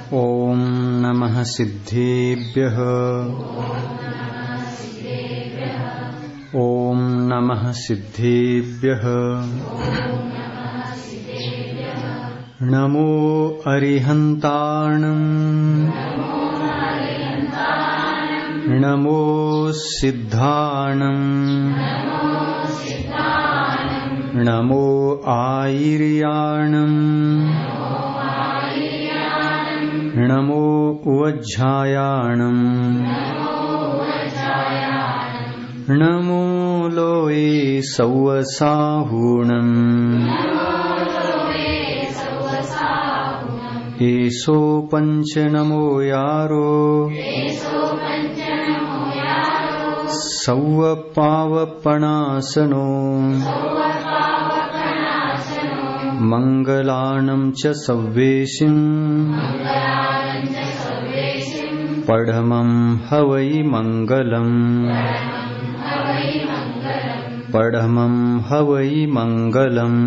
ॐ नमः सिद्धेभ्यः ॐ नमः सिद्धेभ्यः नमो अरिहन्ताणम् नमो सिद्धाणम् नमो आयिर्याणम् नमो उवज्झायाणम् नमो लोये सौवसाहूणम् एषो पञ्च नमो यारो सौवपावपणासनो मङ्गलानं च सव्वेशिम् पढमं हवै मङ्गलम् पढमं हवै मङ्गलम्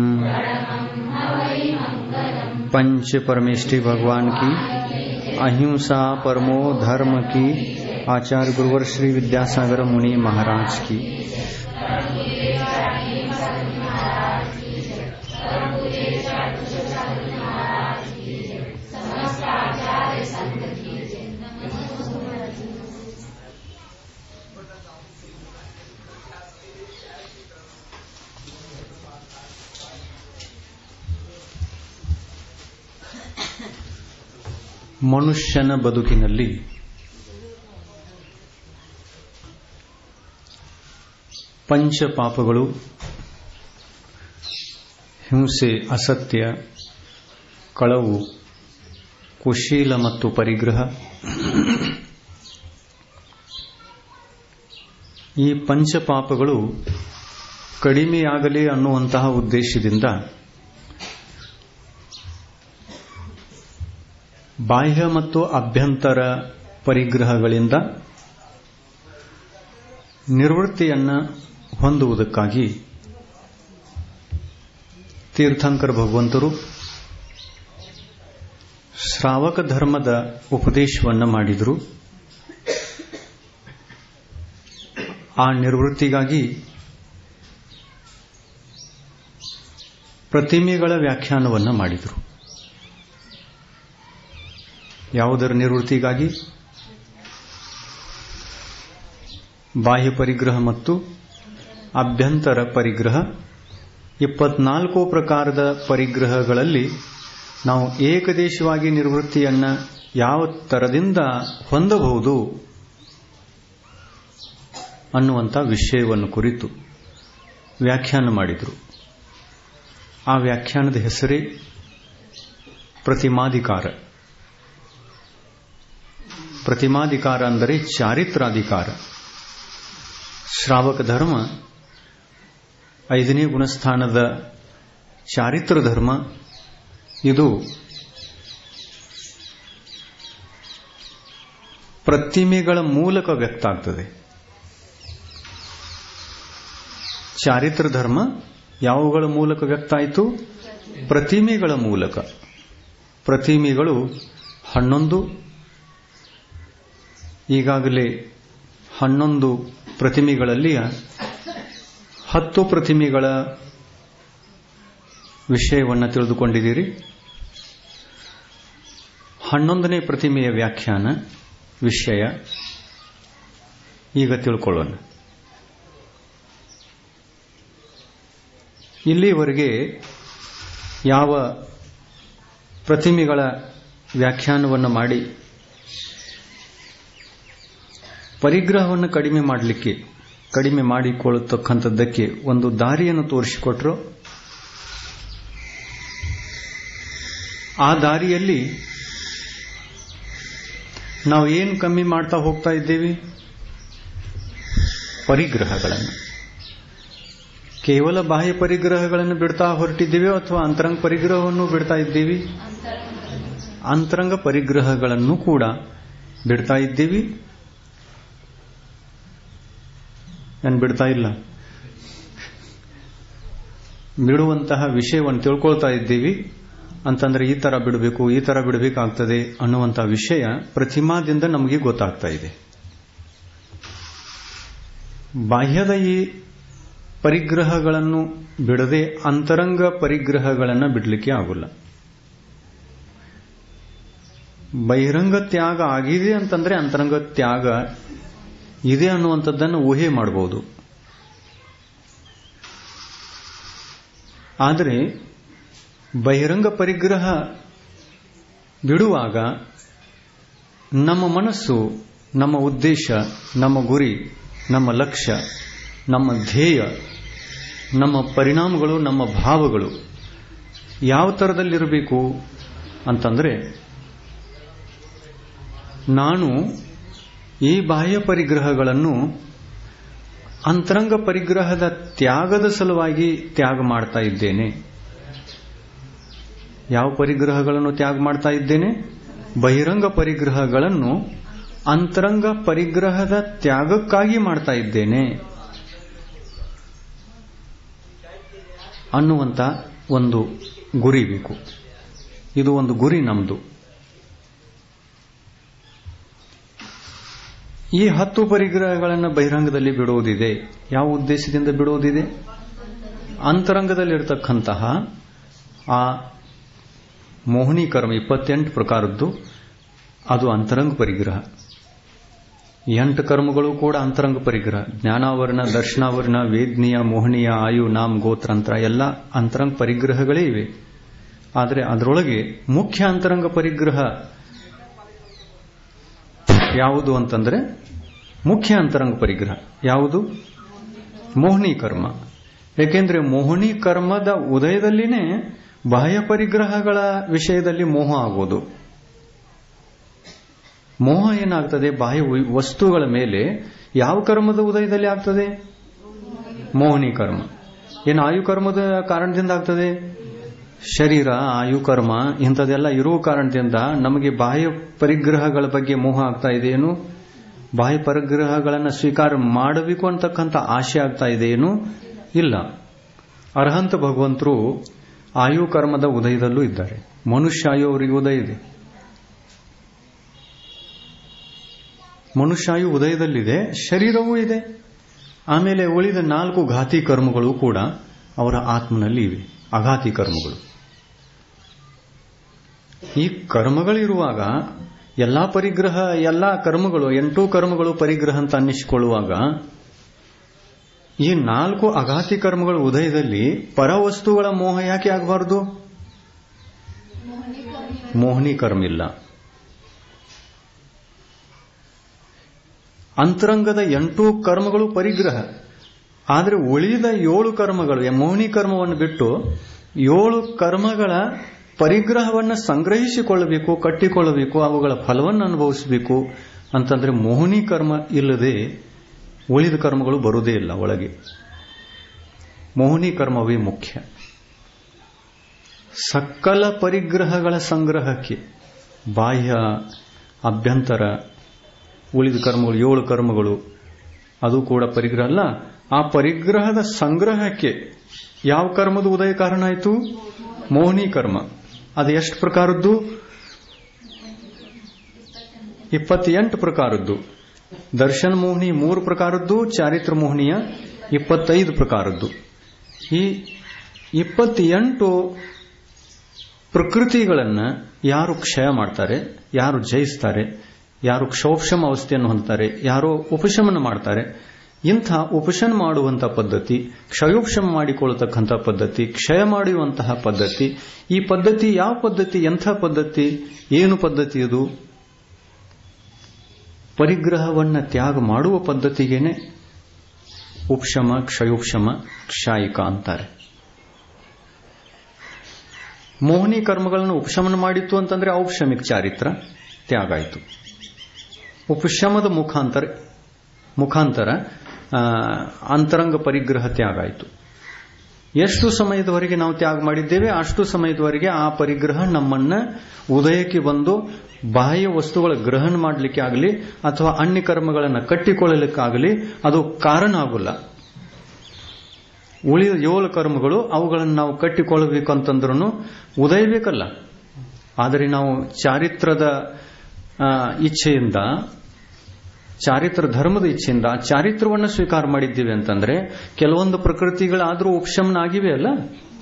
पंच परमेष्ठी भगवान की अहिंसा परमो धर्म की आचार्य गुरुवर श्री विद्यासागर मुनि महाराज की ಮನುಷ್ಯನ ಬದುಕಿನಲ್ಲಿ ಪಂಚಪಾಪಗಳು ಹಿಂಸೆ ಅಸತ್ಯ ಕಳವು ಕುಶೀಲ ಮತ್ತು ಪರಿಗ್ರಹ ಈ ಪಂಚಪಾಪಗಳು ಕಡಿಮೆಯಾಗಲಿ ಅನ್ನುವಂತಹ ಉದ್ದೇಶದಿಂದ ಬಾಹ್ಯ ಮತ್ತು ಅಭ್ಯಂತರ ಪರಿಗ್ರಹಗಳಿಂದ ನಿರ್ವೃತ್ತಿಯನ್ನು ಹೊಂದುವುದಕ್ಕಾಗಿ ತೀರ್ಥಂಕರ ಭಗವಂತರು ಶ್ರಾವಕ ಧರ್ಮದ ಉಪದೇಶವನ್ನು ಮಾಡಿದರು ಆ ನಿರ್ವೃತ್ತಿಗಾಗಿ ಪ್ರತಿಮೆಗಳ ವ್ಯಾಖ್ಯಾನವನ್ನು ಮಾಡಿದರು ಯಾವುದರ ನಿವೃತ್ತಿಗಾಗಿ ಬಾಹ್ಯ ಪರಿಗ್ರಹ ಮತ್ತು ಅಭ್ಯಂತರ ಪರಿಗ್ರಹ ಇಪ್ಪತ್ನಾಲ್ಕು ಪ್ರಕಾರದ ಪರಿಗ್ರಹಗಳಲ್ಲಿ ನಾವು ಏಕದೇಶವಾಗಿ ನಿವೃತ್ತಿಯನ್ನ ಯಾವ ತರದಿಂದ ಹೊಂದಬಹುದು ಅನ್ನುವಂಥ ವಿಷಯವನ್ನು ಕುರಿತು ವ್ಯಾಖ್ಯಾನ ಮಾಡಿದರು ಆ ವ್ಯಾಖ್ಯಾನದ ಹೆಸರೇ ಪ್ರತಿಮಾಧಿಕಾರ ಪ್ರತಿಮಾಧಿಕಾರ ಅಂದರೆ ಚಾರಿತ್ರಾಧಿಕಾರ ಶ್ರಾವಕ ಧರ್ಮ ಐದನೇ ಗುಣಸ್ಥಾನದ ಚಾರಿತ್ರ ಧರ್ಮ ಇದು ಪ್ರತಿಮೆಗಳ ಮೂಲಕ ವ್ಯಕ್ತ ಆಗ್ತದೆ ಚಾರಿತ್ರ ಧರ್ಮ ಯಾವುಗಳ ಮೂಲಕ ವ್ಯಕ್ತ ಆಯಿತು ಪ್ರತಿಮೆಗಳ ಮೂಲಕ ಪ್ರತಿಮೆಗಳು ಹನ್ನೊಂದು ಈಗಾಗಲೇ ಹನ್ನೊಂದು ಪ್ರತಿಮೆಗಳಲ್ಲಿ ಹತ್ತು ಪ್ರತಿಮೆಗಳ ವಿಷಯವನ್ನು ತಿಳಿದುಕೊಂಡಿದ್ದೀರಿ ಹನ್ನೊಂದನೇ ಪ್ರತಿಮೆಯ ವ್ಯಾಖ್ಯಾನ ವಿಷಯ ಈಗ ತಿಳ್ಕೊಳ್ಳೋಣ ಇಲ್ಲಿವರೆಗೆ ಯಾವ ಪ್ರತಿಮೆಗಳ ವ್ಯಾಖ್ಯಾನವನ್ನು ಮಾಡಿ ಪರಿಗ್ರಹವನ್ನು ಕಡಿಮೆ ಮಾಡಲಿಕ್ಕೆ ಕಡಿಮೆ ಮಾಡಿಕೊಳ್ಳತಕ್ಕಂಥದ್ದಕ್ಕೆ ಒಂದು ದಾರಿಯನ್ನು ತೋರಿಸಿಕೊಟ್ರು ಆ ದಾರಿಯಲ್ಲಿ ನಾವು ಏನು ಕಮ್ಮಿ ಮಾಡ್ತಾ ಹೋಗ್ತಾ ಇದ್ದೇವೆ ಪರಿಗ್ರಹಗಳನ್ನು ಕೇವಲ ಬಾಹ್ಯ ಪರಿಗ್ರಹಗಳನ್ನು ಬಿಡ್ತಾ ಹೊರಟಿದ್ದೀವಿ ಅಥವಾ ಅಂತರಂಗ ಪರಿಗ್ರಹವನ್ನು ಬಿಡ್ತಾ ಇದ್ದೀವಿ ಅಂತರಂಗ ಪರಿಗ್ರಹಗಳನ್ನು ಕೂಡ ಬಿಡ್ತಾ ಇದ್ದೀವಿ ನಾನು ಬಿಡ್ತಾ ಇಲ್ಲ ಬಿಡುವಂತಹ ವಿಷಯವನ್ನು ತಿಳ್ಕೊಳ್ತಾ ಇದ್ದೀವಿ ಅಂತಂದ್ರೆ ಈ ತರ ಬಿಡಬೇಕು ಈ ತರ ಬಿಡಬೇಕಾಗ್ತದೆ ಅನ್ನುವಂಥ ವಿಷಯ ಪ್ರತಿಮಾದಿಂದ ನಮಗೆ ಗೊತ್ತಾಗ್ತಾ ಇದೆ ಬಾಹ್ಯದ ಈ ಪರಿಗ್ರಹಗಳನ್ನು ಬಿಡದೆ ಅಂತರಂಗ ಪರಿಗ್ರಹಗಳನ್ನು ಬಿಡಲಿಕ್ಕೆ ಆಗುಲ್ಲ ಬಹಿರಂಗ ತ್ಯಾಗ ಆಗಿದೆ ಅಂತಂದ್ರೆ ಅಂತರಂಗ ತ್ಯಾಗ ಇದೆ ಅನ್ನುವಂಥದ್ದನ್ನು ಊಹೆ ಮಾಡಬಹುದು ಆದರೆ ಬಹಿರಂಗ ಪರಿಗ್ರಹ ಬಿಡುವಾಗ ನಮ್ಮ ಮನಸ್ಸು ನಮ್ಮ ಉದ್ದೇಶ ನಮ್ಮ ಗುರಿ ನಮ್ಮ ಲಕ್ಷ್ಯ ನಮ್ಮ ಧ್ಯೇಯ ನಮ್ಮ ಪರಿಣಾಮಗಳು ನಮ್ಮ ಭಾವಗಳು ಯಾವ ಥರದಲ್ಲಿರಬೇಕು ಅಂತಂದ್ರೆ ನಾನು ಈ ಬಾಹ್ಯ ಪರಿಗ್ರಹಗಳನ್ನು ಅಂತರಂಗ ಪರಿಗ್ರಹದ ತ್ಯಾಗದ ಸಲುವಾಗಿ ತ್ಯಾಗ ಮಾಡ್ತಾ ಇದ್ದೇನೆ ಯಾವ ಪರಿಗ್ರಹಗಳನ್ನು ತ್ಯಾಗ ಮಾಡ್ತಾ ಇದ್ದೇನೆ ಬಹಿರಂಗ ಪರಿಗ್ರಹಗಳನ್ನು ಅಂತರಂಗ ಪರಿಗ್ರಹದ ತ್ಯಾಗಕ್ಕಾಗಿ ಮಾಡ್ತಾ ಇದ್ದೇನೆ ಅನ್ನುವಂತ ಒಂದು ಗುರಿ ಬೇಕು ಇದು ಒಂದು ಗುರಿ ನಮ್ದು ಈ ಹತ್ತು ಪರಿಗ್ರಹಗಳನ್ನು ಬಹಿರಂಗದಲ್ಲಿ ಬಿಡುವುದಿದೆ ಯಾವ ಉದ್ದೇಶದಿಂದ ಬಿಡುವುದಿದೆ ಅಂತರಂಗದಲ್ಲಿರ್ತಕ್ಕಂತಹ ಆ ಮೋಹಿನಿ ಕರ್ಮ ಇಪ್ಪತ್ತೆಂಟು ಪ್ರಕಾರದ್ದು ಅದು ಅಂತರಂಗ ಪರಿಗ್ರಹ ಎಂಟು ಕರ್ಮಗಳು ಕೂಡ ಅಂತರಂಗ ಪರಿಗ್ರಹ ಜ್ಞಾನಾವರಣ ದರ್ಶನಾವರಣ ವೇದ್ನೀಯ ಮೋಹನೀಯ ಆಯು ನಾಮ್ ಗೋತ್ರಂತ್ರ ಎಲ್ಲ ಅಂತರಂಗ ಪರಿಗ್ರಹಗಳೇ ಇವೆ ಆದರೆ ಅದರೊಳಗೆ ಮುಖ್ಯ ಅಂತರಂಗ ಪರಿಗ್ರಹ ಯಾವುದು ಅಂತಂದ್ರೆ ಮುಖ್ಯ ಅಂತರಂಗ ಪರಿಗ್ರಹ ಯಾವುದು ಮೋಹಿನಿ ಕರ್ಮ ಏಕೆಂದ್ರೆ ಮೋಹಿನಿ ಕರ್ಮದ ಉದಯದಲ್ಲಿನೇ ಬಾಹ್ಯ ಪರಿಗ್ರಹಗಳ ವಿಷಯದಲ್ಲಿ ಮೋಹ ಆಗೋದು ಮೋಹ ಏನಾಗ್ತದೆ ಬಾಹ್ಯ ವಸ್ತುಗಳ ಮೇಲೆ ಯಾವ ಕರ್ಮದ ಉದಯದಲ್ಲಿ ಆಗ್ತದೆ ಮೋಹಿನಿ ಕರ್ಮ ಏನು ಆಯು ಕರ್ಮದ ಕಾರಣದಿಂದ ಆಗ್ತದೆ ಶರೀರ ಆಯು ಕರ್ಮ ಇಂಥದೆಲ್ಲ ಇರುವ ಕಾರಣದಿಂದ ನಮಗೆ ಬಾಹ್ಯ ಪರಿಗ್ರಹಗಳ ಬಗ್ಗೆ ಮೋಹ ಆಗ್ತಾ ಇದೆಯೇನು ಬಾಹ್ಯ ಪರಿಗ್ರಹಗಳನ್ನು ಸ್ವೀಕಾರ ಮಾಡಬೇಕು ಅಂತಕ್ಕಂಥ ಆಶೆ ಆಗ್ತಾ ಇದೆಯೇನು ಇಲ್ಲ ಅರ್ಹಂತ ಭಗವಂತರು ಆಯು ಕರ್ಮದ ಉದಯದಲ್ಲೂ ಇದ್ದಾರೆ ಮನುಷ್ಯ ಆಯು ಅವರಿಗೆ ಉದಯ ಇದೆ ಮನುಷ್ಯಾಯು ಉದಯದಲ್ಲಿದೆ ಶರೀರವೂ ಇದೆ ಆಮೇಲೆ ಉಳಿದ ನಾಲ್ಕು ಘಾತಿ ಕರ್ಮಗಳು ಕೂಡ ಅವರ ಆತ್ಮನಲ್ಲಿ ಇವೆ ಅಘಾತಿ ಕರ್ಮಗಳು ಈ ಕರ್ಮಗಳಿರುವಾಗ ಎಲ್ಲಾ ಪರಿಗ್ರಹ ಎಲ್ಲಾ ಕರ್ಮಗಳು ಎಂಟು ಕರ್ಮಗಳು ಪರಿಗ್ರಹ ಅಂತ ಅನ್ನಿಸಿಕೊಳ್ಳುವಾಗ ಈ ನಾಲ್ಕು ಅಘಾತಿ ಕರ್ಮಗಳ ಉದಯದಲ್ಲಿ ಪರವಸ್ತುಗಳ ಮೋಹ ಯಾಕೆ ಆಗಬಾರದು ಮೋಹಿನಿ ಕರ್ಮ ಇಲ್ಲ ಅಂತರಂಗದ ಎಂಟು ಕರ್ಮಗಳು ಪರಿಗ್ರಹ ಆದರೆ ಉಳಿದ ಏಳು ಕರ್ಮಗಳು ಮೋಹಿನಿ ಕರ್ಮವನ್ನು ಬಿಟ್ಟು ಏಳು ಕರ್ಮಗಳ ಪರಿಗ್ರಹವನ್ನು ಸಂಗ್ರಹಿಸಿಕೊಳ್ಳಬೇಕು ಕಟ್ಟಿಕೊಳ್ಳಬೇಕು ಅವುಗಳ ಫಲವನ್ನು ಅನುಭವಿಸಬೇಕು ಅಂತಂದ್ರೆ ಮೋಹಿನಿ ಕರ್ಮ ಇಲ್ಲದೆ ಉಳಿದ ಕರ್ಮಗಳು ಬರುವುದೇ ಇಲ್ಲ ಒಳಗೆ ಮೋಹಿನಿ ಕರ್ಮವೇ ಮುಖ್ಯ ಸಕಲ ಪರಿಗ್ರಹಗಳ ಸಂಗ್ರಹಕ್ಕೆ ಬಾಹ್ಯ ಅಭ್ಯಂತರ ಉಳಿದ ಕರ್ಮಗಳು ಏಳು ಕರ್ಮಗಳು ಅದು ಕೂಡ ಪರಿಗ್ರಹ ಅಲ್ಲ ಆ ಪರಿಗ್ರಹದ ಸಂಗ್ರಹಕ್ಕೆ ಯಾವ ಕರ್ಮದ ಉದಯ ಕಾರಣ ಆಯಿತು ಮೋಹಿನಿ ಕರ್ಮ ಅದು ಎಷ್ಟು ಪ್ರಕಾರದ್ದು ಇಪ್ಪತ್ತೆಂಟು ಪ್ರಕಾರದ್ದು ದರ್ಶನ ಮೋಹಿನಿ ಮೂರು ಪ್ರಕಾರದ್ದು ಚಾರಿತ್ರ ಮೋಹಿನಿಯ ಇಪ್ಪತ್ತೈದು ಪ್ರಕಾರದ್ದು ಈ ಇಪ್ಪತ್ತೆಂಟು ಪ್ರಕೃತಿಗಳನ್ನು ಯಾರು ಕ್ಷಯ ಮಾಡ್ತಾರೆ ಯಾರು ಜಯಿಸ್ತಾರೆ ಯಾರು ಕ್ಷೋಕ್ಷಮ ಅವಸ್ಥೆಯನ್ನು ಹೊಂದ್ತಾರೆ ಯಾರೋ ಉಪಶಮನ ಮಾಡ್ತಾರೆ ಇಂಥ ಉಪಶಮ ಮಾಡುವಂತಹ ಪದ್ಧತಿ ಕ್ಷಯೋಪಶಮ ಮಾಡಿಕೊಳ್ಳತಕ್ಕಂಥ ಪದ್ಧತಿ ಕ್ಷಯ ಮಾಡುವಂತಹ ಪದ್ಧತಿ ಈ ಪದ್ಧತಿ ಯಾವ ಪದ್ಧತಿ ಎಂಥ ಪದ್ಧತಿ ಏನು ಪದ್ಧತಿ ಅದು ಪರಿಗ್ರಹವನ್ನ ತ್ಯಾಗ ಮಾಡುವ ಪದ್ಧತಿಗೇನೆ ಉಪಶಮ ಕ್ಷಯೋಪಶಮ ಕ್ಷಾಯಿಕ ಅಂತಾರೆ ಮೋಹಿನಿ ಕರ್ಮಗಳನ್ನು ಉಪಶಮನ ಮಾಡಿತ್ತು ಅಂತಂದ್ರೆ ಔಪಶಮಿಕ ಚಾರಿತ್ರ ತ್ಯಾಗ ಆಯಿತು ಉಪಶಮದ ಮುಖಾಂತರ ಮುಖಾಂತರ ಅಂತರಂಗ ಪರಿಗ್ರಹ ತ್ಯಾಗ ಆಯಿತು ಎಷ್ಟು ಸಮಯದವರೆಗೆ ನಾವು ತ್ಯಾಗ ಮಾಡಿದ್ದೇವೆ ಅಷ್ಟು ಸಮಯದವರೆಗೆ ಆ ಪರಿಗ್ರಹ ನಮ್ಮನ್ನ ಉದಯಕ್ಕೆ ಬಂದು ಬಾಹ್ಯ ವಸ್ತುಗಳ ಗ್ರಹಣ ಮಾಡಲಿಕ್ಕೆ ಆಗಲಿ ಅಥವಾ ಅನ್ಯ ಕರ್ಮಗಳನ್ನು ಕಟ್ಟಿಕೊಳ್ಳಲಿಕ್ಕಾಗಲಿ ಅದು ಕಾರಣ ಆಗುಲ್ಲ ಉಳಿದ ಏಳು ಕರ್ಮಗಳು ಅವುಗಳನ್ನು ನಾವು ಕಟ್ಟಿಕೊಳ್ಳಬೇಕಂತಂದ್ರೂ ಉದಯಬೇಕಲ್ಲ ಆದರೆ ನಾವು ಚಾರಿತ್ರದ ಆ, ಇಚ್ಛೆಯಿಂದ ಚಾರಿತ್ರ ಧರ್ಮದ ಇಚ್ಛೆಯಿಂದ ಆ ಚಾರಿತ್ರವನ್ನು ಸ್ವೀಕಾರ ಮಾಡಿದ್ದೀವಿ ಅಂತಂದ್ರೆ ಕೆಲವೊಂದು ಪ್ರಕೃತಿಗಳಾದರೂ ಉಪಶಮನ ಆಗಿವೆ ಅಲ್ಲ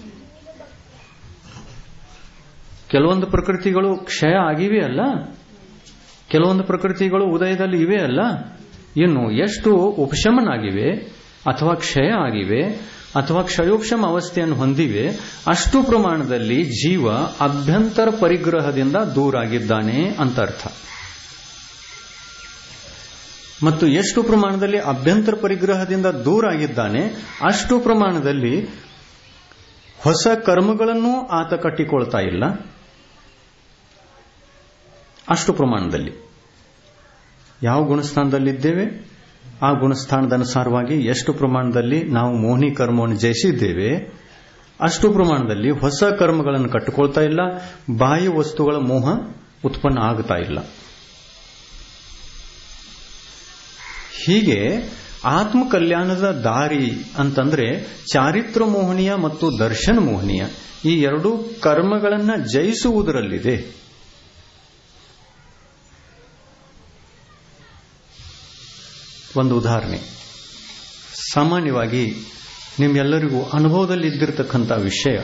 ಕೆಲವೊಂದು ಪ್ರಕೃತಿಗಳು ಕ್ಷಯ ಆಗಿವೆ ಅಲ್ಲ ಕೆಲವೊಂದು ಪ್ರಕೃತಿಗಳು ಉದಯದಲ್ಲಿ ಇವೆ ಅಲ್ಲ ಇನ್ನು ಎಷ್ಟು ಉಪಶಮನ ಆಗಿವೆ ಅಥವಾ ಕ್ಷಯ ಆಗಿವೆ ಅಥವಾ ಕ್ಷಯೋಕ್ಷಮ ಅವಸ್ಥೆಯನ್ನು ಹೊಂದಿವೆ ಅಷ್ಟು ಪ್ರಮಾಣದಲ್ಲಿ ಜೀವ ಅಭ್ಯಂತರ ಪರಿಗ್ರಹದಿಂದ ದೂರಾಗಿದ್ದಾನೆ ಅಂತ ಅರ್ಥ ಮತ್ತು ಎಷ್ಟು ಪ್ರಮಾಣದಲ್ಲಿ ಅಭ್ಯಂತರ ಪರಿಗ್ರಹದಿಂದ ದೂರ ಆಗಿದ್ದಾನೆ ಅಷ್ಟು ಪ್ರಮಾಣದಲ್ಲಿ ಹೊಸ ಕರ್ಮಗಳನ್ನು ಆತ ಕಟ್ಟಿಕೊಳ್ತಾ ಇಲ್ಲ ಅಷ್ಟು ಪ್ರಮಾಣದಲ್ಲಿ ಯಾವ ಗುಣಸ್ಥಾನದಲ್ಲಿದ್ದೇವೆ ಆ ಗುಣಸ್ಥಾನದ ಅನುಸಾರವಾಗಿ ಎಷ್ಟು ಪ್ರಮಾಣದಲ್ಲಿ ನಾವು ಮೋಹಿನಿ ಕರ್ಮವನ್ನು ಜಯಿಸಿದ್ದೇವೆ ಅಷ್ಟು ಪ್ರಮಾಣದಲ್ಲಿ ಹೊಸ ಕರ್ಮಗಳನ್ನು ಕಟ್ಟಿಕೊಳ್ತಾ ಇಲ್ಲ ಬಾಹ್ಯ ವಸ್ತುಗಳ ಮೋಹ ಉತ್ಪನ್ನ ಆಗ್ತಾ ಇಲ್ಲ ಹೀಗೆ ಆತ್ಮ ಕಲ್ಯಾಣದ ದಾರಿ ಅಂತಂದ್ರೆ ಚಾರಿತ್ರ ಮೋಹನೀಯ ಮತ್ತು ದರ್ಶನ ಮೋಹನೀಯ ಈ ಎರಡೂ ಕರ್ಮಗಳನ್ನ ಜಯಿಸುವುದರಲ್ಲಿದೆ ಒಂದು ಉದಾಹರಣೆ ಸಾಮಾನ್ಯವಾಗಿ ನಿಮ್ಮೆಲ್ಲರಿಗೂ ಅನುಭವದಲ್ಲಿ ಇದ್ದಿರತಕ್ಕಂಥ ವಿಷಯ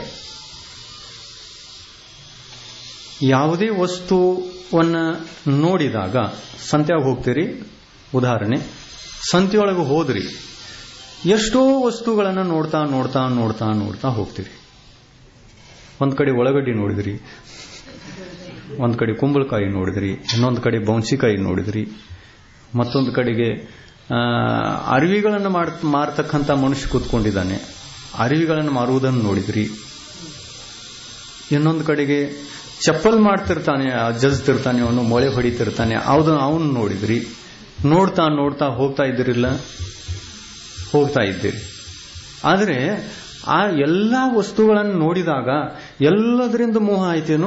ಯಾವುದೇ ವಸ್ತುವನ್ನ ನೋಡಿದಾಗ ಸಂತ್ಯಾಗ ಹೋಗ್ತೀರಿ ಉದಾಹರಣೆ ಸಂತೆಯೊಳಗೆ ಹೋದ್ರಿ ಎಷ್ಟೋ ವಸ್ತುಗಳನ್ನು ನೋಡ್ತಾ ನೋಡ್ತಾ ನೋಡ್ತಾ ನೋಡ್ತಾ ಹೋಗ್ತೀರಿ ಒಂದ್ ಕಡೆ ಒಳಗಡ್ಡಿ ನೋಡಿದ್ರಿ ಒಂದ್ ಕಡೆ ಕುಂಬಳಕಾಯಿ ನೋಡಿದ್ರಿ ಇನ್ನೊಂದು ಕಡೆ ಬೌನ್ಸಿಕಾಯಿ ನೋಡಿದ್ರಿ ಮತ್ತೊಂದು ಕಡೆಗೆ ಆ, ಅರಿವಿಗಳನ್ನು ಮಾಡ್- ಮಾರ್ತಕ್ಕಂಥ ಮನುಷ್ಯ ಕೂತ್ಕೊಂಡಿದ್ದಾನೆ ಅರಿವಿಗಳನ್ನು ಮಾರುವುದನ್ನು ನೋಡಿದ್ರಿ ಇನ್ನೊಂದು ಕಡೆಗೆ ಚಪ್ಪಲ್ ಮಾಡ್ತಿರ್ತಾನೆ ಆ ಜಜ್ತಿರ್ತಾನೆ ಅವನು ಮೊಳೆ ಹೊಡಿತಿರ್ತಾನೆ ಅವನು ಅವನು ನೋಡಿದ್ರಿ ನೋಡ್ತಾ ನೋಡ್ತಾ ಹೋಗ್ತಾ ಇದ್ದೀರಿಲ್ಲ ಹೋಗ್ತಾ ಇದ್ದೀರಿ ಆದರೆ ಆ ಎಲ್ಲ ವಸ್ತುಗಳನ್ನು ನೋಡಿದಾಗ ಎಲ್ಲದರಿಂದ ಮೋಹ ಆಯ್ತೇನು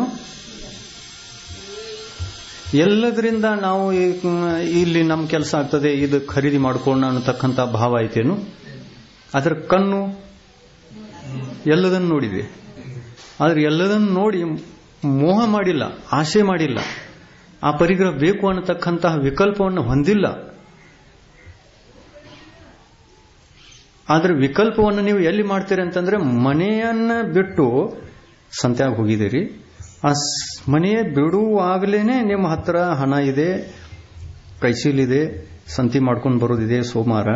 ಎಲ್ಲದರಿಂದ ನಾವು ಈ- ಇಲ್ಲಿ ನಮ್ಮ ಕೆಲಸ ಆಗ್ತದೆ ಇದು ಖರೀದಿ ಮಾಡ್ಕೊಳ್ಳೋಣ ಅನ್ನತಕ್ಕಂಥ ಭಾವ ಆಯ್ತೇನು ಅದರ ಕಣ್ಣು ಎಲ್ಲದನ್ನು ನೋಡಿದೆ ಆದ್ರೆ ಎಲ್ಲದನ್ನು ನೋಡಿ ಮೋಹ ಮಾಡಿಲ್ಲ ಆಶೆ ಮಾಡಿಲ್ಲ ಆ ಪರಿಗ್ರಹ ಬೇಕು ಅನ್ನತಕ್ಕಂತಹ ವಿಕಲ್ಪವನ್ನು ಹೊಂದಿಲ್ಲ ಆದ್ರೆ ವಿಕಲ್ಪವನ್ನು ನೀವು ಎಲ್ಲಿ ಮಾಡ್ತೀರಿ ಅಂತಂದ್ರೆ ಮನೆಯನ್ನ ಬಿಟ್ಟು ಸಂತ್ಯಾಗ ಹೋಗಿದ್ದೀರಿ ಆ ಸ್- ಮನೆಯ ಬಿಡುವಾಗಲೇನೆ ನಿಮ್ಮ ಹತ್ರ ಹಣ ಇದೆ ಕೈಚೀಲಿದೆ ಸಂತಿ ಮಾಡ್ಕೊಂಡು ಬರೋದಿದೆ ಸೋಮವಾರ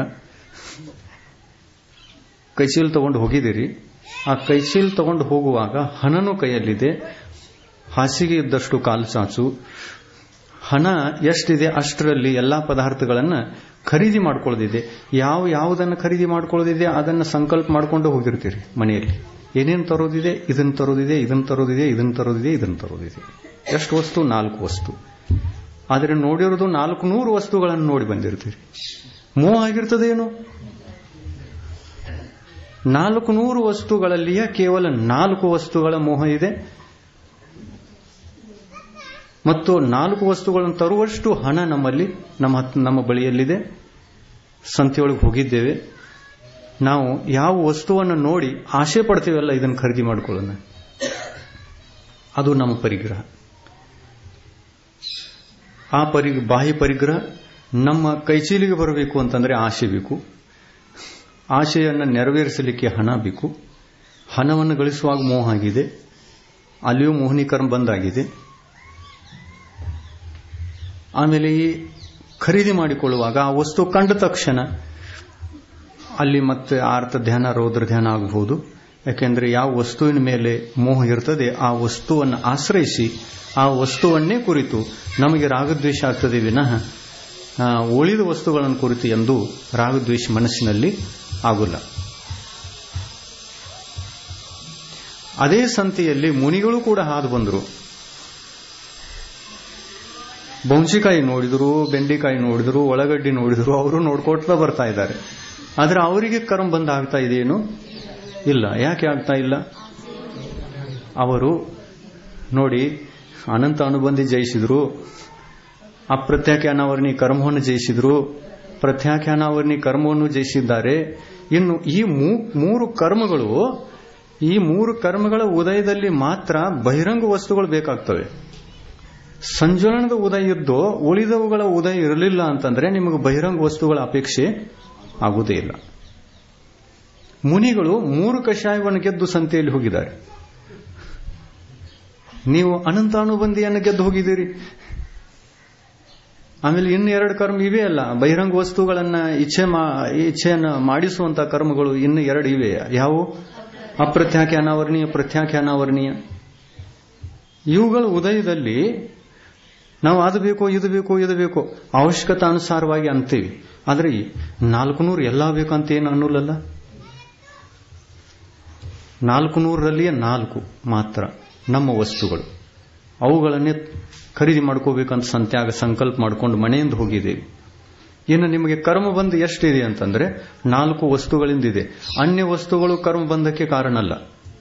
ಕೈಚೀಲ್ ತಗೊಂಡು ಹೋಗಿದ್ದೀರಿ ಆ ಕೈಚೀಲ್ ತಗೊಂಡು ಹೋಗುವಾಗ ಹಣನೂ ಕೈಯಲ್ಲಿದೆ ಹಾಸಿಗೆ ಇದ್ದಷ್ಟು ಕಾಲು ಚಾಚು ಹಣ ಎಷ್ಟಿದೆ ಅಷ್ಟರಲ್ಲಿ ಎಲ್ಲಾ ಪದಾರ್ಥಗಳನ್ನ ಖರೀದಿ ಮಾಡ್ಕೊಳ್ಳೋದಿದೆ ಯಾವ ಯಾವುದನ್ನು ಖರೀದಿ ಮಾಡ್ಕೊಳ್ಳೋದಿದೆ ಅದನ್ನ ಸಂಕಲ್ಪ ಮಾಡ್ಕೊಂಡು ಹೋಗಿರ್ತೀರಿ ಮನೆಯಲ್ಲಿ ಏನೇನು ತರೋದಿದೆ ಇದನ್ನ ತರೋದಿದೆ ಇದನ್ನ ತರೋದಿದೆ ಇದನ್ನ ತರೋದಿದೆ ಇದನ್ನ ತರೋದಿದೆ ಎಷ್ಟು ವಸ್ತು ನಾಲ್ಕು ವಸ್ತು ಆದರೆ ನೋಡಿರೋದು ನಾಲ್ಕು ನೂರು ವಸ್ತುಗಳನ್ನು ನೋಡಿ ಬಂದಿರ್ತೀರಿ ಮೋಹ ಆಗಿರ್ತದೇನು ನಾಲ್ಕು ನೂರು ವಸ್ತುಗಳಲ್ಲಿಯ ಕೇವಲ ನಾಲ್ಕು ವಸ್ತುಗಳ ಮೋಹ ಇದೆ ಮತ್ತು ನಾಲ್ಕು ವಸ್ತುಗಳನ್ನು ತರುವಷ್ಟು ಹಣ ನಮ್ಮಲ್ಲಿ ನಮ್ಮ ಹತ್- ನಮ್ಮ ಬಳಿಯಲ್ಲಿದೆ ಸಂತೆಯೊಳಗೆ ಹೋಗಿದ್ದೇವೆ ನಾವು ಯಾವ ವಸ್ತುವನ್ನು ನೋಡಿ ಆಶೆ ಪಡ್ತೀವಲ್ಲ ಇದನ್ನು ಖರೀದಿ ಮಾಡ್ಕೊಳ್ಳೋಣ ಅದು ನಮ್ಮ ಪರಿಗ್ರಹ ಆ ಪರಿ ಬಾಹ್ಯ ಪರಿಗ್ರಹ ನಮ್ಮ ಕೈಚೀಲಿಗೆ ಬರಬೇಕು ಅಂತಂದ್ರೆ ಆಶೆ ಬೇಕು ಆಶೆಯನ್ನು ನೆರವೇರಿಸಲಿಕ್ಕೆ ಹಣ ಬೇಕು ಹಣವನ್ನು ಗಳಿಸುವಾಗ ಮೋಹ ಆಗಿದೆ ಅಲ್ಲಿಯೂ ಮೋಹನೀಕರಣ ಬಂದಾಗಿದೆ ಆಮೇಲೆ ಈ ಖರೀದಿ ಮಾಡಿಕೊಳ್ಳುವಾಗ ಆ ವಸ್ತು ಕಂಡ ತಕ್ಷಣ ಅಲ್ಲಿ ಮತ್ತೆ ಆರ್ಥ ಧ್ಯಾನ ರೌದ್ರ ಧ್ಯಾನ ಆಗಬಹುದು ಯಾಕೆಂದ್ರೆ ಯಾವ ವಸ್ತುವಿನ ಮೇಲೆ ಮೋಹ ಇರ್ತದೆ ಆ ವಸ್ತುವನ್ನು ಆಶ್ರಯಿಸಿ ಆ ವಸ್ತುವನ್ನೇ ಕುರಿತು ನಮಗೆ ರಾಗದ್ವೇಷ ಆಗ್ತದೆ ವಿನಃ ಆ, ಉಳಿದ ವಸ್ತುಗಳನ್ನು ಕುರಿತು ಎಂದು ರಾಗದ್ವೇಷ ಮನಸ್ಸಿನಲ್ಲಿ ಆಗುಲ್ಲ ಅದೇ ಸಂತೆಯಲ್ಲಿ ಮುನಿಗಳು ಕೂಡ ಹಾದು ಬಂದರು ಬೌಂಸಿಕಾಯಿ ನೋಡಿದ್ರು ಬೆಂಡೆಕಾಯಿ ನೋಡಿದ್ರು ಒಳಗಡ್ಡಿ ನೋಡಿದ್ರು ಅವರು ನೋಡ್ಕೊಳ್ತಾ ಬರ್ತಾ ಇದ್ದಾರೆ ಆದ್ರೆ ಅವರಿಗೆ ಕರ್ಮ ಬಂದ ಆಗ್ತಾ ಇದೆಯೇನು ಇಲ್ಲ ಯಾಕೆ ಆಗ್ತಾ ಇಲ್ಲ ಅವರು ನೋಡಿ ಅನಂತ ಅನುಬಂಧಿ ಜಯಿಸಿದ್ರು ಅಪ್ರತ್ಯಾಖ್ಯಾನವರ್ಣಿ ಕರ್ಮವನ್ನು ಜಯಿಸಿದ್ರು ಪ್ರತ್ಯಾಖ್ಯಾನಾವರ್ಣಿ ಕರ್ಮವನ್ನು ಜಯಿಸಿದ್ದಾರೆ ಇನ್ನು ಈ ಮೂರು ಕರ್ಮಗಳು ಈ ಮೂರು ಕರ್ಮಗಳ ಉದಯದಲ್ಲಿ ಮಾತ್ರ ಬಹಿರಂಗ ವಸ್ತುಗಳು ಬೇಕಾಗ್ತವೆ ಸಂಜ್ವಲನದ ಉದಯ ಇದ್ದು ಉಳಿದವುಗಳ ಉದಯ ಇರಲಿಲ್ಲ ಅಂತಂದ್ರೆ ನಿಮಗೆ ಬಹಿರಂಗ ವಸ್ತುಗಳ ಅಪೇಕ್ಷೆ ಆಗುವುದೇ ಇಲ್ಲ ಮುನಿಗಳು ಮೂರು ಕಷಾಯವನ್ನು ಗೆದ್ದು ಸಂತೆಯಲ್ಲಿ ಹೋಗಿದ್ದಾರೆ ನೀವು ಅನಂತಾನುಬಂಧಿಯನ್ನು ಗೆದ್ದು ಹೋಗಿದ್ದೀರಿ ಆಮೇಲೆ ಇನ್ನು ಎರಡು ಕರ್ಮ ಇವೆ ಅಲ್ಲ ಬಹಿರಂಗ ವಸ್ತುಗಳನ್ನ ಇಚ್ಛೆ ಇಚ್ಛೆಯನ್ನು ಮಾಡಿಸುವಂತಹ ಕರ್ಮಗಳು ಇನ್ನು ಎರಡು ಇವೆ ಯಾವ ಅಪ್ರತ್ಯಾಖ್ಯ ಅನಾವರಣೀಯ ಪ್ರತ್ಯಾಖ್ಯ ಅನಾವರಣೀಯ ಇವುಗಳ ಉದಯದಲ್ಲಿ ನಾವು ಅದು ಬೇಕೋ ಇದು ಬೇಕೋ ಇದು ಬೇಕೋ ಅವಶ್ಯಕತಾನುಸಾರವಾಗಿ ಅಂತೀವಿ ಆದರೆ ನಾಲ್ಕು ನೂರು ಎಲ್ಲ ಬೇಕಂತ ಏನು ಅನ್ನೋಲ್ಲಲ್ಲ ನಾಲ್ಕು ನೂರರಲ್ಲಿಯೇ ನಾಲ್ಕು ಮಾತ್ರ ನಮ್ಮ ವಸ್ತುಗಳು ಅವುಗಳನ್ನೇ ಖರೀದಿ ಮಾಡ್ಕೋಬೇಕಂತ ಸಂತ್ಯಾಗ ಸಂಕಲ್ಪ ಮಾಡ್ಕೊಂಡು ಮನೆಯಿಂದ ಹೋಗಿದ್ದೇವೆ ಇನ್ನು ನಿಮಗೆ ಕರ್ಮ ಬಂದು ಎಷ್ಟಿದೆ ಅಂತಂದ್ರೆ ನಾಲ್ಕು ವಸ್ತುಗಳಿಂದಿದೆ ಅನ್ಯ ವಸ್ತುಗಳು ಕರ್ಮ ಬಂಧಕ್ಕೆ ಕಾರಣ ಅಲ್ಲ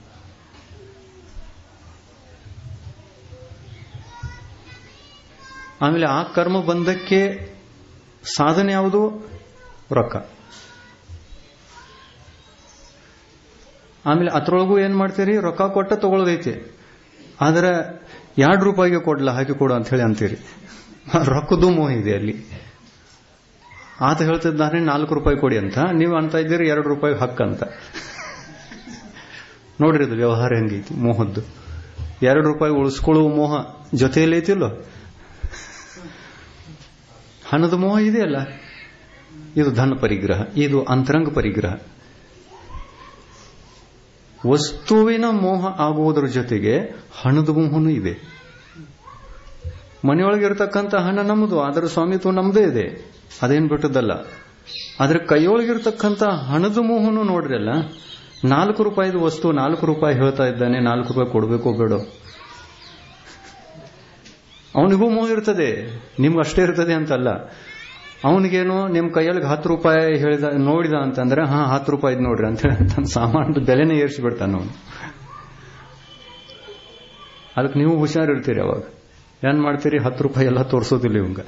ಆಮೇಲೆ ಆ ಕರ್ಮ ಬಂಧಕ್ಕೆ ಸಾಧನೆ ಯಾವುದು ರೊಕ್ಕ ಆಮೇಲೆ ಅದ್ರೊಳಗೂ ಏನ್ ಮಾಡ್ತೀರಿ ರೊಕ್ಕ ಕೊಟ್ಟ ತಗೊಳ್ಳೋದೈತಿ ಆದ್ರೆ ಎರಡು ರೂಪಾಯಿಗೆ ಕೊಡ್ಲ ಹಾಕಿ ಕೊಡು ಅಂತ ಹೇಳಿ ಅಂತೀರಿ ರೊಕ್ಕದ್ದು ಮೋಹ ಇದೆ ಅಲ್ಲಿ ಆತ ಹೇಳ್ತಿದ್ದಾನೆ ನಾಲ್ಕು ರೂಪಾಯಿ ಕೊಡಿ ಅಂತ ನೀವು ಅಂತ ಇದ್ದೀರಿ ಎರಡು ರೂಪಾಯಿ ಹಕ್ಕಂತ ನೋಡ್ರಿ ಅದು ವ್ಯವಹಾರ ಹೆಂಗೈತಿ ಮೋಹದ್ದು ಎರಡು ರೂಪಾಯಿ ಉಳಿಸ್ಕೊಳ್ಳುವ ಮೋಹ ಜೊತೆಯಲ್ಲಿ ಐತಿಲ್ಲೋ ಹಣದ ಮೋಹ ಇದೆಯಲ್ಲ ಇದು ಧನ ಪರಿಗ್ರಹ ಇದು ಅಂತರಂಗ ಪರಿಗ್ರಹ ವಸ್ತುವಿನ ಮೋಹ ಆಗುವುದರ ಜೊತೆಗೆ ಹಣದ ಮೋಹನೂ ಇದೆ ಮನೆಯೊಳಗಿರ್ತಕ್ಕಂಥ ಹಣ ನಮ್ಮದು ಅದರ ಸ್ವಾಮಿತ್ವ ನಮ್ಮದೇ ಇದೆ ಅದೇನ್ ಬಿಟ್ಟದಲ್ಲ ಆದ್ರೆ ಕೈಯೊಳಗಿರ್ತಕ್ಕಂಥ ಹಣದ ಮೋಹನು ನೋಡ್ರಿ ಅಲ್ಲ ನಾಲ್ಕು ರೂಪಾಯಿದ ವಸ್ತು ನಾಲ್ಕು ರೂಪಾಯಿ ಹೇಳ್ತಾ ಇದ್ದಾನೆ ನಾಲ್ಕು ರೂಪಾಯಿ ಕೊಡಬೇಕೋ ಬೇಡೋ ಅವನಿಗೂ ಮೋಹ ಇರ್ತದೆ ನಿಮ್ಗೆ ಅಷ್ಟೇ ಇರ್ತದೆ ಅಂತಲ್ಲ ಅವನಿಗೇನು ನಿಮ್ ಕೈಯೊಳಗೆ ಹತ್ತು ರೂಪಾಯಿ ಹೇಳಿದ ನೋಡಿದ ಅಂತಂದ್ರೆ ಹಾ ಹತ್ತು ರೂಪಾಯಿ ನೋಡ್ರಿ ಅಂತ ಹೇಳಿ ತನ್ನ ಸಾಮಾನು ಬೆಲೆನೇ ಏರಿಸಿ ಬಿಡ್ತಾನ ಅವನು ಅದಕ್ಕೆ ನೀವು ಹುಷಾರಿರ್ತೀರಿ ಅವಾಗ ಏನ್ ಮಾಡ್ತೀರಿ ಹತ್ತು ರೂಪಾಯಿ ಎಲ್ಲ ತೋರಿಸೋದಿಲ್ಲ ಇವಂಗ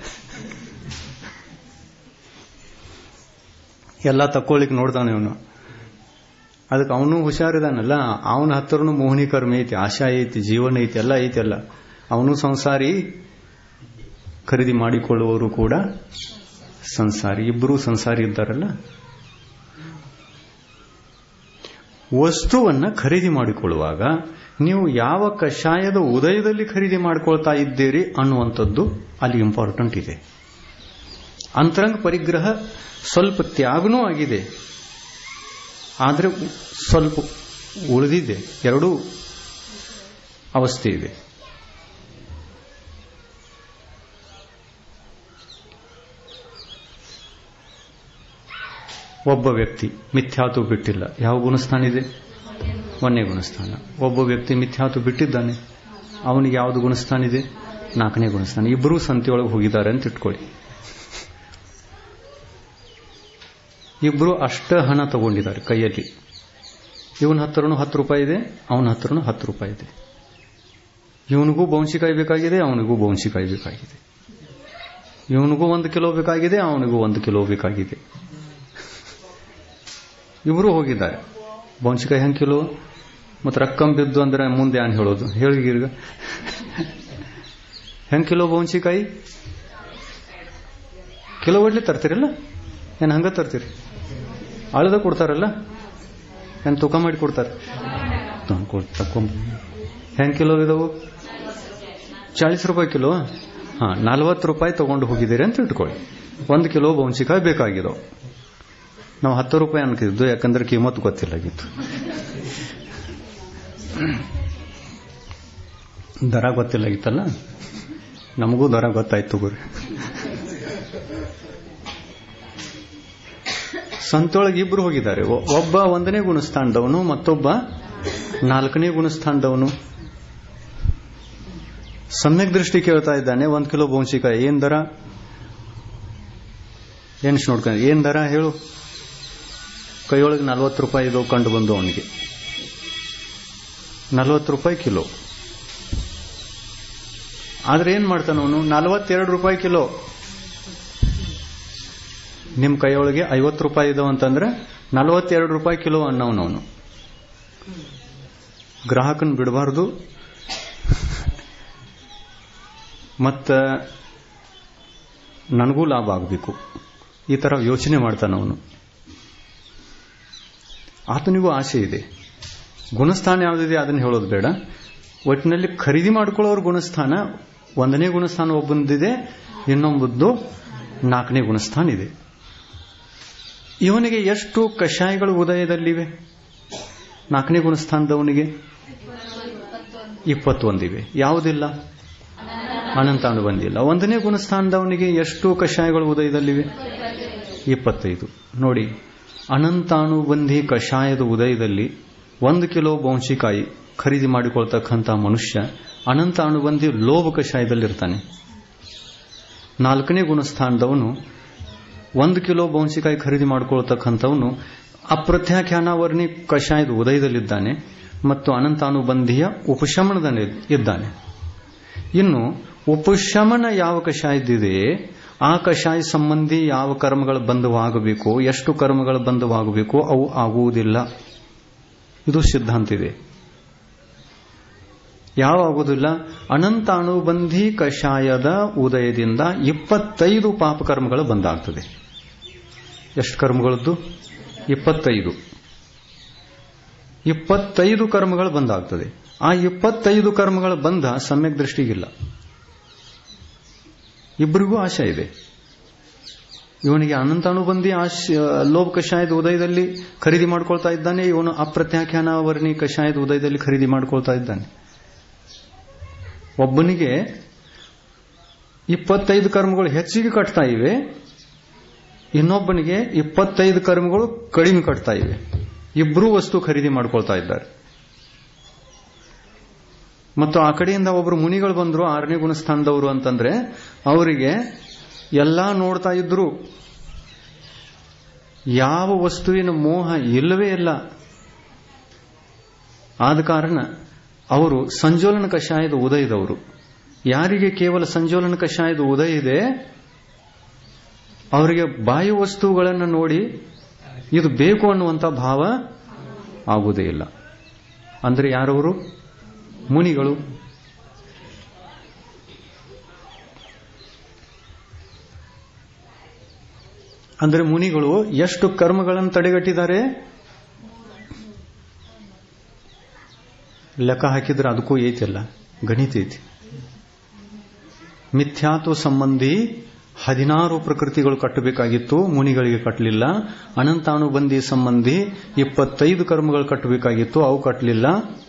ಎಲ್ಲ ತಕ್ಕೊಳ್ಳಿಕ್ ನೋಡ್ತಾನೆ ಇವನು ಅದಕ್ಕೆ ಅವನು ಹುಷಾರಿದಾನಲ್ಲ ಅವನ ಹತ್ರನು ಮೋಹಿನಿ ಕರ್ಮ ಐತಿ ಆಶಾ ಐತಿ ಜೀವನ ಐತಿ ಎಲ್ಲ ಐತಿ ಅಲ್ಲ ಅವನು ಸಂಸಾರಿ ಖರೀದಿ ಮಾಡಿಕೊಳ್ಳುವವರು ಕೂಡ ಸಂಸಾರಿ ಇಬ್ಬರೂ ಸಂಸಾರಿ ಇದ್ದಾರಲ್ಲ ವಸ್ತುವನ್ನ ಖರೀದಿ ಮಾಡಿಕೊಳ್ಳುವಾಗ ನೀವು ಯಾವ ಕಷಾಯದ ಉದಯದಲ್ಲಿ ಖರೀದಿ ಮಾಡ್ಕೊಳ್ತಾ ಇದ್ದೀರಿ ಅನ್ನುವಂಥದ್ದು ಅಲ್ಲಿ ಇಂಪಾರ್ಟೆಂಟ್ ಇದೆ ಅಂತರಂಗ ಪರಿಗ್ರಹ ಸ್ವಲ್ಪ ತ್ಯಾಗನೂ ಆಗಿದೆ ಆದರೆ ಸ್ವಲ್ಪ ಉಳಿದಿದೆ ಎರಡೂ ಅವಸ್ಥೆ ಇದೆ ಒಬ್ಬ ವ್ಯಕ್ತಿ ಮಿಥ್ಯಾತು ಬಿಟ್ಟಿಲ್ಲ ಯಾವ ಗುಣಸ್ಥಾನ ಇದೆ ಒಂದೇ ಗುಣಸ್ಥಾನ ಒಬ್ಬ ವ್ಯಕ್ತಿ ಮಿಥ್ಯಾತು ಬಿಟ್ಟಿದ್ದಾನೆ ಅವನಿಗೆ ಯಾವುದು ಗುಣಸ್ಥಾನ ಇದೆ ನಾಲ್ಕನೇ ಗುಣಸ್ಥಾನ ಇಬ್ಬರೂ ಸಂತೆಯೊಳಗೆ ಹೋಗಿದ್ದಾರೆ ಅಂತ ಇಟ್ಕೊಳ್ಳಿ ಇಬ್ಬರು ಅಷ್ಟ ಹಣ ತಗೊಂಡಿದ್ದಾರೆ ಕೈಯಲ್ಲಿ ಇವನ ಹತ್ರನೂ ಹತ್ತು ರೂಪಾಯಿ ಇದೆ ಅವನ ಹತ್ರನೂ ಹತ್ತು ರೂಪಾಯಿ ಇದೆ ಇವನಿಗೂ ಬೌನ್ಸಿಕಾಯಿ ಬೇಕಾಗಿದೆ ಅವನಿಗೂ ಬೌನ್ಸಿಕಾಯಿ ಬೇಕಾಗಿದೆ ಇವನಿಗೂ ಒಂದು ಕಿಲೋ ಬೇಕಾಗಿದೆ ಅವನಿಗೂ ಒಂದು ಕಿಲೋ ಬೇಕಾಗಿದೆ ಇವರು ಹೋಗಿದ್ದಾರೆ ಬೌನ್ಸಿಕಾಯಿ ಹೆಂಗ್ ಕಿಲೋ ಮತ್ತೆ ರಕ್ಕಂ ಬಿದ್ದು ಅಂದ್ರೆ ಮುಂದೆ ಏನ್ ಹೇಳೋದು ಹೇಳಿಗೀರ್ಗ ಹೆಂಗ್ ಕಿಲೋ ಬೌನ್ಸಿಕಾಯಿ ಕಿಲೋ ಒಡ್ಲಿ ತರ್ತೀರಲ್ಲ ಏನ್ ಹಂಗ ತರ್ತೀರಿ ಅಳದ ಕೊಡ್ತಾರಲ್ಲ ಏನ್ ತೂಕ ಮಾಡಿ ಕೊಡ್ತಾರೆ ಹೆಂಗ್ ಕಿಲೋ ಇದಾವು ಚಾಳಿಸ್ ರೂಪಾಯಿ ಕಿಲೋ ಹಾ ನಲ್ವತ್ತು ರೂಪಾಯಿ ತಗೊಂಡು ಹೋಗಿದ್ದೀರಿ ಅಂತ ಇಟ್ಕೊಳ್ಳಿ ಒಂದು ಕಿಲೋ ಬೌನ್ಸಿಕಾಯಿ ಬೇಕಾಗಿದಾವೆ ನಾವು ಹತ್ತು ರೂಪಾಯಿ ಅನ್ಕಿದ್ದು ಯಾಕಂದ್ರೆ ಕಿಮ್ಮತ್ತು ಗೊತ್ತಿಲ್ಲಾಗಿತ್ತು ದರ ಗೊತ್ತಿಲ್ಲಾಗಿತ್ತಲ್ಲ ನಮಗೂ ದರ ಗೊತ್ತಾಯ್ತು ಗುರಿ ಸಂತೊಳಗೆ ಇಬ್ರು ಹೋಗಿದ್ದಾರೆ ಒಬ್ಬ ಒಂದನೇ ಗುಣಸ್ಥಾನದವನು ಮತ್ತೊಬ್ಬ ನಾಲ್ಕನೇ ಗುಣಸ್ಥಾನದವನು ಸಮ್ಯಕ್ ದೃಷ್ಟಿ ಕೇಳ್ತಾ ಇದ್ದಾನೆ ಒಂದ್ ಕಿಲೋ ಬೌನ್ಸಿಕಾಯಿ ಏನ್ ದರ ಎನ್ಸ್ ನೋಡ್ಕೊಂಡು ಏನ್ ದರ ಹೇಳು ಕೈಯೊಳಗೆ ನಲ್ವತ್ತು ರೂಪಾಯಿ ಇದು ಕಂಡು ಬಂದು ಅವನಿಗೆ ನಲ್ವತ್ತು ರೂಪಾಯಿ ಕಿಲೋ ಆದ್ರೆ ಏನ್ ಮಾಡ್ತಾನ ಅವನು ನಲ್ವತ್ತೆರಡು ರೂಪಾಯಿ ಕಿಲೋ ನಿಮ್ಮ ಕೈಯೊಳಗೆ ಐವತ್ತು ರೂಪಾಯಿ ಇದಾವ ಅಂತಂದ್ರೆ ನಲವತ್ತೆರಡು ರೂಪಾಯಿ ಕಿಲೋ ಅನ್ನವನವನು ಗ್ರಾಹಕನ್ ಬಿಡಬಾರ್ದು ಮತ್ತ ನನಗೂ ಲಾಭ ಆಗಬೇಕು ಈ ತರ ಯೋಚನೆ ಮಾಡ್ತಾನ ಅವನು ಆತನಿಗೂ ಆಸೆ ಇದೆ ಗುಣಸ್ಥಾನ ಯಾವುದಿದೆ ಅದನ್ನು ಹೇಳೋದು ಬೇಡ ಒಟ್ಟಿನಲ್ಲಿ ಖರೀದಿ ಮಾಡ್ಕೊಳ್ಳೋರ ಗುಣಸ್ಥಾನ ಒಂದನೇ ಗುಣಸ್ಥಾನ ಒಬ್ಬಂದಿದೆ ಇನ್ನೊಂಬದ್ದು ನಾಲ್ಕನೇ ಗುಣಸ್ಥಾನ ಇದೆ ಇವನಿಗೆ ಎಷ್ಟು ಕಷಾಯಗಳು ಉದಯದಲ್ಲಿವೆ ನಾಲ್ಕನೇ ಗುಣಸ್ಥಾನದವನಿಗೆ ಇಪ್ಪತ್ತೊಂದಿವೆ ಯಾವುದಿಲ್ಲ ಅನಂತಾನು ಬಂದಿಲ್ಲ ಒಂದನೇ ಗುಣಸ್ಥಾನದವನಿಗೆ ಎಷ್ಟು ಕಷಾಯಗಳು ಉದಯದಲ್ಲಿವೆ ಇಪ್ಪತ್ತೈದು ನೋಡಿ ಅನಂತಾನುಬಂಧಿ ಕಷಾಯದ ಉದಯದಲ್ಲಿ ಒಂದು ಕಿಲೋ ಬೌಂಶಿಕಾಯಿ ಖರೀದಿ ಮಾಡಿಕೊಳ್ತಕ್ಕಂಥ ಮನುಷ್ಯ ಅನಂತ ಅನುಬಂಧಿ ಲೋಭ ಕಷಾಯದಲ್ಲಿರ್ತಾನೆ ನಾಲ್ಕನೇ ಗುಣಸ್ಥಾನದವನು ಒಂದು ಕಿಲೋ ಬೌಂಶಿಕಾಯಿ ಖರೀದಿ ಮಾಡಿಕೊಳ್ತಕ್ಕಂಥವನು ಅಪ್ರತ್ಯಾಖ್ಯಾನಾವರ್ಣಿ ಕಷಾಯದ ಉದಯದಲ್ಲಿದ್ದಾನೆ ಮತ್ತು ಅನಂತಾನುಬಂಧಿಯ ಉಪಶಮನದಲ್ಲಿ ಇದ್ದಾನೆ ಇನ್ನು ಉಪಶಮನ ಯಾವ ಕಷಾಯದಿದೆ ಆ ಕಷಾಯ ಸಂಬಂಧಿ ಯಾವ ಕರ್ಮಗಳ ಬಂಧವಾಗಬೇಕು ಎಷ್ಟು ಕರ್ಮಗಳ ಬಂಧವಾಗಬೇಕು ಅವು ಆಗುವುದಿಲ್ಲ ಇದು ಸಿದ್ಧಾಂತ ಇದೆ ಯಾವ ಆಗುವುದಿಲ್ಲ ಅನಂತ ಅಣುಬಂಧಿ ಕಷಾಯದ ಉದಯದಿಂದ ಇಪ್ಪತ್ತೈದು ಪಾಪಕರ್ಮಗಳು ಬಂದಾಗ್ತದೆ ಎಷ್ಟು ಕರ್ಮಗಳದ್ದು ಇಪ್ಪತ್ತೈದು ಇಪ್ಪತ್ತೈದು ಕರ್ಮಗಳು ಬಂದಾಗ್ತದೆ ಆ ಇಪ್ಪತ್ತೈದು ಕರ್ಮಗಳ ಬಂಧ ಸಮ್ಯಕ್ ದೃಷ್ಟಿಗಿಲ್ಲ ಇಬ್ಬರಿಗೂ ಆಶೆ ಇದೆ ಇವನಿಗೆ ಅನಂತಾನುಬಂಧಿ ಆಶೆ ಲೋಭ ಕಷಾಯದ ಉದಯದಲ್ಲಿ ಖರೀದಿ ಮಾಡ್ಕೊಳ್ತಾ ಇದ್ದಾನೆ ಇವನು ಅಪ್ರತ್ಯಾಖ್ಯಾನಾವರ್ಣಿ ಕಷಾಯದ ಉದಯದಲ್ಲಿ ಖರೀದಿ ಮಾಡ್ಕೊಳ್ತಾ ಇದ್ದಾನೆ ಒಬ್ಬನಿಗೆ ಇಪ್ಪತ್ತೈದು ಕರ್ಮಗಳು ಹೆಚ್ಚಿಗೆ ಕಟ್ತಾ ಇವೆ ಇನ್ನೊಬ್ಬನಿಗೆ ಇಪ್ಪತ್ತೈದು ಕರ್ಮಗಳು ಕಡಿಮೆ ಕಟ್ತಾ ಇವೆ ಇಬ್ಬರೂ ವಸ್ತು ಖರೀದಿ ಮಾಡ್ಕೊಳ್ತಾ ಇದ್ದಾರೆ ಮತ್ತು ಆ ಕಡೆಯಿಂದ ಒಬ್ರು ಮುನಿಗಳು ಬಂದ್ರು ಆರನೇ ಗುಣಸ್ಥಾನದವರು ಅಂತಂದ್ರೆ ಅವರಿಗೆ ಎಲ್ಲಾ ನೋಡ್ತಾ ಇದ್ರು ಯಾವ ವಸ್ತುವಿನ ಮೋಹ ಇಲ್ಲವೇ ಇಲ್ಲ ಆದ ಕಾರಣ ಅವರು ಸಂಜೋಲನ ಕಷಾಯದ ಉದಯದವರು ಯಾರಿಗೆ ಕೇವಲ ಸಂಜೋಲನ ಕಷಾಯದ ಉದಯ ಇದೆ ಅವರಿಗೆ ಬಾಹ್ಯ ವಸ್ತುಗಳನ್ನು ನೋಡಿ ಇದು ಬೇಕು ಅನ್ನುವಂಥ ಭಾವ ಆಗುವುದೇ ಇಲ್ಲ ಅಂದ್ರೆ ಯಾರವರು ಮುನಿಗಳು ಅಂದ್ರೆ ಮುನಿಗಳು ಎಷ್ಟು ಕರ್ಮಗಳನ್ನು ತಡೆಗಟ್ಟಿದ್ದಾರೆ ಲೆಕ್ಕ ಹಾಕಿದ್ರೆ ಅದಕ್ಕೂ ಐತಿಲ್ಲ ಗಣಿತ ಐತಿ ಮಿಥ್ಯಾತ್ವ ಸಂಬಂಧಿ ಹದಿನಾರು ಪ್ರಕೃತಿಗಳು ಕಟ್ಟಬೇಕಾಗಿತ್ತು ಮುನಿಗಳಿಗೆ ಕಟ್ಟಲಿಲ್ಲ ಅನಂತಾನುಬಂಧಿ ಸಂಬಂಧಿ ಇಪ್ಪತ್ತೈದು ಕರ್ಮಗಳು ಕಟ್ಟಬೇಕಾಗಿತ್ತು ಅವು ಕಟ್ಟಲಿಲ್ಲ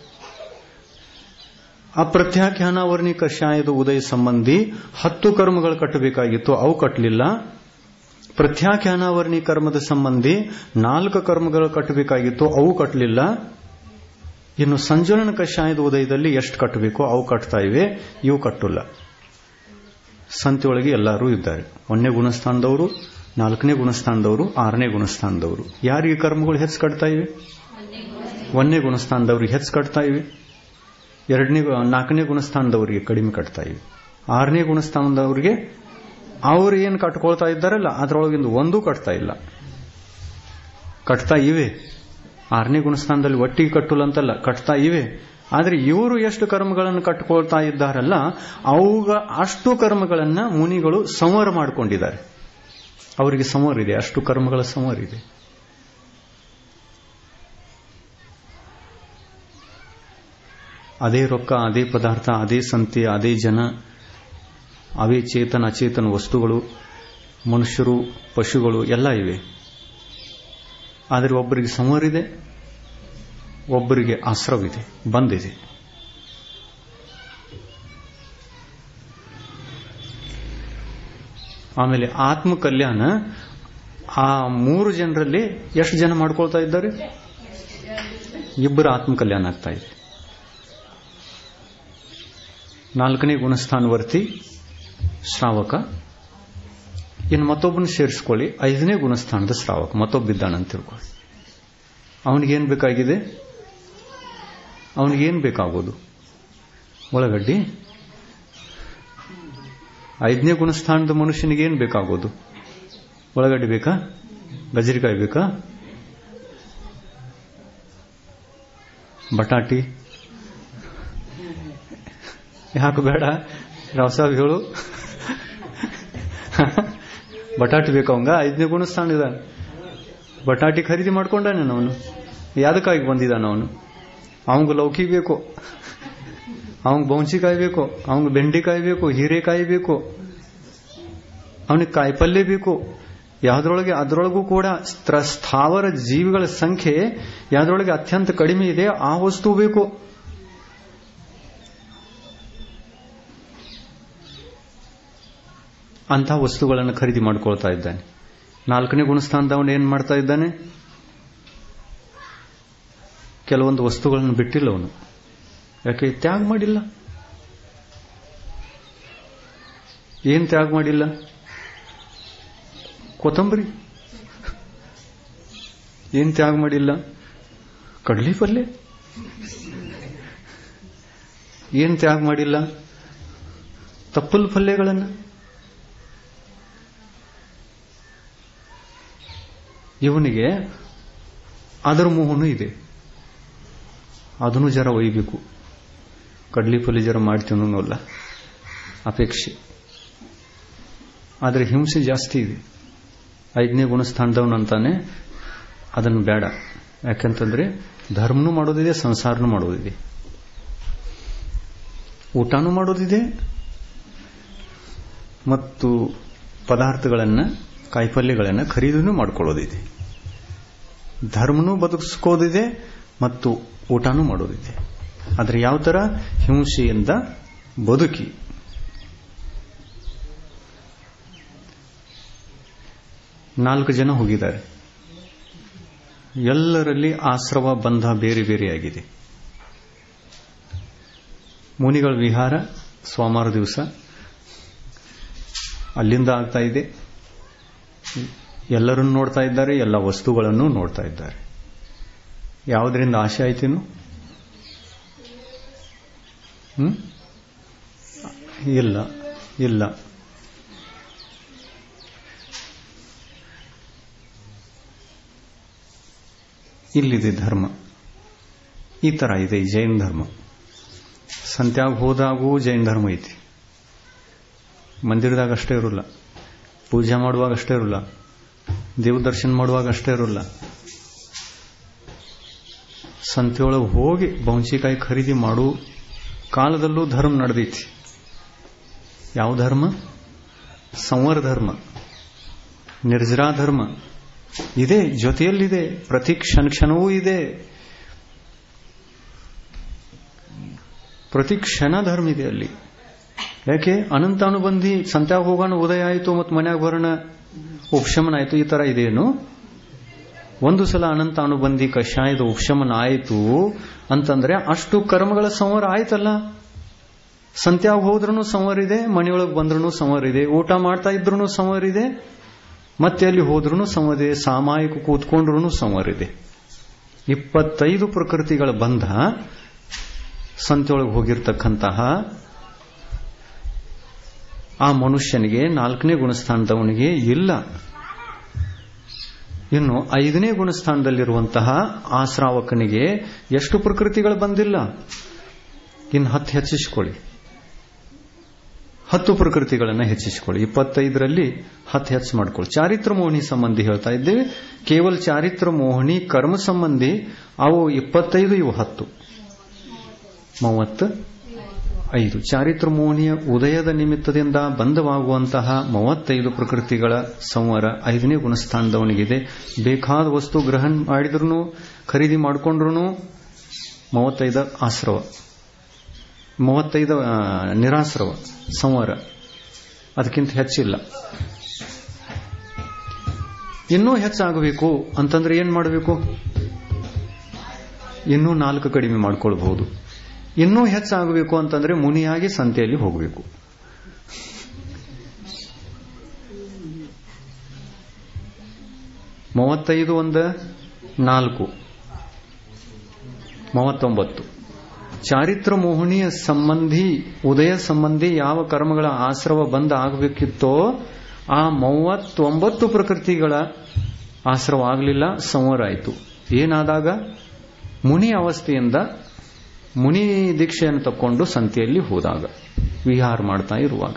ಅಪ್ರತ್ಯಾಖ್ಯಾನಾವರ್ಣಿ ಕಷಾಯದ ಉದಯ ಸಂಬಂಧಿ ಹತ್ತು ಕರ್ಮಗಳು ಕಟ್ಟಬೇಕಾಗಿತ್ತು ಅವು ಕಟ್ಟಲಿಲ್ಲ ಪ್ರತ್ಯಾಖ್ಯಾನಾವರ್ಣಿ ಕರ್ಮದ ಸಂಬಂಧಿ ನಾಲ್ಕು ಕರ್ಮಗಳು ಕಟ್ಟಬೇಕಾಗಿತ್ತು ಅವು ಕಟ್ಟಲಿಲ್ಲ ಇನ್ನು ಸಂಜೋಲನ ಕಷಾಯದ ಉದಯದಲ್ಲಿ ಎಷ್ಟು ಕಟ್ಟಬೇಕು ಅವು ಕಟ್ತಾ ಇವೆ ಇವು ಕಟ್ಟಲ್ಲ ಸಂತೆಯೊಳಗೆ ಎಲ್ಲರೂ ಇದ್ದಾರೆ ಒಂದನೇ ಗುಣಸ್ಥಾನದವರು ನಾಲ್ಕನೇ ಗುಣಸ್ಥಾನದವರು ಆರನೇ ಗುಣಸ್ಥಾನದವರು ಯಾರಿಗೆ ಕರ್ಮಗಳು ಹೆಚ್ಚು ಕಟ್ತಾ ಇವೆ ಒಂದನೇ ಗುಣಸ್ಥಾನದವ್ರಿಗೆ ಹೆಚ್ಚು ಕಟ್ತಾ ಇವೆ ಎರಡನೇ ನಾಲ್ಕನೇ ಗುಣಸ್ಥಾನದವರಿಗೆ ಕಡಿಮೆ ಕಟ್ತಾ ಇವೆ ಆರನೇ ಗುಣಸ್ಥಾನದವರಿಗೆ ಅವರು ಏನು ಕಟ್ಕೊಳ್ತಾ ಇದ್ದಾರಲ್ಲ ಅದರೊಳಗಿಂದ ಒಂದೂ ಕಟ್ತಾ ಇಲ್ಲ ಕಟ್ತಾ ಇವೆ ಆರನೇ ಗುಣಸ್ಥಾನದಲ್ಲಿ ಒಟ್ಟಿಗೆ ಕಟ್ಟಲ್ಲ ಅಂತಲ್ಲ ಕಟ್ತಾ ಇವೆ ಆದರೆ ಇವರು ಎಷ್ಟು ಕರ್ಮಗಳನ್ನು ಕಟ್ಟಿಕೊಳ್ತಾ ಇದ್ದಾರಲ್ಲ ಅವುಗ ಅಷ್ಟು ಕರ್ಮಗಳನ್ನ ಮುನಿಗಳು ಸಂವರ ಮಾಡಿಕೊಂಡಿದ್ದಾರೆ ಅವರಿಗೆ ಸಂವರ ಇದೆ ಅಷ್ಟು ಕರ್ಮಗಳ ಸಂವರ ಇದೆ ಅದೇ ರೊಕ್ಕ ಅದೇ ಪದಾರ್ಥ ಅದೇ ಸಂತೆ ಅದೇ ಜನ ಅವೇ ಚೇತನ ಅಚೇತನ ವಸ್ತುಗಳು ಮನುಷ್ಯರು ಪಶುಗಳು ಎಲ್ಲ ಇವೆ ಆದರೆ ಒಬ್ಬರಿಗೆ ಸಂವರಿದೆ ಒಬ್ಬರಿಗೆ ಆಶ್ರವಿದೆ ಬಂದಿದೆ ಆಮೇಲೆ ಆತ್ಮ ಕಲ್ಯಾಣ ಆ ಮೂರು ಜನರಲ್ಲಿ ಎಷ್ಟು ಜನ ಮಾಡ್ಕೊಳ್ತಾ ಇದ್ದಾರೆ ಇಬ್ಬರು ಆತ್ಮ ಕಲ್ಯಾಣ ಆಗ್ತಾ ಇದೆ ನಾಲ್ಕನೇ ಗುಣಸ್ಥಾನವರ್ತಿ ಶ್ರಾವಕ ಇನ್ನು ಮತ್ತೊಬ್ಬನ ಸೇರಿಸ್ಕೊಳ್ಳಿ ಐದನೇ ಗುಣಸ್ಥಾನದ ಶ್ರಾವಕ ಮತ್ತೊಬ್ಬಿದ್ದಾನಂತ ತಿಳ್ಕೊಳ್ಳಿ ಅವನಿಗೇನು ಬೇಕಾಗಿದೆ ಅವನಿಗೇನು ಬೇಕಾಗೋದು ಒಳಗಡ್ಡಿ ಐದನೇ ಗುಣಸ್ಥಾನದ ಮನುಷ್ಯನಿಗೇನು ಬೇಕಾಗೋದು ಒಳಗಡ್ಡೆ ಬೇಕಾ ಗಜರಿಕಾಯಿ ಬೇಕಾ ಬಟಾಟಿ ಯಾಕೆ ಬೇಡ ರಾವ್ ಹೇಳು ಬಟಾಟಿ ಬೇಕು ಅವಂಗ ಐದನೇ ಗುಣಸ್ಥಾನ ಇದ್ದಾನೆ ಬಟಾಟಿ ಖರೀದಿ ಮಾಡ್ಕೊಂಡಾನೆ ಅವನು ಯಾದಕ್ಕಾಗಿ ಬಂದಿದ್ದಾನ ಅವನು ಅವಂಗ ಲೌಕಿ ಬೇಕು ಅವಂಗ ಬೌಂಚಿಕಾಯಿ ಬೇಕು ಅವಂಗ ಬೆಂಡೆಕಾಯಿ ಬೇಕು ಹೀರೆಕಾಯಿ ಬೇಕು ಅವನಿಗೆ ಕಾಯಿಪಲ್ಯ ಬೇಕು ಯಾವ್ದ್ರೊಳಗೆ ಅದರೊಳಗೂ ಕೂಡ ಸ್ಥಾವರ ಜೀವಿಗಳ ಸಂಖ್ಯೆ ಯಾವ್ದ್ರೊಳಗೆ ಅತ್ಯಂತ ಕಡಿಮೆ ಇದೆ ಆ ವಸ್ತು ಬೇಕು ಅಂಥ ವಸ್ತುಗಳನ್ನು ಖರೀದಿ ಮಾಡ್ಕೊಳ್ತಾ ಇದ್ದಾನೆ ನಾಲ್ಕನೇ ಗುಣಸ್ಥಾನದವನು ಏನ್ ಮಾಡ್ತಾ ಇದ್ದಾನೆ ಕೆಲವೊಂದು ವಸ್ತುಗಳನ್ನು ಬಿಟ್ಟಿಲ್ಲ ಅವನು ಯಾಕೆ ತ್ಯಾಗ ಮಾಡಿಲ್ಲ ಏನ್ ತ್ಯಾಗ ಮಾಡಿಲ್ಲ ಕೊತ್ತಂಬರಿ ಏನ್ ತ್ಯಾಗ ಮಾಡಿಲ್ಲ ಕಡ್ಲಿ ಪಲ್ಯ ಏನ್ ತ್ಯಾಗ ಮಾಡಿಲ್ಲ ತಪ್ಪಲ್ ಪಲ್ಯಗಳನ್ನು ಇವನಿಗೆ ಅದರ ಮೋಹನೂ ಇದೆ ಅದನ್ನು ಜರ ಒಯ್ಬೇಕು ಕಡ್ಲಿ ಪಲ್ಯ ಜರ ಮಾಡ್ತೀನೂ ಅಲ್ಲ ಅಪೇಕ್ಷೆ ಆದರೆ ಹಿಂಸೆ ಜಾಸ್ತಿ ಇದೆ ಐದನೇ ಗುಣಸ್ಥಾನದವನಂತಾನೆ ಅದನ್ನು ಬೇಡ ಯಾಕಂತಂದ್ರೆ ಧರ್ಮನೂ ಮಾಡೋದಿದೆ ಸಂಸಾರನೂ ಮಾಡೋದಿದೆ ಊಟನೂ ಮಾಡೋದಿದೆ ಮತ್ತು ಪದಾರ್ಥಗಳನ್ನು ಕಾಯಿಪಲ್ಯಗಳನ್ನು ಖರೀದಿನೂ ಮಾಡ್ಕೊಳ್ಳೋದಿದೆ ಧರ್ಮನೂ ಬದುಕಿಸ್ಕೋದಿದೆ ಮತ್ತು ಊಟನೂ ಮಾಡೋದಿದೆ ಆದರೆ ಯಾವ ತರ ಹಿಂಸೆಯಿಂದ ಬದುಕಿ ನಾಲ್ಕು ಜನ ಹೋಗಿದ್ದಾರೆ ಎಲ್ಲರಲ್ಲಿ ಆಶ್ರವ ಬಂಧ ಬೇರೆ ಬೇರೆಯಾಗಿದೆ ಮುನಿಗಳ ವಿಹಾರ ಸೋಮವಾರ ದಿವಸ ಅಲ್ಲಿಂದ ಆಗ್ತಾ ಇದೆ ಎಲ್ಲರನ್ನು ನೋಡ್ತಾ ಇದ್ದಾರೆ ಎಲ್ಲ ವಸ್ತುಗಳನ್ನು ನೋಡ್ತಾ ಇದ್ದಾರೆ ಯಾವುದರಿಂದ ಆಶೆ ಆಯ್ತೇನು ಹ್ಮ್ ಇಲ್ಲ ಇಲ್ಲ ಇಲ್ಲಿದೆ ಧರ್ಮ ಈ ತರ ಇದೆ ಈ ಜೈನ ಧರ್ಮ ಸಂತ್ಯಾಗ ಹೋದಾಗೂ ಜೈನ ಧರ್ಮ ಐತಿ ಮಂದಿರದಾಗ ಅಷ್ಟೇ ಇರೋಲ್ಲ ಪೂಜೆ ಮಾಡುವಾಗ ಅಷ್ಟೇ ಇರೋಲ್ಲ ದೇವ ದರ್ಶನ ಮಾಡುವಾಗ ಅಷ್ಟೇ ಇರೋಲ್ಲ ಸಂತೆಯೊಳಗೆ ಹೋಗಿ ಬೌಂಚಿಕಾಯಿ ಖರೀದಿ ಮಾಡು ಕಾಲದಲ್ಲೂ ಧರ್ಮ ನಡೆದೈತಿ ಯಾವ ಧರ್ಮ ಸಂವರ ಧರ್ಮ ನಿರ್ಜರಾ ಧರ್ಮ ಇದೆ ಜೊತೆಯಲ್ಲಿದೆ ಪ್ರತಿ ಕ್ಷಣ ಕ್ಷಣವೂ ಇದೆ ಪ್ರತಿ ಕ್ಷಣ ಧರ್ಮ ಇದೆ ಅಲ್ಲಿ ಯಾಕೆ ಅನಂತಾನುಬಂಧಿ ಸಂತ್ಯಾಗ ಹೋಗೋಣ ಉದಯ ಆಯಿತು ಮತ್ತು ಮನ್ಯಾಗ ಬರೋಣ ಉಪಶಮನ ಆಯಿತು ಈ ತರ ಇದೇನು ಒಂದು ಸಲ ಅನಂತ ಅನುಬಂಧಿ ಕಷಾಯದ ಉಪಶಮನ ಆಯಿತು ಅಂತಂದ್ರೆ ಅಷ್ಟು ಕರ್ಮಗಳ ಸಂವರ ಆಯ್ತಲ್ಲ ಸಂತ್ಯಾಗ ಹೋದ್ರೂ ಸಂವರ ಇದೆ ಮನೆಯೊಳಗೆ ಬಂದ್ರೂ ಸಂವರ ಇದೆ ಊಟ ಮಾಡ್ತಾ ಇದ್ರೂ ಸಂವರ ಇದೆ ಮತ್ತೆ ಅಲ್ಲಿ ಹೋದ್ರೂ ಸಂವರ ಇದೆ ಸಾಮಾಯಿಕ ಕೂತ್ಕೊಂಡ್ರೂ ಸಂವರ ಇದೆ ಇಪ್ಪತ್ತೈದು ಪ್ರಕೃತಿಗಳ ಬಂಧ ಸಂತೆಯೊಳಗೆ ಹೋಗಿರ್ತಕ್ಕಂತಹ ಆ ಮನುಷ್ಯನಿಗೆ ನಾಲ್ಕನೇ ಗುಣಸ್ಥಾನದವನಿಗೆ ಇಲ್ಲ ಇನ್ನು ಐದನೇ ಗುಣಸ್ಥಾನದಲ್ಲಿರುವಂತಹ ಆ ಶ್ರಾವಕನಿಗೆ ಎಷ್ಟು ಪ್ರಕೃತಿಗಳು ಬಂದಿಲ್ಲ ಇನ್ನು ಹತ್ತು ಹೆಚ್ಚಿಸಿಕೊಳ್ಳಿ ಹತ್ತು ಪ್ರಕೃತಿಗಳನ್ನು ಹೆಚ್ಚಿಸಿಕೊಳ್ಳಿ ಇಪ್ಪತ್ತೈದರಲ್ಲಿ ಹತ್ತು ಹೆಚ್ಚು ಮಾಡ್ಕೊಳ್ಳಿ ಚಾರಿತ್ರ ಮೋಹಿನಿ ಸಂಬಂಧಿ ಹೇಳ್ತಾ ಇದ್ದೇವೆ ಕೇವಲ ಚಾರಿತ್ರ ಮೋಹಿನಿ ಕರ್ಮ ಸಂಬಂಧಿ ಅವು ಇಪ್ಪತ್ತೈದು ಇವು ಹತ್ತು ಮೂವತ್ತು ಐದು ಚಾರಿತ್ರ ಮೋಹನಿಯ ಉದಯದ ನಿಮಿತ್ತದಿಂದ ಬಂಧವಾಗುವಂತಹ ಮೂವತ್ತೈದು ಪ್ರಕೃತಿಗಳ ಸಂವರ ಐದನೇ ಗುಣಸ್ಥಾನದವನಿಗಿದೆ ಬೇಕಾದ ವಸ್ತು ಗ್ರಹಣ ಮಾಡಿದ್ರು ಖರೀದಿ ಮಾಡಿಕೊಂಡ್ರು ಮೂವತ್ತೈದ ಆಶ್ರವ ಮೂವತ್ತೈದ ನಿರಾಶ್ರವ ಸಂವರ ಅದಕ್ಕಿಂತ ಹೆಚ್ಚಿಲ್ಲ ಇನ್ನೂ ಹೆಚ್ಚಾಗಬೇಕು ಅಂತಂದ್ರೆ ಏನ್ ಮಾಡಬೇಕು ಇನ್ನೂ ನಾಲ್ಕು ಕಡಿಮೆ ಮಾಡ್ಕೊಳ್ಬಹುದು ಇನ್ನೂ ಹೆಚ್ಚಾಗಬೇಕು ಅಂತಂದ್ರೆ ಮುನಿಯಾಗಿ ಸಂತೆಯಲ್ಲಿ ಹೋಗಬೇಕು ಮೂವತ್ತೈದು ಒಂದು ನಾಲ್ಕು ಮೂವತ್ತೊಂಬತ್ತು ಚಾರಿತ್ರ ಮೋಹನಿಯ ಸಂಬಂಧಿ ಉದಯ ಸಂಬಂಧಿ ಯಾವ ಕರ್ಮಗಳ ಆಶ್ರವ ಬಂದ ಆಗಬೇಕಿತ್ತೋ ಆ ಮೂವತ್ತೊಂಬತ್ತು ಪ್ರಕೃತಿಗಳ ಆಶ್ರವ ಆಗಲಿಲ್ಲ ಸಂವರ ಆಯಿತು ಏನಾದಾಗ ಮುನಿ ಅವಸ್ಥೆಯಿಂದ ಮುನಿ ದೀಕ್ಷೆಯನ್ನು ತಕ್ಕೊಂಡು ಸಂತೆಯಲ್ಲಿ ಹೋದಾಗ ವಿಹಾರ ಮಾಡ್ತಾ ಇರುವಾಗ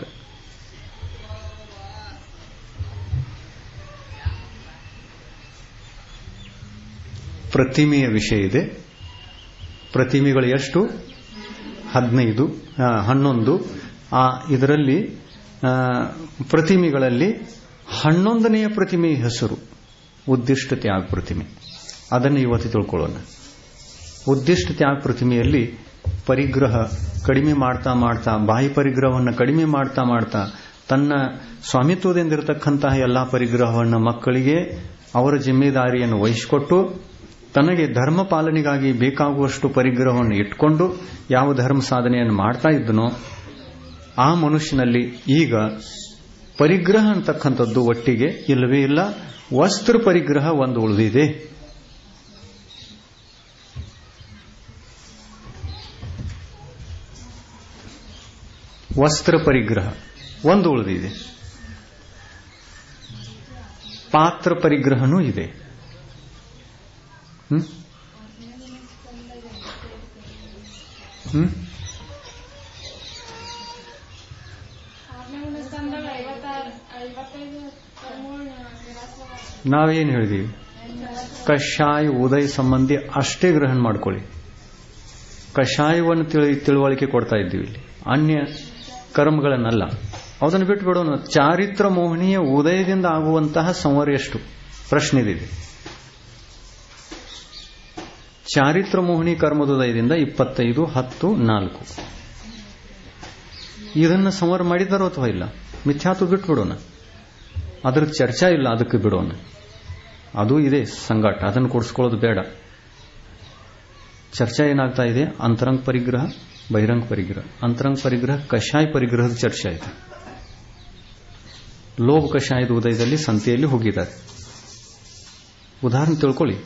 ಪ್ರತಿಮೆಯ ವಿಷಯ ಇದೆ ಪ್ರತಿಮೆಗಳು ಎಷ್ಟು ಹದಿನೈದು ಹನ್ನೊಂದು ಆ ಇದರಲ್ಲಿ ಪ್ರತಿಮೆಗಳಲ್ಲಿ ಹನ್ನೊಂದನೆಯ ಪ್ರತಿಮೆಯ ಹೆಸರು ಉದ್ದಿಷ್ಟ ತ್ಯಾಗ ಪ್ರತಿಮೆ ಅದನ್ನು ಇವತ್ತು ತಿಳ್ಕೊಳ್ಳೋಣ ಉದ್ದಿಷ್ಟ ತ್ಯಾಗ ಪ್ರತಿಮೆಯಲ್ಲಿ ಪರಿಗ್ರಹ ಕಡಿಮೆ ಮಾಡ್ತಾ ಮಾಡ್ತಾ ಬಾಯಿ ಪರಿಗ್ರಹವನ್ನು ಕಡಿಮೆ ಮಾಡ್ತಾ ಮಾಡ್ತಾ ತನ್ನ ಸ್ವಾಮಿತ್ವದಿಂದಿರತಕ್ಕಂತಹ ಎಲ್ಲಾ ಪರಿಗ್ರಹವನ್ನು ಮಕ್ಕಳಿಗೆ ಅವರ ಜಿಮ್ಮೆದಾರಿಯನ್ನು ವಹಿಸಿಕೊಟ್ಟು ತನಗೆ ಧರ್ಮ ಪಾಲನೆಗಾಗಿ ಬೇಕಾಗುವಷ್ಟು ಪರಿಗ್ರಹವನ್ನು ಇಟ್ಕೊಂಡು ಯಾವ ಧರ್ಮ ಸಾಧನೆಯನ್ನು ಮಾಡ್ತಾ ಇದ್ದನೋ ಆ ಮನುಷ್ಯನಲ್ಲಿ ಈಗ ಪರಿಗ್ರಹ ಅಂತಕ್ಕಂಥದ್ದು ಒಟ್ಟಿಗೆ ಇಲ್ಲವೇ ಇಲ್ಲ ವಸ್ತ್ರ ಪರಿಗ್ರಹ ಒಂದು ಉಳಿದಿದೆ ವಸ್ತ್ರ ಪರಿಗ್ರಹ ಒಂದು ಉಳಿದಿದೆ ಪಾತ್ರ ಪರಿಗ್ರಹನೂ ಇದೆ ಹ್ಮ್ ಹ್ಮ್ ನಾವೇನು ಹೇಳಿದೀವಿ ಕಷಾಯ ಉದಯ ಸಂಬಂಧಿ ಅಷ್ಟೇ ಗ್ರಹಣ ಮಾಡ್ಕೊಳ್ಳಿ ಕಷಾಯವನ್ನು ತಿಳಿ ತಿಳುವಳಿಕೆ ಕೊಡ್ತಾ ಇದ್ದೀವಿ ಇಲ್ಲಿ ಅನ್ಯ ಕರ್ಮಗಳನ್ನಲ್ಲ ಅದನ್ನು ಬಿಟ್ಟು ಬಿಡೋಣ ಚಾರಿತ್ರ ಮೋಹನೀಯ ಉದಯದಿಂದ ಆಗುವಂತಹ ಸಂವರ ಎಷ್ಟು ಪ್ರಶ್ನೆ ಇದೆ ಚಾರಿತ್ರ ಮೋಹಿನಿ ಕರ್ಮದೋದಯದಿಂದ ಇಪ್ಪತ್ತೈದು ಹತ್ತು ನಾಲ್ಕು ಇದನ್ನು ಸಂವರ ಮಾಡಿದಾರೋ ಅಥವಾ ಇಲ್ಲ ಮಿಥ್ಯಾತು ಬಿಟ್ಬಿಡೋಣ ಅದ್ರ ಚರ್ಚಾ ಇಲ್ಲ ಅದಕ್ಕೆ ಬಿಡೋಣ ಅದು ಇದೆ ಸಂಗಾಟ ಅದನ್ನು ಕೊಡಿಸ್ಕೊಳ್ಳೋದು ಬೇಡ ಚರ್ಚೆ ಏನಾಗ್ತಾ ಇದೆ ಅಂತರಂಗ ಪರಿಗ್ರಹ ಬಹಿರಂಗ ಪರಿಗ್ರಹ ಅಂತರಂಗ ಪರಿಗ್ರಹ ಕಷಾಯ ಪರಿಗ್ರಹದ ಚರ್ಚೆ ಇದೆ ಲೋಭ ಕಷಾಯದ ಉದಯದಲ್ಲಿ ಸಂತೆಯಲ್ಲಿ ಹೋಗಿದ್ದಾರೆ ಉದಾಹರಣೆ ತಿಳ್ಕೊಳ್ಳಿ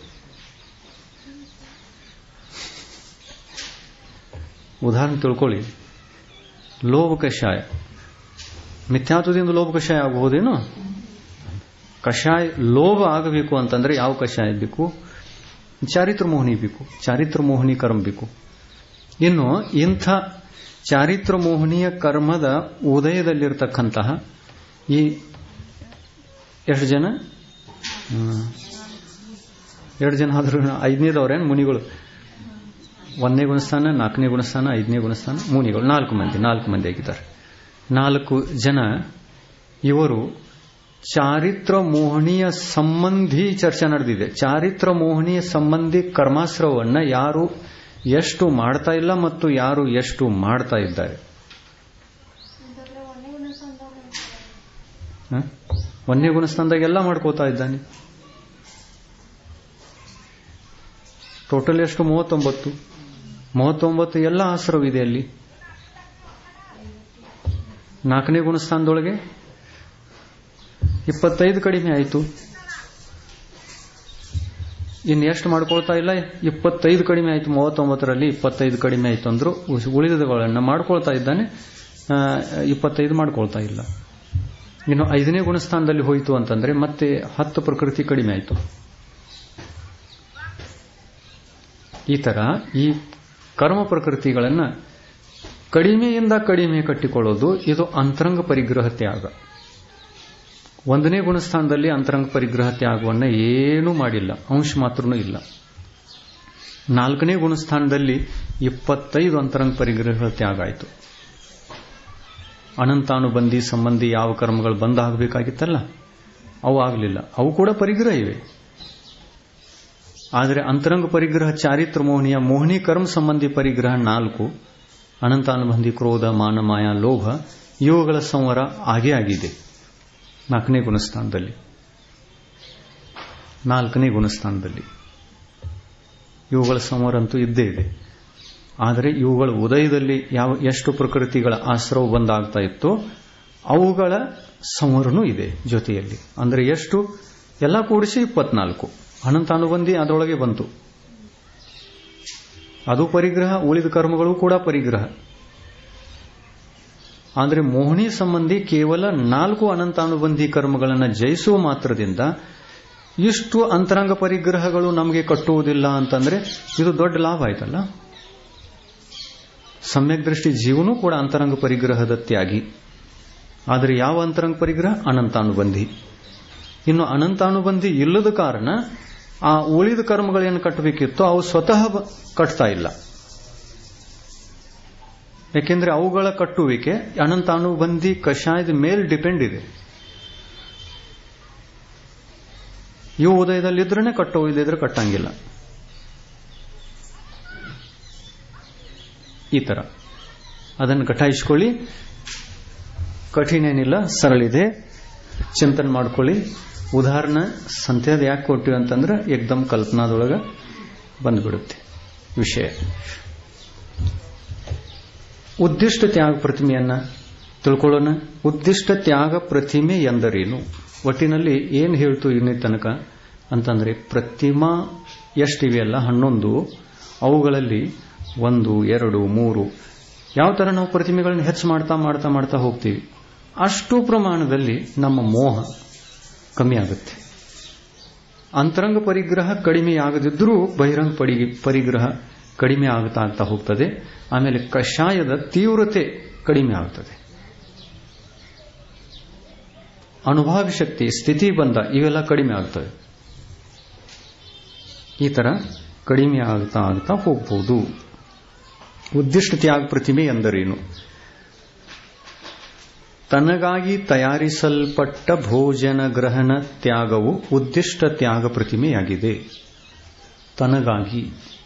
ಉದಾಹರಣೆ ತಿಳ್ಕೊಳ್ಳಿ ಲೋಭ ಕಷಾಯ ಮಿಥ್ಯಾತ್ವದಿಂದ ಲೋಭ ಕಷಾಯ ಆಗಬಹುದೇನು ಕಷಾಯ ಲೋಭ ಆಗಬೇಕು ಅಂತಂದ್ರೆ ಯಾವ ಕಷಾಯ ಬೇಕು ಚಾರಿತ್ರ ಮೋಹಿನಿ ಬೇಕು ಚಾರಿತ್ರ ಮೋಹಿನಿ ಕರ್ಮ ಬೇಕು ಇನ್ನು ಇಂಥ ಚಾರಿತ್ರ ಮೋಹನೀಯ ಕರ್ಮದ ಉದಯದಲ್ಲಿರ್ತಕ್ಕಂತಹ ಈ ಎಷ್ಟು ಜನ ಎರಡು ಜನ ಆದ್ರೂ ಐದನೇದವ್ರೇನು ಮುನಿಗಳು ಒಂದನೇ ಗುಣಸ್ಥಾನ ನಾಲ್ಕನೇ ಗುಣಸ್ಥಾನ ಐದನೇ ಗುಣಸ್ಥಾನ ಮುನಿಗಳು ನಾಲ್ಕು ಮಂದಿ ನಾಲ್ಕು ಮಂದಿ ಆಗಿದ್ದಾರೆ ನಾಲ್ಕು ಜನ ಇವರು ಚಾರಿತ್ರ ಮೋಹನೀಯ ಸಂಬಂಧಿ ಚರ್ಚೆ ನಡೆದಿದೆ ಚಾರಿತ್ರ ಮೋಹನೀಯ ಸಂಬಂಧಿ ಕರ್ಮಾಶ್ರವನ್ನ ಯಾರು ಎಷ್ಟು ಮಾಡ್ತಾ ಇಲ್ಲ ಮತ್ತು ಯಾರು ಎಷ್ಟು ಮಾಡ್ತಾ ಇದ್ದಾರೆ ಒಂದೇ ಗುಣಸ್ಥಾನದಾಗ ಎಲ್ಲ ಮಾಡ್ಕೋತಾ ಇದ್ದಾನೆ ಟೋಟಲ್ ಎಷ್ಟು ಮೂವತ್ತೊಂಬತ್ತು ಮೂವತ್ತೊಂಬತ್ತು ಎಲ್ಲ ಆಶ್ರವಿದೆ ಅಲ್ಲಿ ನಾಲ್ಕನೇ ಗುಣಸ್ಥಾನದೊಳಗೆ ಇಪ್ಪತ್ತೈದು ಕಡಿಮೆ ಆಯಿತು ಇನ್ನು ಎಷ್ಟು ಮಾಡ್ಕೊಳ್ತಾ ಇಲ್ಲ ಇಪ್ಪತ್ತೈದು ಕಡಿಮೆ ಆಯಿತು ಮೂವತ್ತೊಂಬತ್ತರಲ್ಲಿ ಇಪ್ಪತ್ತೈದು ಕಡಿಮೆ ಆಯಿತು ಅಂದ್ರು ಉಳಿದವುಗಳನ್ನು ಮಾಡ್ಕೊಳ್ತಾ ಇದ್ದಾನೆ ಇಪ್ಪತ್ತೈದು ಮಾಡ್ಕೊಳ್ತಾ ಇಲ್ಲ ಇನ್ನು ಐದನೇ ಗುಣಸ್ಥಾನದಲ್ಲಿ ಹೋಯಿತು ಅಂತಂದ್ರೆ ಮತ್ತೆ ಹತ್ತು ಪ್ರಕೃತಿ ಕಡಿಮೆ ಆಯಿತು ಈ ತರ ಈ ಕರ್ಮ ಪ್ರಕೃತಿಗಳನ್ನು ಕಡಿಮೆಯಿಂದ ಕಡಿಮೆ ಕಟ್ಟಿಕೊಳ್ಳೋದು ಇದು ಅಂತರಂಗ ಪರಿಗ್ರಹ ತ್ಯಾಗ ಒಂದನೇ ಗುಣಸ್ಥಾನದಲ್ಲಿ ಅಂತರಂಗ ಪರಿಗ್ರಹ ತ್ಯಾಗವನ್ನು ಏನೂ ಮಾಡಿಲ್ಲ ಅಂಶ ಮಾತ್ರನೂ ಇಲ್ಲ ನಾಲ್ಕನೇ ಗುಣಸ್ಥಾನದಲ್ಲಿ ಇಪ್ಪತ್ತೈದು ಅಂತರಂಗ ಪರಿಗ್ರಹ ತ್ಯಾಗ ಆಯಿತು ಅನಂತಾನುಬಂಧಿ ಸಂಬಂಧಿ ಯಾವ ಕರ್ಮಗಳು ಬಂದ ಆಗಬೇಕಾಗಿತ್ತಲ್ಲ ಅವು ಆಗಲಿಲ್ಲ ಅವು ಕೂಡ ಪರಿಗ್ರಹ ಇವೆ ಆದರೆ ಅಂತರಂಗ ಪರಿಗ್ರಹ ಚಾರಿತ್ರ ಮೋಹನಿಯ ಮೋಹಿನಿ ಕರ್ಮ ಸಂಬಂಧಿ ಪರಿಗ್ರಹ ನಾಲ್ಕು ಅನಂತಾನುಬಂಧಿ ಕ್ರೋಧ ಮಾನ ಮಾಯ ಲೋಭ ಇವುಗಳ ಸಂವರ ಆಗೇ ಆಗಿದೆ ನಾಲ್ಕನೇ ಗುಣಸ್ಥಾನದಲ್ಲಿ ನಾಲ್ಕನೇ ಗುಣಸ್ಥಾನದಲ್ಲಿ ಇವುಗಳ ಸಂವರ ಅಂತೂ ಇದ್ದೇ ಇದೆ ಆದರೆ ಇವುಗಳ ಉದಯದಲ್ಲಿ ಯಾವ ಎಷ್ಟು ಪ್ರಕೃತಿಗಳ ಆಶ್ರವ ಬಂದಾಗ್ತಾ ಇತ್ತು ಅವುಗಳ ಸಂವರನೂ ಇದೆ ಜೊತೆಯಲ್ಲಿ ಅಂದರೆ ಎಷ್ಟು ಎಲ್ಲ ಕೂಡಿಸಿ ಇಪ್ಪತ್ನಾಲ್ಕು ಅನಂತಾನುಬಂಧಿ ಅದರೊಳಗೆ ಬಂತು ಅದು ಪರಿಗ್ರಹ ಉಳಿದ ಕರ್ಮಗಳು ಕೂಡ ಪರಿಗ್ರಹ ಆದರೆ ಮೋಹಿನಿ ಸಂಬಂಧಿ ಕೇವಲ ನಾಲ್ಕು ಅನಂತಾನುಬಂಧಿ ಕರ್ಮಗಳನ್ನು ಜಯಿಸುವ ಮಾತ್ರದಿಂದ ಇಷ್ಟು ಅಂತರಂಗ ಪರಿಗ್ರಹಗಳು ನಮಗೆ ಕಟ್ಟುವುದಿಲ್ಲ ಅಂತಂದ್ರೆ ಇದು ದೊಡ್ಡ ಲಾಭ ಆಯ್ತಲ್ಲ ಸಮ್ಯಕ್ ದೃಷ್ಟಿ ಜೀವನೂ ಕೂಡ ಅಂತರಂಗ ಪರಿಗ್ರಹದ ತ್ಯಾಗಿ ಆದರೆ ಯಾವ ಅಂತರಂಗ ಪರಿಗ್ರಹ ಅನಂತಾನುಬಂಧಿ ಇನ್ನು ಅನಂತಾನುಬಂಧಿ ಇಲ್ಲದ ಕಾರಣ ಆ ಉಳಿದ ಕರ್ಮಗಳೇನು ಕಟ್ಟಬೇಕಿತ್ತು ಅವು ಸ್ವತಃ ಕಟ್ತಾ ಇಲ್ಲ ಯಾಕೆಂದ್ರೆ ಅವುಗಳ ಕಟ್ಟುವಿಕೆ ಅನಂತಾನುಬಂಧಿ ಕಷಾಯದ ಮೇಲೆ ಡಿಪೆಂಡ್ ಇದೆ ಇವು ಉದಯದಲ್ಲಿದ್ರೇ ಕಟ್ಟೋ ಇಲ್ಲದಿದ್ರೆ ಕಟ್ಟಂಗಿಲ್ಲ ಈ ತರ ಅದನ್ನು ಕಟಾಯಿಸ್ಕೊಳ್ಳಿ ಕಠಿಣ ಏನಿಲ್ಲ ಸರಳಿದೆ ಚಿಂತನೆ ಮಾಡ್ಕೊಳ್ಳಿ ಉದಾಹರಣೆ ಸಂತ್ಯಾದ ಯಾಕೆ ಕೊಟ್ಟಿವಿ ಅಂತಂದ್ರೆ ಏಕ್ದಮ್ ಕಲ್ಪನಾದೊಳಗೆ ಬಂದ್ಬಿಡುತ್ತೆ ವಿಷಯ ಉದ್ದಿಷ್ಟ ತ್ಯಾಗ ಪ್ರತಿಮೆಯನ್ನ ತಿಳ್ಕೊಳ್ಳೋಣ ಉದ್ದಿಷ್ಟ ತ್ಯಾಗ ಪ್ರತಿಮೆ ಎಂದರೇನು ಒಟ್ಟಿನಲ್ಲಿ ಏನು ಹೇಳ್ತು ಇನ್ನೇ ತನಕ ಅಂತಂದ್ರೆ ಪ್ರತಿಮಾ ಎಷ್ಟಿವೆಯಲ್ಲ ಹನ್ನೊಂದು ಅವುಗಳಲ್ಲಿ ಒಂದು ಎರಡು ಮೂರು ಯಾವ ತರ ನಾವು ಪ್ರತಿಮೆಗಳನ್ನ ಹೆಚ್ಚು ಮಾಡ್ತಾ ಮಾಡ್ತಾ ಮಾಡ್ತಾ ಹೋಗ್ತೀವಿ ಅಷ್ಟು ಪ್ರಮಾಣದಲ್ಲಿ ನಮ್ಮ ಮೋಹ ಕಮ್ಮಿ ಆಗುತ್ತೆ ಅಂತರಂಗ ಪರಿಗ್ರಹ ಕಡಿಮೆ ಆಗದಿದ್ರೂ ಬಹಿರಂಗ ಪರಿಗ್ರಹ ಕಡಿಮೆ ಆಗ್ತಾ ಆಗ್ತಾ ಹೋಗ್ತದೆ ಆಮೇಲೆ ಕಷಾಯದ ತೀವ್ರತೆ ಕಡಿಮೆ ಆಗ್ತದೆ ಅನುಭಾವ ಶಕ್ತಿ ಸ್ಥಿತಿ ಬಂದ ಇವೆಲ್ಲ ಕಡಿಮೆ ಆಗ್ತವೆ ಈ ತರ ಕಡಿಮೆ ಆಗ್ತಾ ಆಗ್ತಾ ಹೋಗ್ಬೋದು ಉದ್ದಿಷ್ಟ ತ್ಯಾಗ ಪ್ರತಿಮೆ ಎಂದರೇನು ತನಗಾಗಿ ತಯಾರಿಸಲ್ಪಟ್ಟ ಭೋಜನ ಗ್ರಹಣ ತ್ಯಾಗವು ಉದ್ದಿಷ್ಟ ತ್ಯಾಗ ಪ್ರತಿಮೆಯಾಗಿದೆ ತನಗಾಗಿ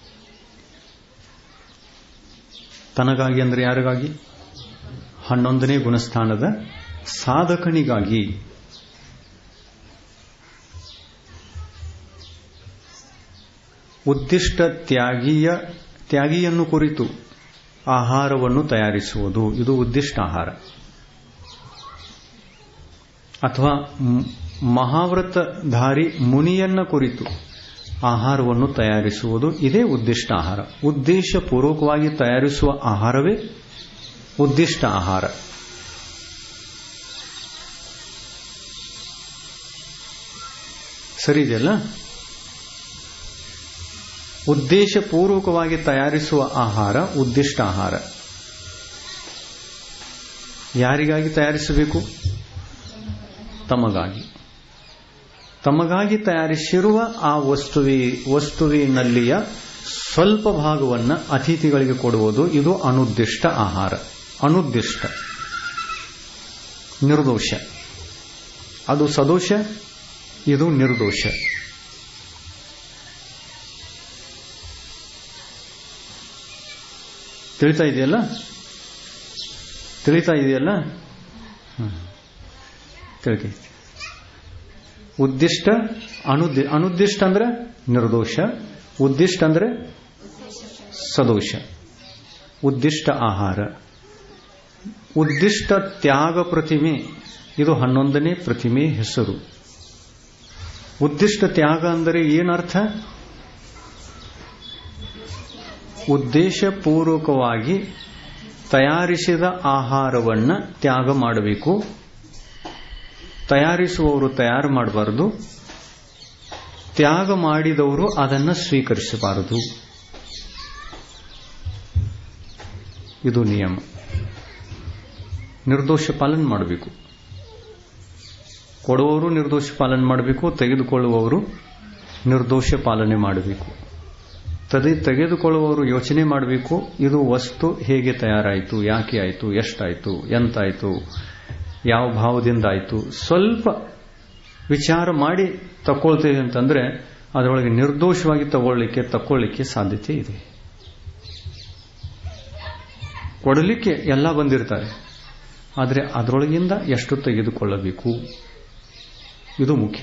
ತನಗಾಗಿ ಅಂದ್ರೆ ಯಾರಿಗಾಗಿ ಹನ್ನೊಂದನೇ ಗುಣಸ್ಥಾನದ ಸಾಧಕನಿಗಾಗಿ ಉದ್ದಿಷ್ಟ ತ್ಯಾಗಿಯ ತ್ಯಾಗಿಯನ್ನು ಕುರಿತು ಆಹಾರವನ್ನು ತಯಾರಿಸುವುದು ಇದು ಉದ್ದಿಷ್ಟ ಆಹಾರ ಅಥವಾ ಮಹಾವ್ರತಧಾರಿ ಮುನಿಯನ್ನ ಕುರಿತು ಆಹಾರವನ್ನು ತಯಾರಿಸುವುದು ಇದೇ ಉದ್ದಿಷ್ಟ ಆಹಾರ ಉದ್ದೇಶಪೂರ್ವಕವಾಗಿ ತಯಾರಿಸುವ ಆಹಾರವೇ ಉದ್ದಿಷ್ಟ ಆಹಾರ ಸರಿ ಇದೆಯಲ್ಲ ಉದ್ದೇಶಪೂರ್ವಕವಾಗಿ ತಯಾರಿಸುವ ಆಹಾರ ಉದ್ದಿಷ್ಟ ಆಹಾರ ಯಾರಿಗಾಗಿ ತಯಾರಿಸಬೇಕು ತಮಗಾಗಿ ತಮಗಾಗಿ ತಯಾರಿಸಿರುವ ಆ ವಸ್ತುವಿ ವಸ್ತುವಿನಲ್ಲಿಯ ಸ್ವಲ್ಪ ಭಾಗವನ್ನು ಅತಿಥಿಗಳಿಗೆ ಕೊಡುವುದು ಇದು ಅನುದ್ದಿಷ್ಟ ಆಹಾರ ಅನುದ್ದಿಷ್ಟ ನಿರ್ದೋಷ ಅದು ಸದೋಷ ಇದು ನಿರ್ದೋಷ ತಿಳಿತಾ ಇದೆಯಲ್ಲ ತಿಳಿತಾ ಇದೆಯಲ್ಲ ತಿಳ್ಕಿ ಉದ್ದಿಷ್ಟ ಅನುದ್ದಿ ಅನುದ್ದಿಷ್ಟ ಅಂದ್ರೆ ನಿರ್ದೋಷ ಉದ್ದಿಷ್ಟ ಅಂದ್ರೆ ಸದೋಷ ಉದ್ದಿಷ್ಟ ಆಹಾರ ಉದ್ದಿಷ್ಟ ತ್ಯಾಗ ಪ್ರತಿಮೆ ಇದು ಹನ್ನೊಂದನೇ ಪ್ರತಿಮೆ ಹೆಸರು ಉದ್ದಿಷ್ಟ ತ್ಯಾಗ ಅಂದರೆ ಏನರ್ಥ ಉದ್ದೇಶಪೂರ್ವಕವಾಗಿ ತಯಾರಿಸಿದ ಆಹಾರವನ್ನು ತ್ಯಾಗ ಮಾಡಬೇಕು ತಯಾರಿಸುವವರು ತಯಾರು ಮಾಡಬಾರದು ತ್ಯಾಗ ಮಾಡಿದವರು ಅದನ್ನು ಸ್ವೀಕರಿಸಬಾರದು ಇದು ನಿಯಮ ನಿರ್ದೋಷ ಪಾಲನೆ ಮಾಡಬೇಕು ಕೊಡುವವರು ನಿರ್ದೋಷ ಪಾಲನೆ ಮಾಡಬೇಕು ತೆಗೆದುಕೊಳ್ಳುವವರು ನಿರ್ದೋಷ ಪಾಲನೆ ಮಾಡಬೇಕು ತದೆ ತೆಗೆದುಕೊಳ್ಳುವವರು ಯೋಚನೆ ಮಾಡಬೇಕು ಇದು ವಸ್ತು ಹೇಗೆ ತಯಾರಾಯಿತು ಯಾಕೆ ಆಯಿತು ಎಷ್ಟಾಯಿತು ಎಂತಾಯಿತು ಯಾವ ಭಾವದಿಂದ ಆಯಿತು ಸ್ವಲ್ಪ ವಿಚಾರ ಮಾಡಿ ತಗೊಳ್ತೇವೆ ಅಂತಂದ್ರೆ ಅದರೊಳಗೆ ನಿರ್ದೋಷವಾಗಿ ತಗೊಳ್ಳಿಕ್ಕೆ ತಕೊಳ್ಳಿಕ್ಕೆ ಸಾಧ್ಯತೆ ಇದೆ ಕೊಡಲಿಕ್ಕೆ ಎಲ್ಲ ಬಂದಿರ್ತಾರೆ ಆದರೆ ಅದರೊಳಗಿಂದ ಎಷ್ಟು ತೆಗೆದುಕೊಳ್ಳಬೇಕು ಇದು ಮುಖ್ಯ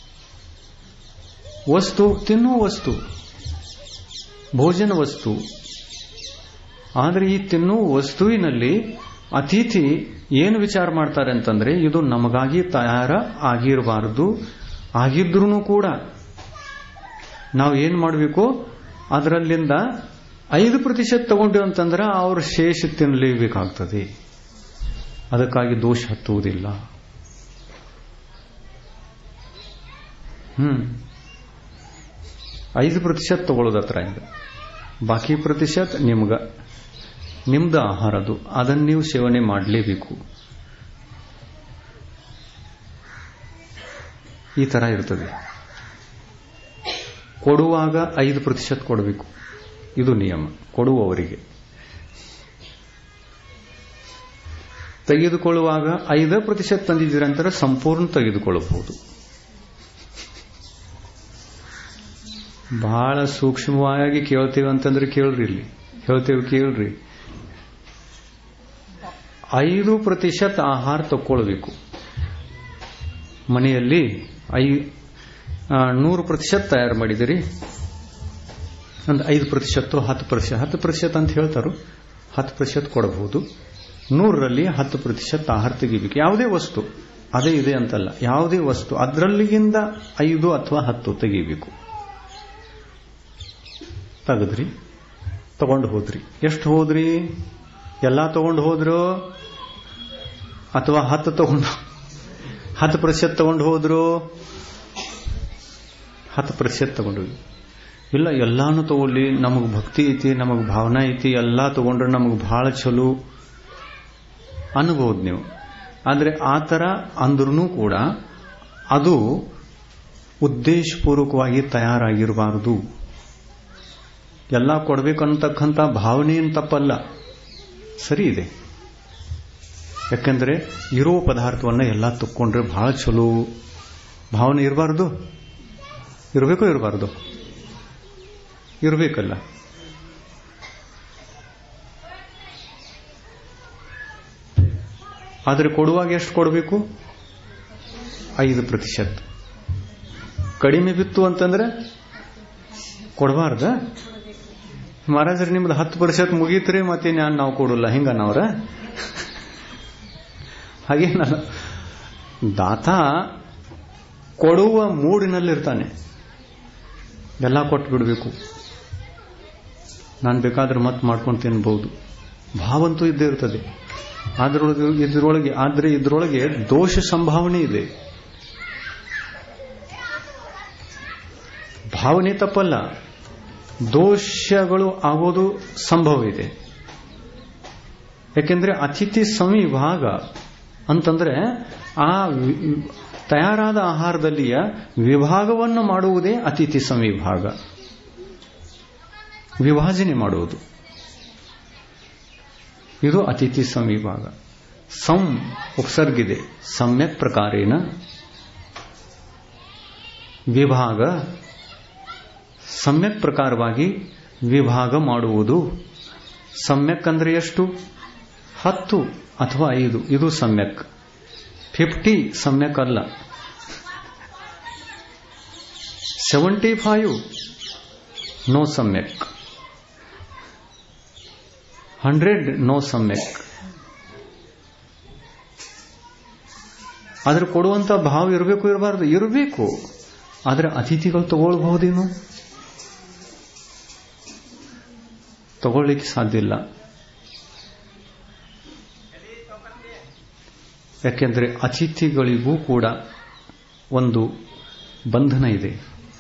ವಸ್ತು ತಿನ್ನುವ ವಸ್ತು ಭೋಜನ ವಸ್ತು ಆದರೆ ಈ ತಿನ್ನುವ ವಸ್ತುವಿನಲ್ಲಿ ಅತಿಥಿ ಏನು ವಿಚಾರ ಮಾಡ್ತಾರೆ ಅಂತಂದ್ರೆ ಇದು ನಮಗಾಗಿ ತಯಾರ ಆಗಿರಬಾರದು ಆಗಿದ್ರೂ ಕೂಡ ನಾವು ಏನು ಮಾಡಬೇಕು ಅದರಲ್ಲಿಂದ ಐದು ಪ್ರತಿಶತ ತಗೊಂಡು ಅಂತಂದ್ರೆ ಅವ್ರ ಶೇಷ ತಿನ್ನಲೇಬೇಕಾಗ್ತದೆ ಅದಕ್ಕಾಗಿ ದೋಷ ಹತ್ತುವುದಿಲ್ಲ ಹ್ಮ್ ಐದು ಪ್ರತಿಶತ ತಗೊಳ್ಳೋದತ್ರ ಇದೆ ಬಾಕಿ ಪ್ರತಿಶತ ನಿಮ್ಗ ನಿಮ್ದು ಆಹಾರ ಅದು ಅದನ್ನು ನೀವು ಸೇವನೆ ಮಾಡಲೇಬೇಕು ಈ ತರ ಇರ್ತದೆ ಕೊಡುವಾಗ ಐದು ಪ್ರತಿಶತ ಕೊಡಬೇಕು ಇದು ನಿಯಮ ಕೊಡುವವರಿಗೆ ತೆಗೆದುಕೊಳ್ಳುವಾಗ ಐದು ಪ್ರತಿಶತ ತಂದಿದ್ದೀರಂತಾರೆ ಸಂಪೂರ್ಣ ತೆಗೆದುಕೊಳ್ಳಬಹುದು ಬಹಳ ಸೂಕ್ಷ್ಮವಾಗಿ ಕೇಳ್ತೇವೆ ಅಂತಂದ್ರೆ ಕೇಳ್ರಿ ಇಲ್ಲಿ ಹೇಳ್ತೇವೆ ಕೇಳ್ರಿ ಐದು ಪ್ರತಿಶತ ಆಹಾರ ತಕ್ಕೊಳ್ಬೇಕು ಮನೆಯಲ್ಲಿ ಐ ನೂರು ಪ್ರತಿಶತ ತಯಾರು ಮಾಡಿದಿರಿ ಒಂದು ಐದು ಪ್ರತಿಶತ ಹತ್ತು ಪ್ರತಿಶತ ಹತ್ತು ಪ್ರತಿಶತ ಅಂತ ಹೇಳ್ತಾರೋ ಹತ್ತು ಪ್ರತಿಶತ ಕೊಡಬಹುದು ನೂರರಲ್ಲಿ ಹತ್ತು ಪ್ರತಿಶತ ಆಹಾರ ತೆಗಿಬೇಕು ಯಾವುದೇ ವಸ್ತು ಅದೇ ಇದೆ ಅಂತಲ್ಲ ಯಾವುದೇ ವಸ್ತು ಅದರಲ್ಲಿಗಿಂದ ಐದು ಅಥವಾ ಹತ್ತು ತೆಗಿಬೇಕು ತೆಗೆದ್ರಿ ತಗೊಂಡು ಹೋದ್ರಿ ಎಷ್ಟು ಹೋದ್ರಿ ಎಲ್ಲ ತಗೊಂಡು ಹೋದ್ರು ಅಥವಾ ಹತ್ತು ತಗೊಂಡು ಹತ್ತು ಪ್ರತಿಶತ ತಗೊಂಡು ಹೋದ್ರು ಹತ್ತು ಪ್ರತಿಶತ ತಗೊಂಡು ಇಲ್ಲ ಎಲ್ಲಾನು ತಗೊಳ್ಳಿ ನಮಗೆ ಭಕ್ತಿ ಐತಿ ನಮಗೆ ಭಾವನಾ ಐತಿ ಎಲ್ಲ ತಗೊಂಡ್ರೆ ನಮಗೆ ಬಹಳ ಚಲೋ ಅನ್ಬೋದು ನೀವು ಆದರೆ ಆ ಥರ ಅಂದ್ರೂ ಕೂಡ ಅದು ಉದ್ದೇಶಪೂರ್ವಕವಾಗಿ ತಯಾರಾಗಿರಬಾರದು ಎಲ್ಲ ಕೊಡಬೇಕನ್ನತಕ್ಕಂಥ ಭಾವನೆ ಏನು ತಪ್ಪಲ್ಲ ಸರಿ ಇದೆ ಯಾಕೆಂದ್ರೆ ಇರೋ ಪದಾರ್ಥವನ್ನು ಎಲ್ಲ ತಕ್ಕೊಂಡ್ರೆ ಬಹಳ ಚಲೋ ಭಾವನೆ ಇರಬಾರ್ದು ಇರಬೇಕೋ ಇರಬಾರ್ದು ಇರಬೇಕಲ್ಲ ಆದರೆ ಕೊಡುವಾಗ ಎಷ್ಟು ಕೊಡಬೇಕು ಐದು ಪ್ರತಿಶತ ಕಡಿಮೆ ಬಿತ್ತು ಅಂತಂದ್ರೆ ಕೊಡಬಾರ್ದ ಮಹಾರಾಜರು ನಿಮ್ದು ಹತ್ತು ಪ್ರತಿಶತ ಮುಗೀತ್ರಿ ಮತ್ತೆ ನಾನು ನಾವು ಕೊಡಲ್ಲ ಹಿಂಗ ನಾವ್ರ ಹಾಗೇನಲ್ಲ ದಾತ ಕೊಡುವ ಮೂಡಿನಲ್ಲಿರ್ತಾನೆ ಎಲ್ಲ ಕೊಟ್ಟು ಬಿಡಬೇಕು ನಾನು ಬೇಕಾದ್ರೆ ಮತ್ತೆ ಮಾಡ್ಕೊಂಡು ತಿನ್ಬಹುದು ಭಾವಂತೂ ಇದ್ದೇ ಇರ್ತದೆ ಅದರೊಳಗೆ ಇದ್ರೊಳಗೆ ಆದ್ರೆ ಇದ್ರೊಳಗೆ ದೋಷ ಸಂಭಾವನೆ ಇದೆ ಭಾವನೆ ತಪ್ಪಲ್ಲ ದೋಷಗಳು ಆಗೋದು ಸಂಭವ ಇದೆ ಯಾಕೆಂದ್ರೆ ಅತಿಥಿ ಸಂವಿಭಾಗ ಅಂತಂದ್ರೆ ಆ ತಯಾರಾದ ಆಹಾರದಲ್ಲಿಯ ವಿಭಾಗವನ್ನು ಮಾಡುವುದೇ ಅತಿಥಿ ಸಂವಿಭಾಗ ವಿಭಾಜನೆ ಮಾಡುವುದು ಇದು ಅತಿಥಿ ಸಂವಿಭಾಗ ಸಂ ಉಪಸರ್ಗಿದೆ ಸಮ್ಯಕ್ ಪ್ರಕಾರೇನ ವಿಭಾಗ ಸಮ್ಯಕ್ ಪ್ರಕಾರವಾಗಿ ವಿಭಾಗ ಮಾಡುವುದು ಸಮ್ಯಕ್ ಅಂದ್ರೆ ಎಷ್ಟು ಹತ್ತು ಅಥವಾ ಐದು ಇದು ಸಮ್ಯಕ್ ಫಿಫ್ಟಿ ಸಮ್ಯಕ್ ಅಲ್ಲ ಸೆವೆಂಟಿ ಫೈವ್ ನೋ ಸಮ್ಯಕ್ ಹಂಡ್ರೆಡ್ ನೋ ಸಮ್ಯಕ್ ಆದ್ರೆ ಕೊಡುವಂತ ಭಾವ ಇರಬೇಕು ಇರಬಾರ್ದು ಇರಬೇಕು ಆದ್ರೆ ಅತಿಥಿಗಳು ತಗೊಳ್ಬಹುದೇನು ತಗೊಳ್ಳಿಕ್ಕೆ ಸಾಧ್ಯ ಇಲ್ಲ ಯಾಕೆಂದ್ರೆ ಅತಿಥಿಗಳಿಗೂ ಕೂಡ ಒಂದು ಬಂಧನ ಇದೆ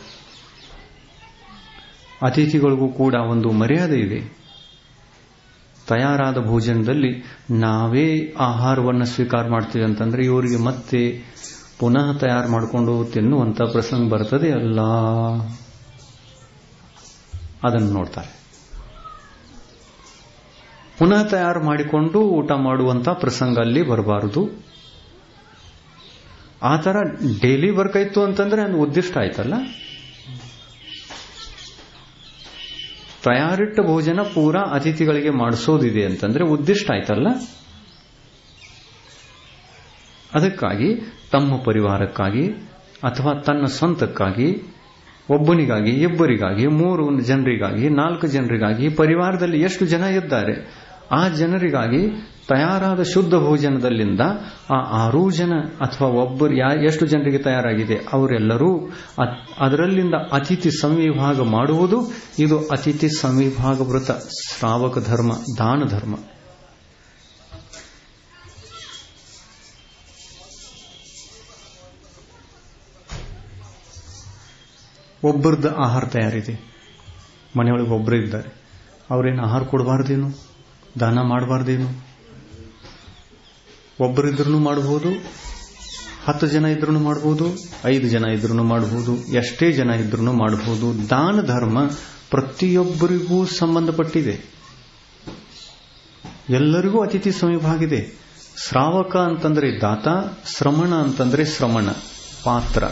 ಅತಿಥಿಗಳಿಗೂ ಕೂಡ ಒಂದು ಮರ್ಯಾದೆ ಇದೆ ತಯಾರಾದ ಭೋಜನದಲ್ಲಿ ನಾವೇ ಆಹಾರವನ್ನು ಸ್ವೀಕಾರ ಮಾಡ್ತೀವಿ ಅಂತಂದ್ರೆ ಇವರಿಗೆ ಮತ್ತೆ ಪುನಃ ತಯಾರು ಮಾಡಿಕೊಂಡು ತಿನ್ನುವಂತ ಪ್ರಸಂಗ ಬರ್ತದೆ ಅಲ್ಲ ಅದನ್ನು ನೋಡ್ತಾರೆ ಪುನಃ ತಯಾರು ಮಾಡಿಕೊಂಡು ಊಟ ಮಾಡುವಂತ ಪ್ರಸಂಗ ಅಲ್ಲಿ ಬರಬಾರದು ಆ ತರ ಡೈಲಿ ಬರ್ಕಾಯ್ತು ಅಂತಂದ್ರೆ ಅದು ಉದ್ದಿಷ್ಟ ಆಯ್ತಲ್ಲ ತಯಾರಿಟ್ಟ ಭೋಜನ ಪೂರಾ ಅತಿಥಿಗಳಿಗೆ ಮಾಡಿಸೋದಿದೆ ಅಂತಂದ್ರೆ ಉದ್ದಿಷ್ಟ ಆಯ್ತಲ್ಲ ಅದಕ್ಕಾಗಿ ತಮ್ಮ ಪರಿವಾರಕ್ಕಾಗಿ ಅಥವಾ ತನ್ನ ಸ್ವಂತಕ್ಕಾಗಿ ಒಬ್ಬನಿಗಾಗಿ ಇಬ್ಬರಿಗಾಗಿ ಮೂರು ಜನರಿಗಾಗಿ ನಾಲ್ಕು ಜನರಿಗಾಗಿ ಪರಿವಾರದಲ್ಲಿ ಎಷ್ಟು ಜನ ಇದ್ದಾರೆ ಆ ಜನರಿಗಾಗಿ ತಯಾರಾದ ಶುದ್ಧ ಭೋಜನದಲ್ಲಿಂದ ಆ ಆರೂ ಜನ ಅಥವಾ ಒಬ್ಬರು ಯಾ ಎಷ್ಟು ಜನರಿಗೆ ತಯಾರಾಗಿದೆ ಅವರೆಲ್ಲರೂ ಅದರಲ್ಲಿಂದ ಅತಿಥಿ ಸಂವಿಭಾಗ ಮಾಡುವುದು ಇದು ಅತಿಥಿ ಸಂವಿಭಾಗ ವೃತ ಶ್ರಾವಕ ಧರ್ಮ ದಾನ ಧರ್ಮ ಒಬ್ಬರದ್ದು ಆಹಾರ ತಯಾರಿದೆ ಮನೆಯೊಳಗೆ ಒಬ್ಬರೇ ಇದ್ದಾರೆ ಅವ್ರೇನು ಆಹಾರ ಕೊಡಬಾರ್ದೇನು ದಾನ ಮಾಡಬಾರ್ದೇನು ಒಬ್ಬರಿದ್ರೂ ಮಾಡಬಹುದು ಹತ್ತು ಜನ ಇದ್ರೂ ಮಾಡಬಹುದು ಐದು ಜನ ಇದ್ರೂ ಮಾಡಬಹುದು ಎಷ್ಟೇ ಜನ ಇದ್ರೂ ಮಾಡಬಹುದು ದಾನ ಧರ್ಮ ಪ್ರತಿಯೊಬ್ಬರಿಗೂ ಸಂಬಂಧಪಟ್ಟಿದೆ ಎಲ್ಲರಿಗೂ ಅತಿಥಿ ಸಮೀಪಾಗಿದೆ ಶ್ರಾವಕ ಅಂತಂದ್ರೆ ದಾತ ಶ್ರಮಣ ಅಂತಂದ್ರೆ ಶ್ರಮಣ ಪಾತ್ರ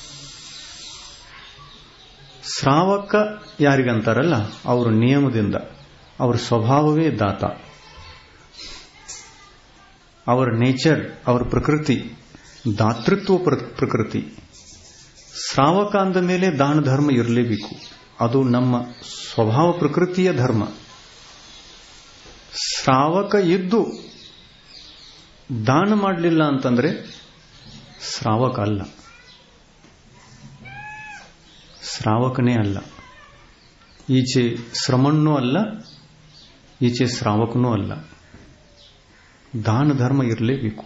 ಶ್ರಾವಕ ಯಾರಿಗಂತಾರಲ್ಲ ಅವರ ನಿಯಮದಿಂದ ಅವರ ಸ್ವಭಾವವೇ ದಾತ ಅವರ ನೇಚರ್ ಅವರ ಪ್ರಕೃತಿ ದಾತೃತ್ವ ಪ್ರಕೃತಿ ಶ್ರಾವಕ ಅಂದ ಮೇಲೆ ದಾನ ಧರ್ಮ ಇರಲೇಬೇಕು ಅದು ನಮ್ಮ ಸ್ವಭಾವ ಪ್ರಕೃತಿಯ ಧರ್ಮ ಶ್ರಾವಕ ಇದ್ದು ದಾನ ಮಾಡಲಿಲ್ಲ ಅಂತಂದ್ರೆ ಶ್ರಾವಕ ಅಲ್ಲ ಶ್ರಾವಕನೇ ಅಲ್ಲ ಈಚೆ ಶ್ರಮಣ್ಣೂ ಅಲ್ಲ ಈಚೆ ಶ್ರಾವಕನೂ ಅಲ್ಲ ದಾನ ಧರ್ಮ ಇರಲೇಬೇಕು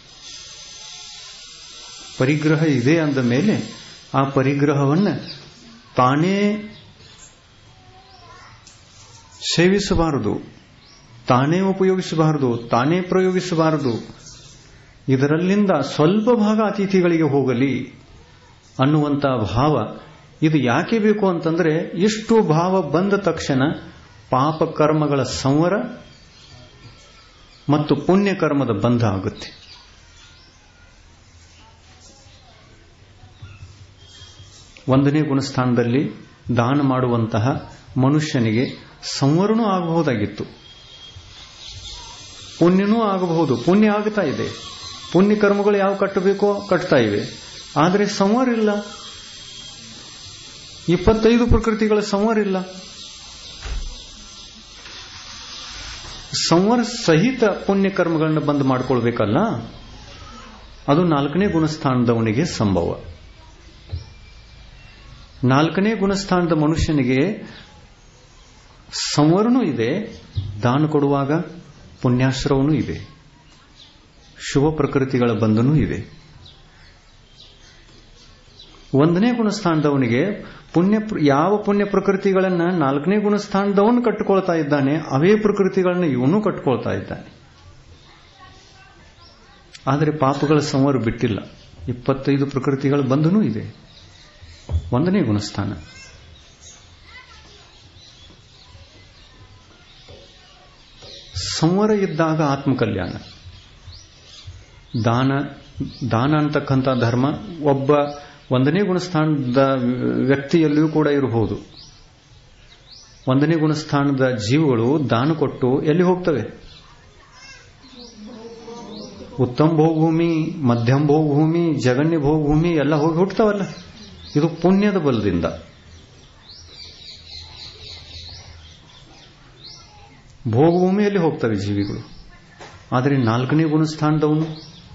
ಪರಿಗ್ರಹ ಇದೆ ಅಂದ ಮೇಲೆ ಆ ಪರಿಗ್ರಹವನ್ನು ತಾನೇ ಸೇವಿಸಬಾರದು ತಾನೇ ಉಪಯೋಗಿಸಬಾರದು ತಾನೇ ಪ್ರಯೋಗಿಸಬಾರದು ಇದರಲ್ಲಿಂದ ಸ್ವಲ್ಪ ಭಾಗ ಅತಿಥಿಗಳಿಗೆ ಹೋಗಲಿ ಅನ್ನುವಂಥ ಭಾವ ಇದು ಯಾಕೆ ಬೇಕು ಅಂತಂದ್ರೆ ಇಷ್ಟು ಭಾವ ಬಂದ ತಕ್ಷಣ ಪಾಪ ಕರ್ಮಗಳ ಸಂವರ ಮತ್ತು ಪುಣ್ಯ ಕರ್ಮದ ಬಂಧ ಆಗುತ್ತೆ ಒಂದನೇ ಗುಣಸ್ಥಾನದಲ್ಲಿ ದಾನ ಮಾಡುವಂತಹ ಮನುಷ್ಯನಿಗೆ ಸಂವರಣೂ ಆಗಬಹುದಾಗಿತ್ತು ಪುಣ್ಯನೂ ಆಗಬಹುದು ಪುಣ್ಯ ಆಗ್ತಾ ಇದೆ ಪುಣ್ಯ ಕರ್ಮಗಳು ಯಾವ ಕಟ್ಟಬೇಕೋ ಕಟ್ತಾ ಇವೆ ಆದರೆ ಸಂವರ ಇಲ್ಲ ಇಪ್ಪತ್ತೈದು ಪ್ರಕೃತಿಗಳ ಸಂವರ ಇಲ್ಲ ಸಂವರ ಸಹಿತ ಪುಣ್ಯ ಕರ್ಮಗಳನ್ನ ಬಂದ್ ಮಾಡ್ಕೊಳ್ಬೇಕಲ್ಲ ಅದು ನಾಲ್ಕನೇ ಗುಣಸ್ಥಾನದವನಿಗೆ ಸಂಭವ ನಾಲ್ಕನೇ ಗುಣಸ್ಥಾನದ ಮನುಷ್ಯನಿಗೆ ಸಂವರನೂ ಇದೆ ದಾನ ಕೊಡುವಾಗ ಪುಣ್ಯಾಶ್ರವನೂ ಇದೆ ಶುಭ ಪ್ರಕೃತಿಗಳ ಬಂಧನೂ ಇದೆ ಒಂದನೇ ಗುಣಸ್ಥಾನದವನಿಗೆ ಪುಣ್ಯ ಯಾವ ಪುಣ್ಯ ಪ್ರಕೃತಿಗಳನ್ನ ನಾಲ್ಕನೇ ಗುಣಸ್ಥಾನದವನು ಕಟ್ಟಿಕೊಳ್ತಾ ಇದ್ದಾನೆ ಅವೇ ಪ್ರಕೃತಿಗಳನ್ನ ಇವನು ಕಟ್ಟಿಕೊಳ್ತಾ ಇದ್ದಾನೆ ಆದರೆ ಪಾಪಗಳ ಸಂವರ ಬಿಟ್ಟಿಲ್ಲ ಇಪ್ಪತ್ತೈದು ಪ್ರಕೃತಿಗಳ ಬಂಧನೂ ಇದೆ ಒಂದನೇ ಗುಣಸ್ಥಾನ ಸಂವರ ಇದ್ದಾಗ ಆತ್ಮಕಲ್ಯಾಣ ದಾನ ದಾನ ಅಂತಕ್ಕಂಥ ಧರ್ಮ ಒಬ್ಬ ಒಂದನೇ ಗುಣಸ್ಥಾನದ ವ್ಯಕ್ತಿಯಲ್ಲಿಯೂ ಕೂಡ ಇರಬಹುದು ಒಂದನೇ ಗುಣಸ್ಥಾನದ ಜೀವಗಳು ದಾನ ಕೊಟ್ಟು ಎಲ್ಲಿ ಹೋಗ್ತವೆ ಉತ್ತಮ ಭೋಗಭೂಮಿ ಮಧ್ಯಮ ಭೋಗಭೂಮಿ ಜಗನ್ಯ ಭೋಗಭೂಮಿ ಎಲ್ಲ ಹೋಗಿ ಹುಟ್ಟತಾವಲ್ಲ ಇದು ಪುಣ್ಯದ ಬಲದಿಂದ ಭೋಗಭೂಮಿಯಲ್ಲಿ ಹೋಗ್ತವೆ ಜೀವಿಗಳು ಆದರೆ ನಾಲ್ಕನೇ ಗುಣಸ್ಥಾನದವನು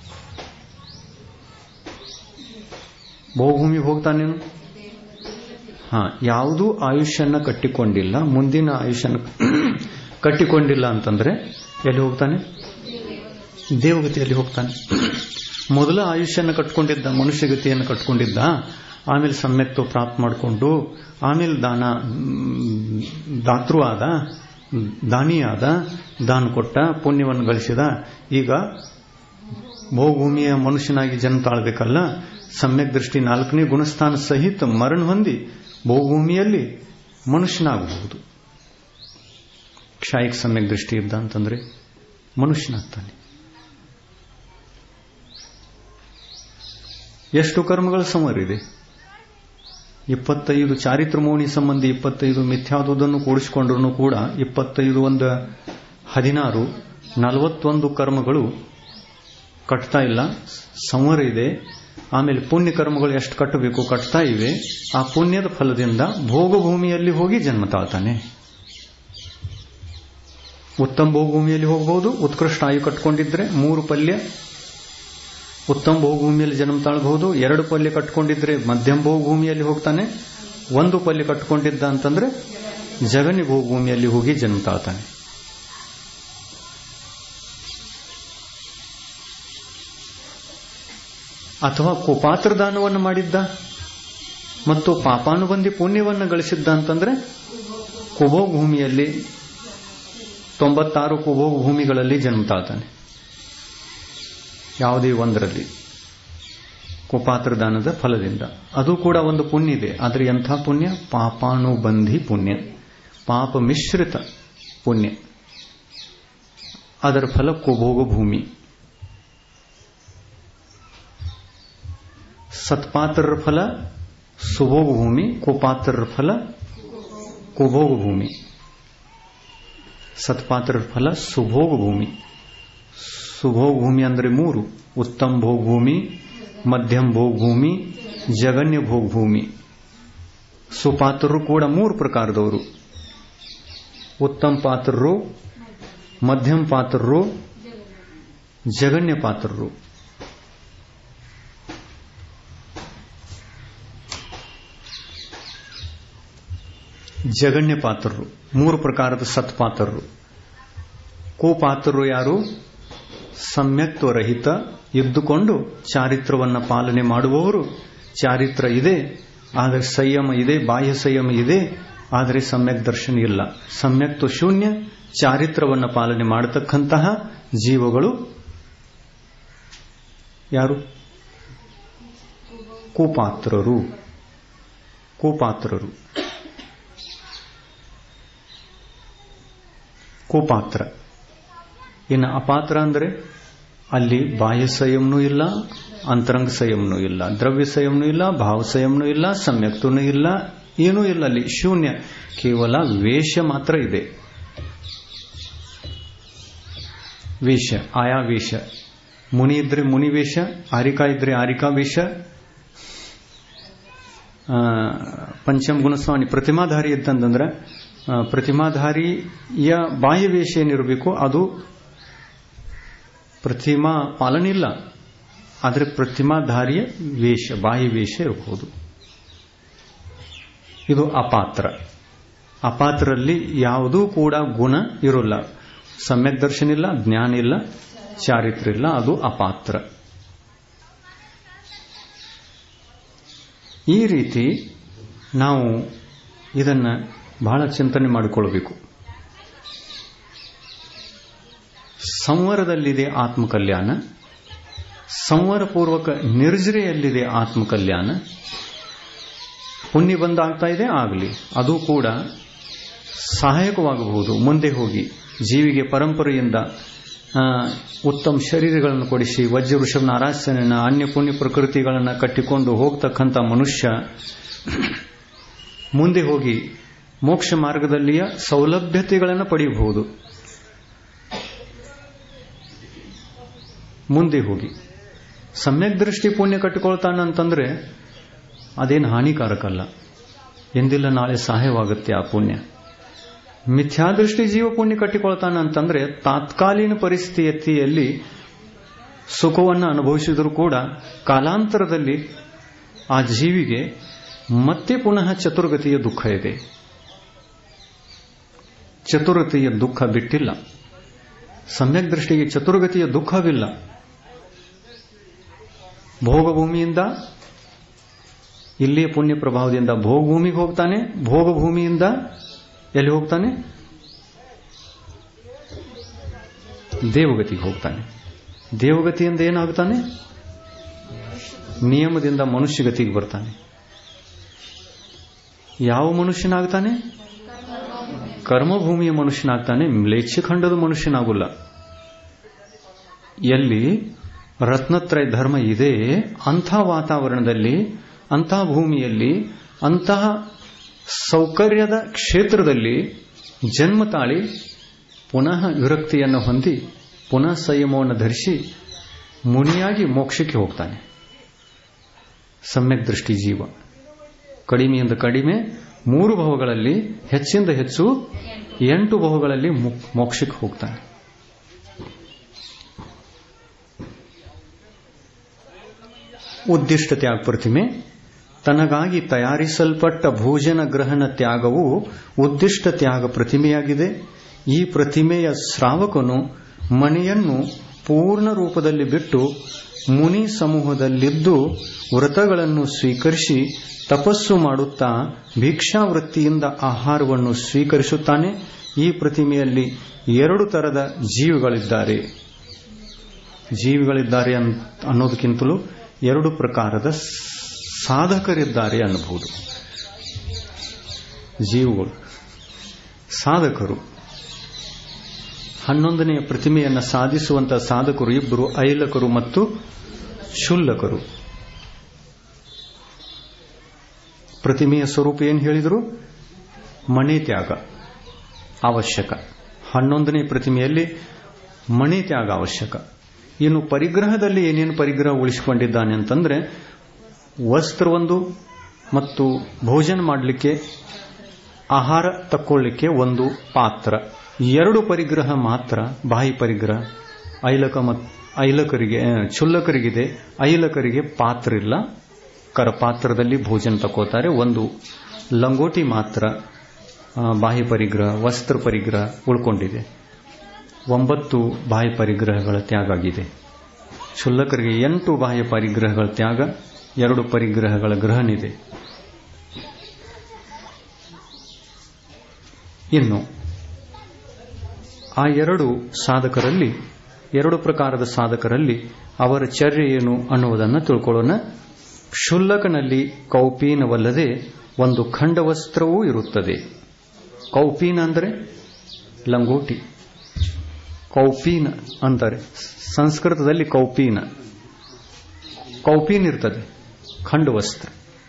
ಭೋಗಭೂಮಿಗೆ ಹೋಗ್ತಾನೇನು ಹಾ ಯಾವುದೂ ಆಯುಷ್ಯನ್ನ ಕಟ್ಟಿಕೊಂಡಿಲ್ಲ ಮುಂದಿನ ಆಯುಷ್ಯನ ಕಟ್ಟಿಕೊಂಡಿಲ್ಲ ಅಂತಂದ್ರೆ ಎಲ್ಲಿ ಹೋಗ್ತಾನೆ ದೇವಗತಿಯಲ್ಲಿ ಹೋಗ್ತಾನೆ ಮೊದಲ ಆಯುಷ್ಯನ ಕಟ್ಕೊಂಡಿದ್ದ ಮನುಷ್ಯಗತಿಯನ್ನು ಕಟ್ಕೊಂಡಿದ್ದ ಆಮೇಲೆ ಸಮ್ಯಕ್ತು ಪ್ರಾಪ್ತ ಮಾಡಿಕೊಂಡು ಆಮೇಲೆ ದಾನ ದಾತೃ ಆದ ದಾನಿಯಾದ ದಾನ ಕೊಟ್ಟ ಪುಣ್ಯವನ್ನು ಗಳಿಸಿದ ಈಗ ಭೂಮಿಯ ಮನುಷ್ಯನಾಗಿ ಜನ್ಮ ತಾಳ್ಬೇಕಲ್ಲ ಸಮ್ಯಕ್ ದೃಷ್ಟಿ ನಾಲ್ಕನೇ ಗುಣಸ್ಥಾನ ಸಹಿತ ಮರಣ ಹೊಂದಿ ಭೂಮಿಯಲ್ಲಿ ಮನುಷ್ಯನಾಗಬಹುದು ಕ್ಷಾಯಿಕ ಸಮ್ಯಕ್ ದೃಷ್ಟಿ ಇದ್ದ ಅಂತಂದ್ರೆ ಮನುಷ್ಯನಾಗ್ತಾನೆ ಎಷ್ಟು ಕರ್ಮಗಳ ಸಮರಿದೆ ಇಪ್ಪತ್ತೈದು ಚಾರಿತ್ರ ಮೌನಿ ಸಂಬಂಧಿ ಇಪ್ಪತ್ತೈದು ಮಿಥ್ಯಾದುದನ್ನು ಕೂಡಿಸಿಕೊಂಡ್ರೂ ಕೂಡ ಇಪ್ಪತ್ತೈದು ಒಂದು ಹದಿನಾರು ನಲವತ್ತೊಂದು ಕರ್ಮಗಳು ಕಟ್ತಾ ಇಲ್ಲ ಸಂವರ ಇದೆ ಆಮೇಲೆ ಪುಣ್ಯ ಕರ್ಮಗಳು ಎಷ್ಟು ಕಟ್ಟಬೇಕು ಕಟ್ತಾ ಇವೆ ಆ ಪುಣ್ಯದ ಫಲದಿಂದ ಭೋಗಭೂಮಿಯಲ್ಲಿ ಹೋಗಿ ಜನ್ಮ ತಾಳ್ತಾನೆ ಉತ್ತಮ ಭೋಗಭೂಮಿಯಲ್ಲಿ ಹೋಗಬಹುದು ಉತ್ಕೃಷ್ಟ ಆಯು ಕಟ್ಕೊಂಡಿದ್ರೆ ಮೂರು ಪಲ್ಯ ಉತ್ತಮ ಭೋಗಭೂಮಿಯಲ್ಲಿ ಜನ್ಮ ತಾಳಬಹುದು ಎರಡು ಪಲ್ಯ ಕಟ್ಕೊಂಡಿದ್ರೆ ಮಧ್ಯಮ ಭೋಗಭೂಮಿಯಲ್ಲಿ ಹೋಗ್ತಾನೆ ಒಂದು ಪಲ್ಯ ಕಟ್ಕೊಂಡಿದ್ದ ಅಂತಂದ್ರೆ ಜಗನಿ ಭೋಗಭೂಮಿಯಲ್ಲಿ ಹೋಗಿ ಜನ್ಮ ತಾಳ್ತಾನೆ ಅಥವಾ ಕುಪಾತ್ರ ದಾನವನ್ನು ಮಾಡಿದ್ದ ಮತ್ತು ಪಾಪಾನುಬಂಧಿ ಪುಣ್ಯವನ್ನು ಗಳಿಸಿದ್ದ ಅಂತಂದ್ರೆ ಕುಭೋಗ ಭೂಮಿಯಲ್ಲಿ ತೊಂಬತ್ತಾರು ಕುಭೋಗ ಭೂಮಿಗಳಲ್ಲಿ ಜನ್ಮ ತಾಳ್ತಾನೆ ಯಾವುದೇ ಒಂದರಲ್ಲಿ ಕುಪಾತ್ರ ದಾನದ ಫಲದಿಂದ ಅದು ಕೂಡ ಒಂದು ಪುಣ್ಯ ಇದೆ ಆದರೆ ಎಂಥ ಪುಣ್ಯ ಪಾಪಾನುಬಂಧಿ ಪುಣ್ಯ ಪಾಪ ಮಿಶ್ರಿತ ಪುಣ್ಯ ಅದರ ಫಲ ಕುಭೋಗ ಭೂಮಿ ಸತ್ಪಾತ್ರರ ಫಲ ಸುಭೋಗ ಭೂಮಿ ಕುಪಾತ್ರರ ಫಲ ಕುಭೋಗ ಭೂಮಿ ಸತ್ಪಾತ್ರರ ಫಲ ಸುಭೋಗ ಭೂಮಿ ಸುಭೋಗ ಭೂಮಿ ಅಂದರೆ ಮೂರು ಉತ್ತಮ ಭೋಗ ಭೂಮಿ ಮಧ್ಯಮ ಭೋಗ ಭೂಮಿ ಜಗನ್ಯ ಭೋಗ ಭೂಮಿ ಸುಪಾತ್ರರು ಕೂಡ ಮೂರು ಪ್ರಕಾರದವರು ಉತ್ತಮ ಪಾತ್ರರು ಮಧ್ಯಮ ಪಾತ್ರರು ಜಗನ್ಯ ಪಾತ್ರರು ಜಗನ್ಯ ಪಾತ್ರರು ಮೂರು ಪ್ರಕಾರದ ಸತ್ಪಾತ್ರರು ಕುಪಾತ್ರರು ಯಾರು ಸಮ್ಯಕ್ತ್ವರಹಿತ ಇದ್ದುಕೊಂಡು ಚಾರಿತ್ರವನ್ನ ಪಾಲನೆ ಮಾಡುವವರು ಚಾರಿತ್ರ ಇದೆ ಆದರೆ ಸಂಯಮ ಇದೆ ಬಾಹ್ಯ ಸಂಯಮ ಇದೆ ಆದರೆ ಸಮ್ಯಕ್ ದರ್ಶನ ಇಲ್ಲ ಸಮ್ಯಕ್ತ್ವ ಶೂನ್ಯ ಚಾರಿತ್ರವನ್ನ ಪಾಲನೆ ಮಾಡತಕ್ಕಂತಹ ಜೀವಗಳು ಯಾರು ಕುಪಾತ್ರರು ಕುಪಾತ್ರರು ಕುಪಾತ್ರ ಇನ್ನು ಅಪಾತ್ರ ಅಂದರೆ ಅಲ್ಲಿ ಬಾಹ್ಯ ಸಂಯಮನೂ ಇಲ್ಲ ಅಂತರಂಗ ಸಂಯಮನೂ ಇಲ್ಲ ದ್ರವ್ಯ ಸಂಯಮನೂ ಇಲ್ಲ ಭಾವ ಸಂಯಮನೂ ಇಲ್ಲ ಸಮ್ಯಕ್ತನೂ ಇಲ್ಲ ಏನೂ ಇಲ್ಲ ಅಲ್ಲಿ ಶೂನ್ಯ ಕೇವಲ ವೇಷ ಮಾತ್ರ ಇದೆ ವೇಷ ಆಯಾ ವೇಷ ಮುನಿ ಇದ್ರೆ ಮುನಿ ವೇಷ ಆರಿಕಾ ಇದ್ರೆ ಆರಿಕಾ ವೇಷ ಪಂಚಮ ಗುಣಸ್ವಾಮಿ ಪ್ರತಿಮಾಧಾರಿ ಇತ್ತಂತಂದ್ರೆ ಪ್ರತಿಮಾಧಾರಿಯ ಬಾಹ್ಯ ವೇಷ ಏನಿರಬೇಕು ಅದು ಪ್ರತಿಮಾ ಪಾಲನೆ ಇಲ್ಲ ಆದರೆ ಪ್ರತಿಮಾಧಾರಿಯ ವೇಷ ಬಾಹ್ಯ ವೇಷ ಇರಬಹುದು ಇದು ಅಪಾತ್ರ ಅಪಾತ್ರರಲ್ಲಿ ಯಾವುದೂ ಕೂಡ ಗುಣ ಇರೋಲ್ಲ ಸಮ್ಯಕ್ ದರ್ಶನ ಇಲ್ಲ ಜ್ಞಾನ ಇಲ್ಲ ಚಾರಿತ್ರ ಇಲ್ಲ ಅದು ಅಪಾತ್ರ ಈ ರೀತಿ ನಾವು ಇದನ್ನ ಬಹಳ ಚಿಂತನೆ ಮಾಡಿಕೊಳ್ಬೇಕು ಸಂವರದಲ್ಲಿದೆ ಆತ್ಮಕಲ್ಯಾಣ ಸಂವರಪೂರ್ವಕ ನಿರ್ಜರೆಯಲ್ಲಿದೆ ಆತ್ಮಕಲ್ಯಾಣ ಪುಣ್ಯ ಬಂದಾಗ್ತಾ ಇದೆ ಆಗಲಿ ಅದು ಕೂಡ ಸಹಾಯಕವಾಗಬಹುದು ಮುಂದೆ ಹೋಗಿ ಜೀವಿಗೆ ಪರಂಪರೆಯಿಂದ ಉತ್ತಮ ಶರೀರಗಳನ್ನು ಕೊಡಿಸಿ ವಜ್ರ ವೃಷಭ ನಾರಾಯಣನ ಅನ್ಯ ಪುಣ್ಯ ಪ್ರಕೃತಿಗಳನ್ನು ಕಟ್ಟಿಕೊಂಡು ಹೋಗ್ತಕ್ಕಂಥ ಮನುಷ್ಯ ಮುಂದೆ ಹೋಗಿ ಮೋಕ್ಷ ಮಾರ್ಗದಲ್ಲಿಯ ಸೌಲಭ್ಯತೆಗಳನ್ನು ಪಡೆಯಬಹುದು ಮುಂದೆ ಹೋಗಿ ಸಮ್ಯಕ್ ದೃಷ್ಟಿ ಪುಣ್ಯ ಕಟ್ಟಿಕೊಳ್ತಾನಂತಂದ್ರೆ ಅದೇನು ಹಾನಿಕಾರಕಲ್ಲ ಎಂದಿಲ್ಲ ನಾಳೆ ಸಹಾಯವಾಗುತ್ತೆ ಆ ಪುಣ್ಯ ಮಿಥ್ಯಾದೃಷ್ಟಿ ಜೀವ ಪುಣ್ಯ ಕಟ್ಟಿಕೊಳ್ತಾನ ಅಂತಂದ್ರೆ ತಾತ್ಕಾಲೀನ ಪರಿಸ್ಥಿತಿಯಲ್ಲಿ ಸುಖವನ್ನು ಅನುಭವಿಸಿದರೂ ಕೂಡ ಕಾಲಾಂತರದಲ್ಲಿ ಆ ಜೀವಿಗೆ ಮತ್ತೆ ಪುನಃ ಚತುರ್ಗತಿಯ ದುಃಖ ಇದೆ ಚತುರ್ಗತಿಯ ದುಃಖ ಬಿಟ್ಟಿಲ್ಲ ಸಮ್ಯಕ್ ದೃಷ್ಟಿಗೆ ಚತುರ್ಗತಿಯ ದುಃಖವಿಲ್ಲ ಭೋಗಭೂಮಿಯಿಂದ ಇಲ್ಲಿಯ ಪುಣ್ಯ ಪ್ರಭಾವದಿಂದ ಭೋಗಭೂಮಿಗೆ ಹೋಗ್ತಾನೆ ಭೋಗಭೂಮಿಯಿಂದ ಎಲ್ಲಿ ಹೋಗ್ತಾನೆ ದೇವಗತಿಗೆ ಹೋಗ್ತಾನೆ ದೇವಗತಿಯಿಂದ ಏನಾಗ್ತಾನೆ ನಿಯಮದಿಂದ ಮನುಷ್ಯಗತಿಗೆ ಬರ್ತಾನೆ ಯಾವ ಮನುಷ್ಯನಾಗ್ತಾನೆ ಕರ್ಮಭೂಮಿಯ ಮನುಷ್ಯನಾಗ್ತಾನೆ ಮ್ಲೇಚ್ಛಖಂಡದ ಮನುಷ್ಯನಾಗುಲ್ಲ ಎಲ್ಲಿ ರತ್ನತ್ರಯ ಧರ್ಮ ಇದೆ ಅಂಥ ವಾತಾವರಣದಲ್ಲಿ ಅಂಥ ಭೂಮಿಯಲ್ಲಿ ಅಂತಹ ಸೌಕರ್ಯದ ಕ್ಷೇತ್ರದಲ್ಲಿ ಜನ್ಮ ತಾಳಿ ಪುನಃ ವಿರಕ್ತಿಯನ್ನು ಹೊಂದಿ ಪುನಃ ಸಂಯಮವನ್ನು ಧರಿಸಿ ಮುನಿಯಾಗಿ ಮೋಕ್ಷಕ್ಕೆ ಹೋಗ್ತಾನೆ ಸಮ್ಯಕ್ ದೃಷ್ಟಿ ಜೀವ ಕಡಿಮೆಯಿಂದ ಕಡಿಮೆ ಮೂರು ಭವಗಳಲ್ಲಿ ಹೆಚ್ಚಿಂದ ಹೆಚ್ಚು ಎಂಟು ಭವಗಳಲ್ಲಿ ಮೋಕ್ಷಕ್ಕೆ ಹೋಗ್ತಾನೆ ಉದ್ದಿಷ್ಟ ತ್ಯಾಗ ಪ್ರತಿಮೆ ತನಗಾಗಿ ತಯಾರಿಸಲ್ಪಟ್ಟ ಭೋಜನ ಗ್ರಹಣ ತ್ಯಾಗವು ಉದ್ದಿಷ್ಟ ತ್ಯಾಗ ಪ್ರತಿಮೆಯಾಗಿದೆ ಈ ಪ್ರತಿಮೆಯ ಶ್ರಾವಕನು ಮನೆಯನ್ನು ಪೂರ್ಣ ರೂಪದಲ್ಲಿ ಬಿಟ್ಟು ಮುನಿ ಸಮೂಹದಲ್ಲಿದ್ದು ವ್ರತಗಳನ್ನು ಸ್ವೀಕರಿಸಿ ತಪಸ್ಸು ಮಾಡುತ್ತಾ ಭಿಕ್ಷಾವೃತ್ತಿಯಿಂದ ಆಹಾರವನ್ನು ಸ್ವೀಕರಿಸುತ್ತಾನೆ ಈ ಪ್ರತಿಮೆಯಲ್ಲಿ ಎರಡು ತರದ ಜೀವಿಗಳಿದ್ದಾರೆ ಜೀವಿಗಳಿದ್ದಾರೆ ಅನ್ನೋದಕ್ಕಿಂತಲೂ ಎರಡು ಪ್ರಕಾರದ ಸಾಧಕರಿದ್ದಾರೆ ಅನ್ನಬಹುದು ಜೀವಗಳು ಸಾಧಕರು ಹನ್ನೊಂದನೆಯ ಪ್ರತಿಮೆಯನ್ನು ಸಾಧಿಸುವಂತಹ ಸಾಧಕರು ಇಬ್ಬರು ಐಲಕರು ಮತ್ತು ಶುಲ್ಲಕರು ಪ್ರತಿಮೆಯ ಸ್ವರೂಪ ಏನು ಹೇಳಿದರು ಮಣಿ ತ್ಯಾಗ ಅವಶ್ಯಕ ಹನ್ನೊಂದನೇ ಪ್ರತಿಮೆಯಲ್ಲಿ ಮಣಿ ತ್ಯಾಗ ಅವಶ್ಯಕ ಇನ್ನು ಪರಿಗ್ರಹದಲ್ಲಿ ಏನೇನು ಪರಿಗ್ರಹ ಉಳಿಸಿಕೊಂಡಿದ್ದಾನೆ ಅಂತಂದ್ರೆ ವಸ್ತ್ರವೊಂದು ಮತ್ತು ಭೋಜನ ಮಾಡಲಿಕ್ಕೆ ಆಹಾರ ತಕ್ಕೊಳ್ಳಿಕ್ಕೆ ಒಂದು ಪಾತ್ರ ಎರಡು ಪರಿಗ್ರಹ ಮಾತ್ರ ಬಾಯಿ ಪರಿಗ್ರಹ ಐಲಕ ಮತ್ತು ಐಲಕರಿಗೆ ಕ್ಷುಲ್ಲಕರಿಗಿದೆ ಐಲಕರಿಗೆ ಪಾತ್ರ ಇಲ್ಲ ಕರಪಾತ್ರದಲ್ಲಿ ಭೋಜನ ತಕೋತಾರೆ ಒಂದು ಲಂಗೋಟಿ ಮಾತ್ರ ಬಾಹ್ಯ ಪರಿಗ್ರಹ ವಸ್ತ್ರ ಪರಿಗ್ರಹ ಉಳ್ಕೊಂಡಿದೆ ಒಂಬತ್ತು ಬಾಹ್ಯ ಪರಿಗ್ರಹಗಳ ತ್ಯಾಗ ಆಗಿದೆ ಕ್ಷುಲ್ಲಕರಿಗೆ ಎಂಟು ಬಾಹ್ಯ ಪರಿಗ್ರಹಗಳ ತ್ಯಾಗ ಎರಡು ಪರಿಗ್ರಹಗಳ ಗ್ರಹಣಿದೆ ಇನ್ನು ಆ ಎರಡು ಸಾಧಕರಲ್ಲಿ ಎರಡು ಪ್ರಕಾರದ ಸಾಧಕರಲ್ಲಿ ಅವರ ಚರ್ಯ ಏನು ಅನ್ನುವುದನ್ನು ತಿಳ್ಕೊಳ್ಳೋಣ ಕ್ಷುಲ್ಲಕನಲ್ಲಿ ಕೌಪೀನವಲ್ಲದೆ ಒಂದು ಖಂಡವಸ್ತ್ರವೂ ಇರುತ್ತದೆ ಕೌಪೀನ ಅಂದರೆ ಲಂಗೋಟಿ ಕೌಪೀನ ಅಂತಾರೆ ಸಂಸ್ಕೃತದಲ್ಲಿ ಕೌಪೀನ ಕೌಪೀನ್ ಇರ್ತದೆ ಖಂಡವಸ್ತ್ರ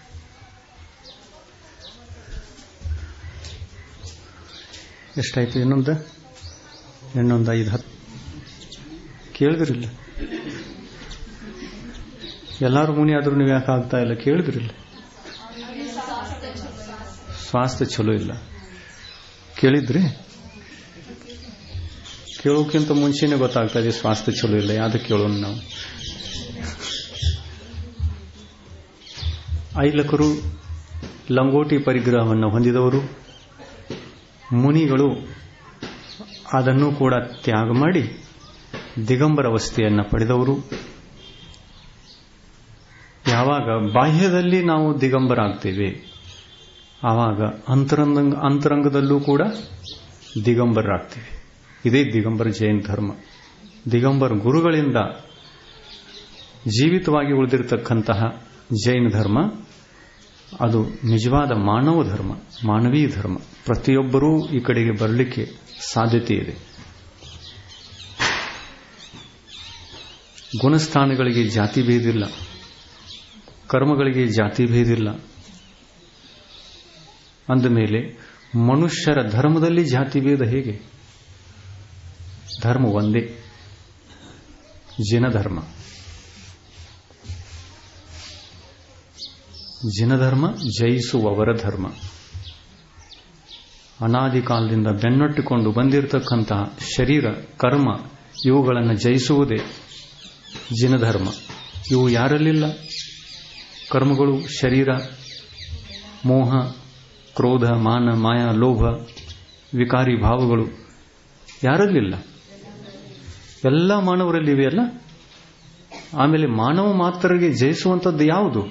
ಎಷ್ಟಾಯ್ತು ಇನ್ನೊಂದು ಇನ್ನೊಂದು ಐದು ಹತ್ತು ಕೇಳಿದ್ರಿಲ್ಲ ಎಲ್ಲರೂ ಮುನಿ ಆದ್ರೂ ನೀವು ಯಾಕೆ ಆಗ್ತಾ ಇಲ್ಲ ಕೇಳಿದ್ರಿಲ್ಲ ಸ್ವಾಸ್ಥ್ಯ ಚಲೋ ಇಲ್ಲ ಕೇಳಿದ್ರಿ ಕೇಳೋಕ್ಕಿಂತ ಮುಂಚೆನೆ ಗೊತ್ತಾಗ್ತಾ ಇದೆ ಸ್ವಾಸ್ಥ್ಯ ಚಲೋ ಇಲ್ಲ ಯಾವ್ದಕ್ಕೆ ಕೇಳೋಣ ನಾವು ಐಲಕರು ಲಂಗೋಟಿ ಪರಿಗ್ರಹವನ್ನು ಹೊಂದಿದವರು ಮುನಿಗಳು ಅದನ್ನು ಕೂಡ ತ್ಯಾಗ ಮಾಡಿ ದಿಗಂಬರ ಅವಸ್ಥೆಯನ್ನು ಪಡೆದವರು ಯಾವಾಗ ಬಾಹ್ಯದಲ್ಲಿ ನಾವು ದಿಗಂಬರ ಆಗ್ತೇವೆ ಆವಾಗ ಅಂತರಂಗ ಅಂತರಂಗದಲ್ಲೂ ಕೂಡ ದಿಗಂಬರರಾಗ್ತೇವೆ ಇದೇ ದಿಗಂಬರ ಜೈನ ಧರ್ಮ ದಿಗಂಬರ ಗುರುಗಳಿಂದ ಜೀವಿತವಾಗಿ ಉಳಿದಿರತಕ್ಕಂತಹ ಜೈನ ಧರ್ಮ ಅದು ನಿಜವಾದ ಮಾನವ ಧರ್ಮ ಮಾನವೀಯ ಧರ್ಮ ಪ್ರತಿಯೊಬ್ಬರೂ ಈ ಕಡೆಗೆ ಬರಲಿಕ್ಕೆ ಸಾಧ್ಯತೆ ಇದೆ ಗುಣಸ್ಥಾನಗಳಿಗೆ ಜಾತಿ ಭೇದಿಲ್ಲ ಕರ್ಮಗಳಿಗೆ ಜಾತಿ ಭೇದಿಲ್ಲ ಅಂದಮೇಲೆ ಮನುಷ್ಯರ ಧರ್ಮದಲ್ಲಿ ಜಾತಿ ಭೇದ ಹೇಗೆ ಧರ್ಮ ಒಂದೇ ಜಿನಧರ್ಮ ಜಿನಧರ್ಮ ಜಯಿಸುವವರ ಧರ್ಮ ಅನಾದಿ ಕಾಲದಿಂದ ಬೆನ್ನೊಟ್ಟಿಕೊಂಡು ಬಂದಿರತಕ್ಕಂತಹ ಶರೀರ ಕರ್ಮ ಇವುಗಳನ್ನು ಜಯಿಸುವುದೇ ಜಿನಧರ್ಮ ಇವು ಯಾರಲ್ಲಿಲ್ಲ ಕರ್ಮಗಳು ಶರೀರ ಮೋಹ ಕ್ರೋಧ ಮಾನ ಮಾಯ ಲೋಭ ವಿಕಾರಿ ಭಾವಗಳು ಯಾರಲ್ಲಿಲ್ಲ ಎಲ್ಲ ಮಾನವರಲ್ಲಿವೆಯಲ್ಲ ಆಮೇಲೆ ಮಾನವ ಮಾತ್ರರಿಗೆ ಜಯಿಸುವಂಥದ್ದು ಯಾವುದು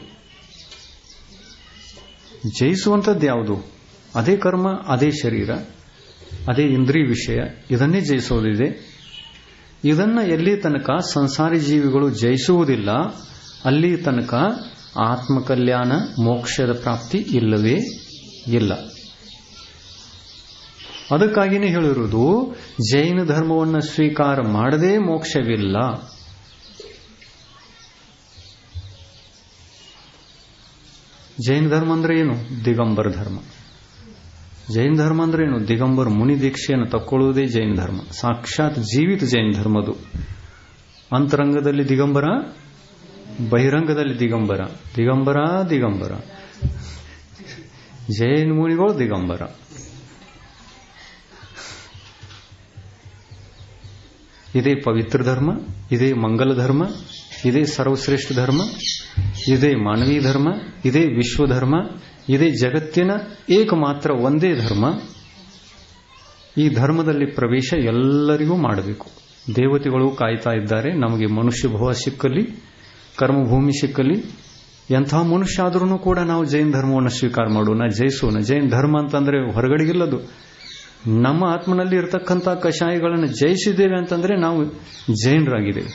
ಜಯಿಸುವಂಥದ್ದು ಯಾವುದು ಅದೇ ಕರ್ಮ ಅದೇ ಶರೀರ ಅದೇ ಇಂದ್ರಿಯ ವಿಷಯ ಇದನ್ನೇ ಜಯಿಸೋದಿದೆ ಇದನ್ನ ಎಲ್ಲಿ ತನಕ ಸಂಸಾರಿ ಜೀವಿಗಳು ಜಯಿಸುವುದಿಲ್ಲ ಅಲ್ಲಿ ತನಕ ಆತ್ಮಕಲ್ಯಾಣ ಮೋಕ್ಷದ ಪ್ರಾಪ್ತಿ ಇಲ್ಲವೇ ಇಲ್ಲ ಅದಕ್ಕಾಗಿಯೇ ಹೇಳಿರುವುದು ಜೈನ ಧರ್ಮವನ್ನು ಸ್ವೀಕಾರ ಮಾಡದೇ ಮೋಕ್ಷವಿಲ್ಲ ಜೈನ ಧರ್ಮ ಅಂದ್ರೆ ಏನು ದಿಗಂಬರ ಧರ್ಮ ಜೈನ ಧರ್ಮ ಅಂದ್ರೆ ಏನು ದಿಗಂಬರ ಮುನಿ ದೀಕ್ಷೆಯನ್ನು ತಕ್ಕೊಳ್ಳುವುದೇ ಜೈನ ಧರ್ಮ ಸಾಕ್ಷಾತ್ ಜೀವಿತ ಜೈನ ಧರ್ಮದು ಅಂತರಂಗದಲ್ಲಿ ದಿಗಂಬರ ಬಹಿರಂಗದಲ್ಲಿ ದಿಗಂಬರ ದಿಗಂಬರ ದಿಗಂಬರ ಜೈನ ಮುನಿಗಳು ದಿಗಂಬರ ಇದೇ ಪವಿತ್ರ ಧರ್ಮ ಇದೇ ಮಂಗಲ ಧರ್ಮ ಇದೇ ಸರ್ವಶ್ರೇಷ್ಠ ಧರ್ಮ ಇದೇ ಮಾನವೀಯ ಧರ್ಮ ಇದೇ ವಿಶ್ವ ಧರ್ಮ ಇದೇ ಜಗತ್ತಿನ ಏಕಮಾತ್ರ ಒಂದೇ ಧರ್ಮ ಈ ಧರ್ಮದಲ್ಲಿ ಪ್ರವೇಶ ಎಲ್ಲರಿಗೂ ಮಾಡಬೇಕು ದೇವತೆಗಳು ಕಾಯ್ತಾ ಇದ್ದಾರೆ ನಮಗೆ ಮನುಷ್ಯ ಭವ ಸಿಕ್ಕಲಿ ಕರ್ಮಭೂಮಿ ಸಿಕ್ಕಲಿ ಎಂಥ ಮನುಷ್ಯ ಆದ್ರೂ ಕೂಡ ನಾವು ಜೈನ ಧರ್ಮವನ್ನು ಸ್ವೀಕಾರ ಮಾಡೋಣ ಜಯಿಸೋಣ ಜೈನ ಧರ್ಮ ಅಂತಂದ್ರೆ ಹೊರಗಡೆಗಿಲ್ಲದು ನಮ್ಮ ಆತ್ಮನಲ್ಲಿ ಇರತಕ್ಕಂಥ ಕಷಾಯಗಳನ್ನು ಜಯಿಸಿದ್ದೇವೆ ಅಂತಂದ್ರೆ ನಾವು ಜೈನರಾಗಿದ್ದೇವೆ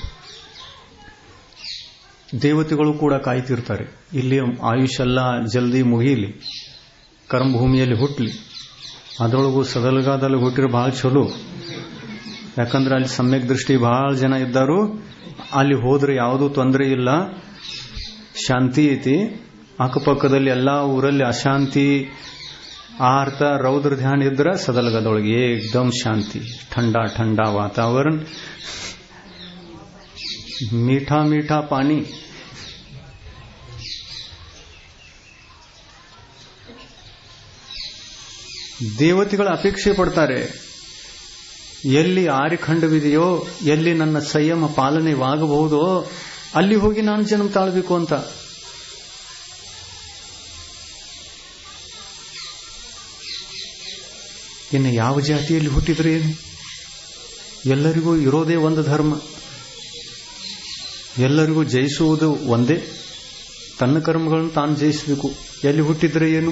ದೇವತೆಗಳು ಕೂಡ ಕಾಯ್ತಿರ್ತಾರೆ ಇಲ್ಲಿ ಆಯುಷೆಲ್ಲ ಜಲ್ದಿ ಮುಗಿಯಲಿ ಕರ್ಮಭೂಮಿಯಲ್ಲಿ ಹುಟ್ಟಲಿ ಅದರೊಳಗೂ ಸದಲಗಾದಲ್ಲಿ ಹುಟ್ಟಿರೋ ಬಹಳ ಚಲೋ ಯಾಕಂದ್ರೆ ಅಲ್ಲಿ ಸಮ್ಯಕ್ ದೃಷ್ಟಿ ಬಹಳ ಜನ ಇದ್ದಾರು ಅಲ್ಲಿ ಹೋದ್ರೆ ಯಾವುದೂ ತೊಂದರೆ ಇಲ್ಲ ಶಾಂತಿ ಐತಿ ಅಕ್ಕಪಕ್ಕದಲ್ಲಿ ಎಲ್ಲಾ ಊರಲ್ಲಿ ಅಶಾಂತಿ ಆರ್ತ ರೌದ್ರ ಧ್ಯಾನ ಇದ್ರ ಸದಲಗದೊಳಗೆ ಏಕ್ದಮ್ ಶಾಂತಿ ठंडा ठंडा वातावरण मीठा मीठा पानी ದೇವತೆಗಳ ಅಪೇಕ್ಷೆ ಪಡ್ತಾರೆ ಎಲ್ಲಿ ಆರಿಖಂಡವಿದೆಯೋ ಎಲ್ಲಿ ನನ್ನ ಸಂಯಮ ಪಾಲನೆವಾಗಬಹುದೋ ಅಲ್ಲಿ ಹೋಗಿ ನಾನು ಜನ್ಮ ತಾಳ್ಬೇಕು ಅಂತ ಇನ್ನು ಯಾವ ಜಾತಿಯಲ್ಲಿ ಹುಟ್ಟಿದ್ರೆ ಏನು ಎಲ್ಲರಿಗೂ ಇರೋದೇ ಒಂದು ಧರ್ಮ ಎಲ್ಲರಿಗೂ ಜಯಿಸುವುದು ಒಂದೇ ತನ್ನ ಕರ್ಮಗಳನ್ನು ತಾನು ಜಯಿಸಬೇಕು ಎಲ್ಲಿ ಹುಟ್ಟಿದ್ರೆ ಏನು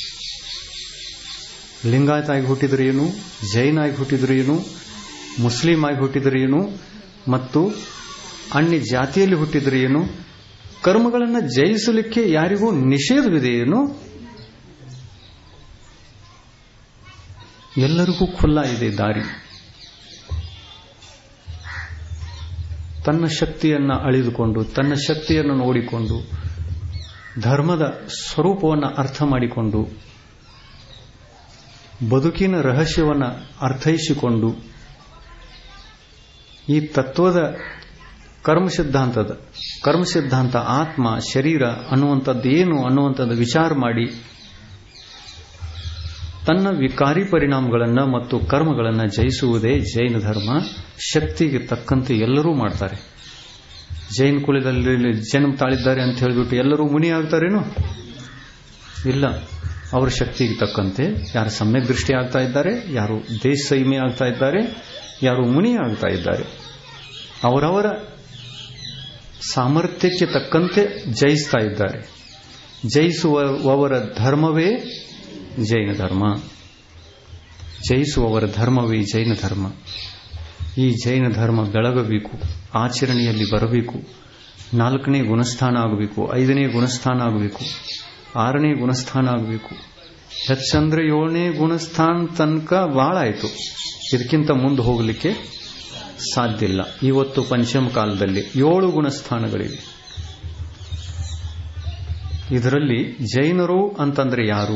ಲಿಂಗಾಯತ ಆಗಿ ಹುಟ್ಟಿದ್ರೆ ಏನು ಜೈನ್ ಆಗಿ ಹುಟ್ಟಿದ್ರೆ ಏನು ಮುಸ್ಲಿಂ ಆಗಿ ಹುಟ್ಟಿದ್ರೆ ಏನು ಮತ್ತು ಅನ್ಯ ಜಾತಿಯಲ್ಲಿ ಹುಟ್ಟಿದ್ರೆ ಏನು ಕರ್ಮಗಳನ್ನು ಜಯಿಸಲಿಕ್ಕೆ ಯಾರಿಗೂ ನಿಷೇಧವಿದೆ ಏನು ಎಲ್ಲರಿಗೂ ಖುಲ್ಲಾ ಇದೆ ದಾರಿ ತನ್ನ ಶಕ್ತಿಯನ್ನು ಅಳಿದುಕೊಂಡು ತನ್ನ ಶಕ್ತಿಯನ್ನು ನೋಡಿಕೊಂಡು ಧರ್ಮದ ಸ್ವರೂಪವನ್ನು ಅರ್ಥ ಮಾಡಿಕೊಂಡು ಬದುಕಿನ ರಹಸ್ಯವನ್ನು ಅರ್ಥೈಸಿಕೊಂಡು ಈ ತತ್ವದ ಕರ್ಮ ಸಿದ್ಧಾಂತದ ಕರ್ಮ ಸಿದ್ಧಾಂತ ಆತ್ಮ ಶರೀರ ಅನ್ನುವಂಥದ್ದು ಏನು ಅನ್ನುವಂಥದ್ದು ವಿಚಾರ ಮಾಡಿ ತನ್ನ ವಿಕಾರಿ ಪರಿಣಾಮಗಳನ್ನು ಮತ್ತು ಕರ್ಮಗಳನ್ನು ಜಯಿಸುವುದೇ ಜೈನ ಧರ್ಮ ಶಕ್ತಿಗೆ ತಕ್ಕಂತೆ ಎಲ್ಲರೂ ಮಾಡ್ತಾರೆ ಜೈನ ಕುಲದಲ್ಲಿ ಜನ್ಮ ತಾಳಿದ್ದಾರೆ ಅಂತ ಹೇಳಿಬಿಟ್ಟು ಎಲ್ಲರೂ ಮುನಿ ಆಗ್ತಾರೇನು ಇಲ್ಲ ಅವರ ಶಕ್ತಿಗೆ ತಕ್ಕಂತೆ ಯಾರು ಸಮ್ಯಕ್ ದೃಷ್ಟಿ ಆಗ್ತಾ ಇದ್ದಾರೆ ಯಾರು ದೇಶ ಸೈಮೆ ಆಗ್ತಾ ಇದ್ದಾರೆ ಯಾರು ಮುನಿ ಆಗ್ತಾ ಇದ್ದಾರೆ ಅವರವರ ಸಾಮರ್ಥ್ಯಕ್ಕೆ ತಕ್ಕಂತೆ ಜಯಿಸ್ತಾ ಇದ್ದಾರೆ ಜಯಿಸುವವರ ಧರ್ಮವೇ ಜೈನ ಧರ್ಮ ಜಯಿಸುವವರ ಧರ್ಮವೇ ಜೈನ ಧರ್ಮ ಈ ಜೈನ ಧರ್ಮ ಬೆಳಗಬೇಕು ಆಚರಣೆಯಲ್ಲಿ ಬರಬೇಕು ನಾಲ್ಕನೇ ಗುಣಸ್ಥಾನ ಆಗಬೇಕು ಐದನೇ ಗುಣಸ್ಥಾನ ಆಗಬೇಕು ಆರನೇ ಗುಣಸ್ಥಾನ ಆಗಬೇಕು ಹೆಚ್ಚಂದ್ರೆ ಏಳನೇ ಗುಣಸ್ಥಾನ ತನಕ ಬಹಳ ಆಯಿತು ಇದಕ್ಕಿಂತ ಮುಂದೆ ಹೋಗಲಿಕ್ಕೆ ಸಾಧ್ಯ ಇಲ್ಲ ಇವತ್ತು ಪಂಚಮ ಕಾಲದಲ್ಲಿ ಏಳು ಗುಣಸ್ಥಾನಗಳಿವೆ ಇದರಲ್ಲಿ ಜೈನರು ಅಂತಂದ್ರೆ ಯಾರು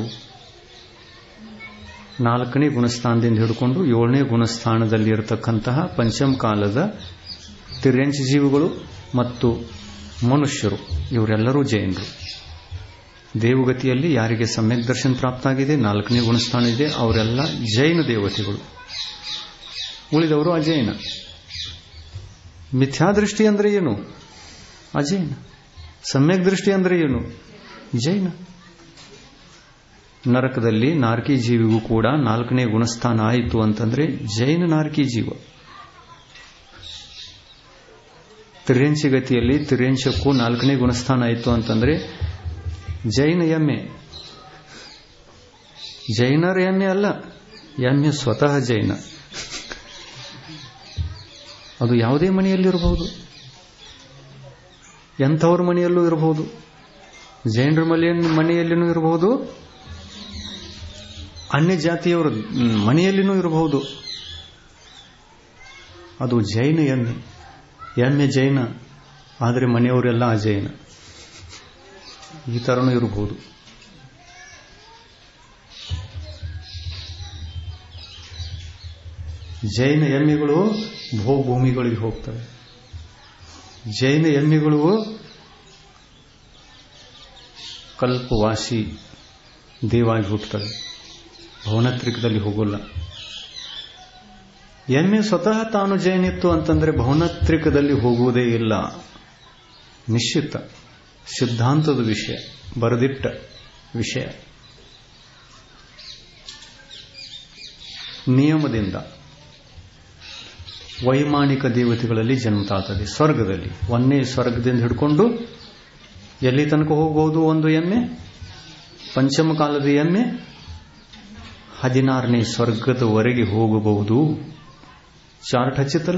ನಾಲ್ಕನೇ ಗುಣಸ್ಥಾನದಿಂದ ಹಿಡ್ಕೊಂಡು ಏಳನೇ ಗುಣಸ್ಥಾನದಲ್ಲಿ ಇರತಕ್ಕಂತಹ ಪಂಚಮ ಕಾಲದ ತಿರ್ಯಂಚ ಜೀವಿಗಳು ಮತ್ತು ಮನುಷ್ಯರು ಇವರೆಲ್ಲರೂ ಜೈನರು ದೇವಗತಿಯಲ್ಲಿ ಯಾರಿಗೆ ಸಮ್ಯಕ್ ದರ್ಶನ ಪ್ರಾಪ್ತ ಆಗಿದೆ ನಾಲ್ಕನೇ ಗುಣಸ್ಥಾನ ಇದೆ ಅವರೆಲ್ಲ ಜೈನ ದೇವತೆಗಳು ಉಳಿದವರು ಅಜೈನ ಮಿಥ್ಯಾದೃಷ್ಟಿ ಅಂದ್ರೆ ಏನು ಅಜೈನ ಸಮ್ಯಕ್ ದೃಷ್ಟಿ ಅಂದ್ರೆ ಏನು ಜೈನ ನರಕದಲ್ಲಿ ನಾರ್ಕಿ ಜೀವಿಗೂ ಕೂಡ ನಾಲ್ಕನೇ ಗುಣಸ್ಥಾನ ಆಯಿತು ಅಂತಂದ್ರೆ ಜೈನ ನಾರ್ಕಿ ಜೀವ ತಿರ್ಯಂಚಿ ಗತಿಯಲ್ಲಿ ತಿರ್ಯಂಚಕ್ಕೂ ನಾಲ್ಕನೇ ಗುಣಸ್ಥಾನ ಆಯಿತು ಅಂತಂದ್ರೆ ಜೈನ ಎಮ್ಮೆ ಜೈನರ ಎಮ್ಮೆ ಅಲ್ಲ ಎಮ್ಮೆ ಸ್ವತಃ ಜೈನ ಅದು ಯಾವುದೇ ಮನೆಯಲ್ಲಿರಬಹುದು ಎಂಥವ್ರ ಮನೆಯಲ್ಲೂ ಇರಬಹುದು ಜೈನರ ಮನೆಯ ಮನೆಯಲ್ಲಿನೂ ಇರಬಹುದು ಅನ್ಯ ಜಾತಿಯವರ ಮನೆಯಲ್ಲಿನೂ ಇರಬಹುದು ಅದು ಜೈನ ಎಮ್ಮೆ ಎಮ್ಮೆ ಜೈನ ಆದರೆ ಮನೆಯವರೆಲ್ಲ ಅಜೈನ ಈ ಥರನೂ ಇರಬಹುದು ಜೈನ ಎಮ್ಮೆಗಳು ಭೂಮಿಗಳಿಗೆ ಹೋಗ್ತವೆ ಜೈನ ಎಮ್ಮೆಗಳು ಕಲ್ಪವಾಸಿ ದೇವಾಗಿ ಹುಟ್ಟುತ್ತವೆ ಭವನತ್ರಿಕದಲ್ಲಿ ಹೋಗೋಲ್ಲ ಎಮ್ಮೆ ಸ್ವತಃ ತಾನು ಜೈನಿತ್ತು ಅಂತಂದ್ರೆ ಭವನತ್ರಿಕದಲ್ಲಿ ಹೋಗುವುದೇ ಇಲ್ಲ ನಿಶ್ಚಿತ ಸಿದ್ಧಾಂತದ ವಿಷಯ ಬರೆದಿಟ್ಟ ವಿಷಯ ನಿಯಮದಿಂದ ವೈಮಾನಿಕ ದೇವತೆಗಳಲ್ಲಿ ಜನ್ಮ ತಾಳ್ತದೆ ಸ್ವರ್ಗದಲ್ಲಿ ಒಂದೇ ಸ್ವರ್ಗದಿಂದ ಹಿಡ್ಕೊಂಡು ಎಲ್ಲಿ ತನಕ ಹೋಗಬಹುದು ಒಂದು ಎಮ್ಮೆ ಪಂಚಮ ಕಾಲದ ಎಮ್ಮೆ ಹದಿನಾರನೇ ಸ್ವರ್ಗದವರೆಗೆ ಹೋಗಬಹುದು ಚಾರ್ಟ್ ಹಚ್ಚಿತ್ತಲ್ಲ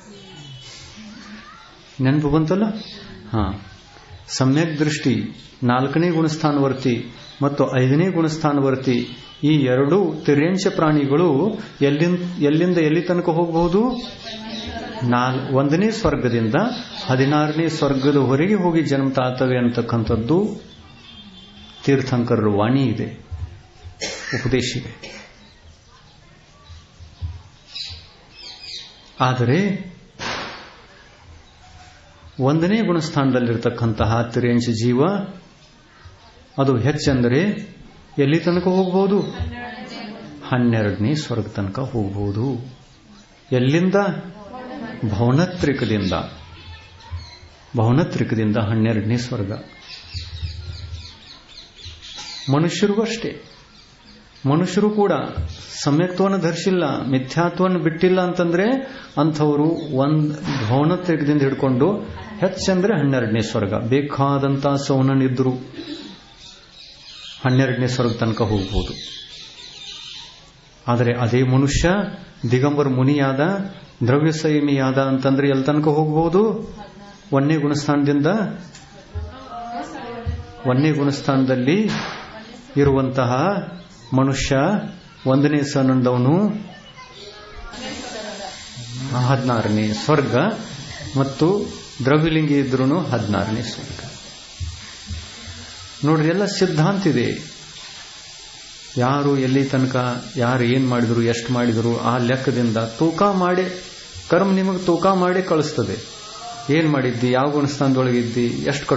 ನೆನಪು ಬಂತಲ್ಲ ಹಾ ಸಮ್ಯಕ್ ದೃಷ್ಟಿ ನಾಲ್ಕನೇ ಗುಣಸ್ಥಾನವರ್ತಿ ಮತ್ತು ಐದನೇ ಗುಣಸ್ಥಾನವರ್ತಿ ಈ ಎರಡು ತಿರ್ಯಂಶ ಪ್ರಾಣಿಗಳು ಎಲ್ಲಿಂದ ಎಲ್ಲಿಂದ ಎಲ್ಲಿ ತನಕ ಹೋಗಬಹುದು ನಾಲ್ ಒಂದನೇ ಸ್ವರ್ಗದಿಂದ ಹದಿನಾರನೇ ಸ್ವರ್ಗದ ಹೊರಗೆ ಹೋಗಿ ಜನ್ಮ ತಾಳ್ತವೆ ಅಂತಕ್ಕಂಥದ್ದು ತೀರ್ಥಂಕರರ ವಾಣಿ ಇದೆ ಉಪದೇಶ ಇದೆ ಆದರೆ ಒಂದನೇ ಗುಣಸ್ಥಾನದಲ್ಲಿರ್ತಕ್ಕಂತಹ ತಿರೇಂಶ ಜೀವ ಅದು ಹೆಚ್ಚೆಂದರೆ ಎಲ್ಲಿ ತನಕ ಹೋಗಬಹುದು ಹನ್ನೆರಡನೇ ಸ್ವರ್ಗ ತನಕ ಹೋಗಬಹುದು ಎಲ್ಲಿಂದ ಭವನತ್ರಿಕದಿಂದ ಭವನತ್ರಿಕದಿಂದ ಹನ್ನೆರಡನೇ ಸ್ವರ್ಗ ಮನುಷ್ಯರಿಗೂ ಅಷ್ಟೇ ಮನುಷ್ಯರು ಕೂಡ ಸಮ್ಯಕ್ತವನ್ನು ಧರಿಸಿಲ್ಲ ಮಿಥ್ಯಾತ್ವವನ್ನು ಬಿಟ್ಟಿಲ್ಲ ಅಂತಂದ್ರೆ ಅಂಥವರು ಒಂದ್ ಭವನತ್ರಿಕದಿಂದ ಹಿಡ್ಕೊಂಡು ಹೆಚ್ಚಂದ್ರೆ ಹನ್ನೆರಡನೇ ಸ್ವರ್ಗ ಬೇಕಾದಂತ ಸೌನನಿದ್ರು ಹನ್ನೆರಡನೇ ಸ್ವರ್ಗ ತನಕ ಹೋಗ್ಬೋದು ಆದರೆ ಅದೇ ಮನುಷ್ಯ ದಿಗಂಬರ ಮುನಿಯಾದ ದ್ರವ್ಯ ಸಂಯಮಿಯಾದ ಅಂತಂದ್ರೆ ಎಲ್ಲಿ ತನಕ ಹೋಗಬಹುದು ಒಂದೇ ಗುಣಸ್ಥಾನದಿಂದ ಒಂದೇ ಗುಣಸ್ಥಾನದಲ್ಲಿ ಇರುವಂತಹ ಮನುಷ್ಯ ಒಂದನೇ ಸನಂದವನು ಹದಿನಾರನೇ ಸ್ವರ್ಗ ಮತ್ತು ದ್ರವ್ಯಲಿಂಗಿ ಇದ್ರೂ ಹದಿನಾರನೇ ಸ್ವರ್ಗ ನೋಡ್ರಿ ಎಲ್ಲ ಸಿದ್ಧಾಂತ ಇದೆ ಯಾರು ಎಲ್ಲಿ ತನಕ ಯಾರು ಏನ್ ಮಾಡಿದ್ರು ಎಷ್ಟು ಮಾಡಿದ್ರು ಆ ಲೆಕ್ಕದಿಂದ ತೂಕ ಮಾಡಿ ಕರ್ಮ ನಿಮಗೆ ತೂಕ ಮಾಡಿ ಕಳಿಸ್ತದೆ ಏನ್ ಮಾಡಿದ್ದಿ ಯಾವ ಗುಣಸ್ಥಾನದೊಳಗಿದ್ದಿ ಎಷ್ಟು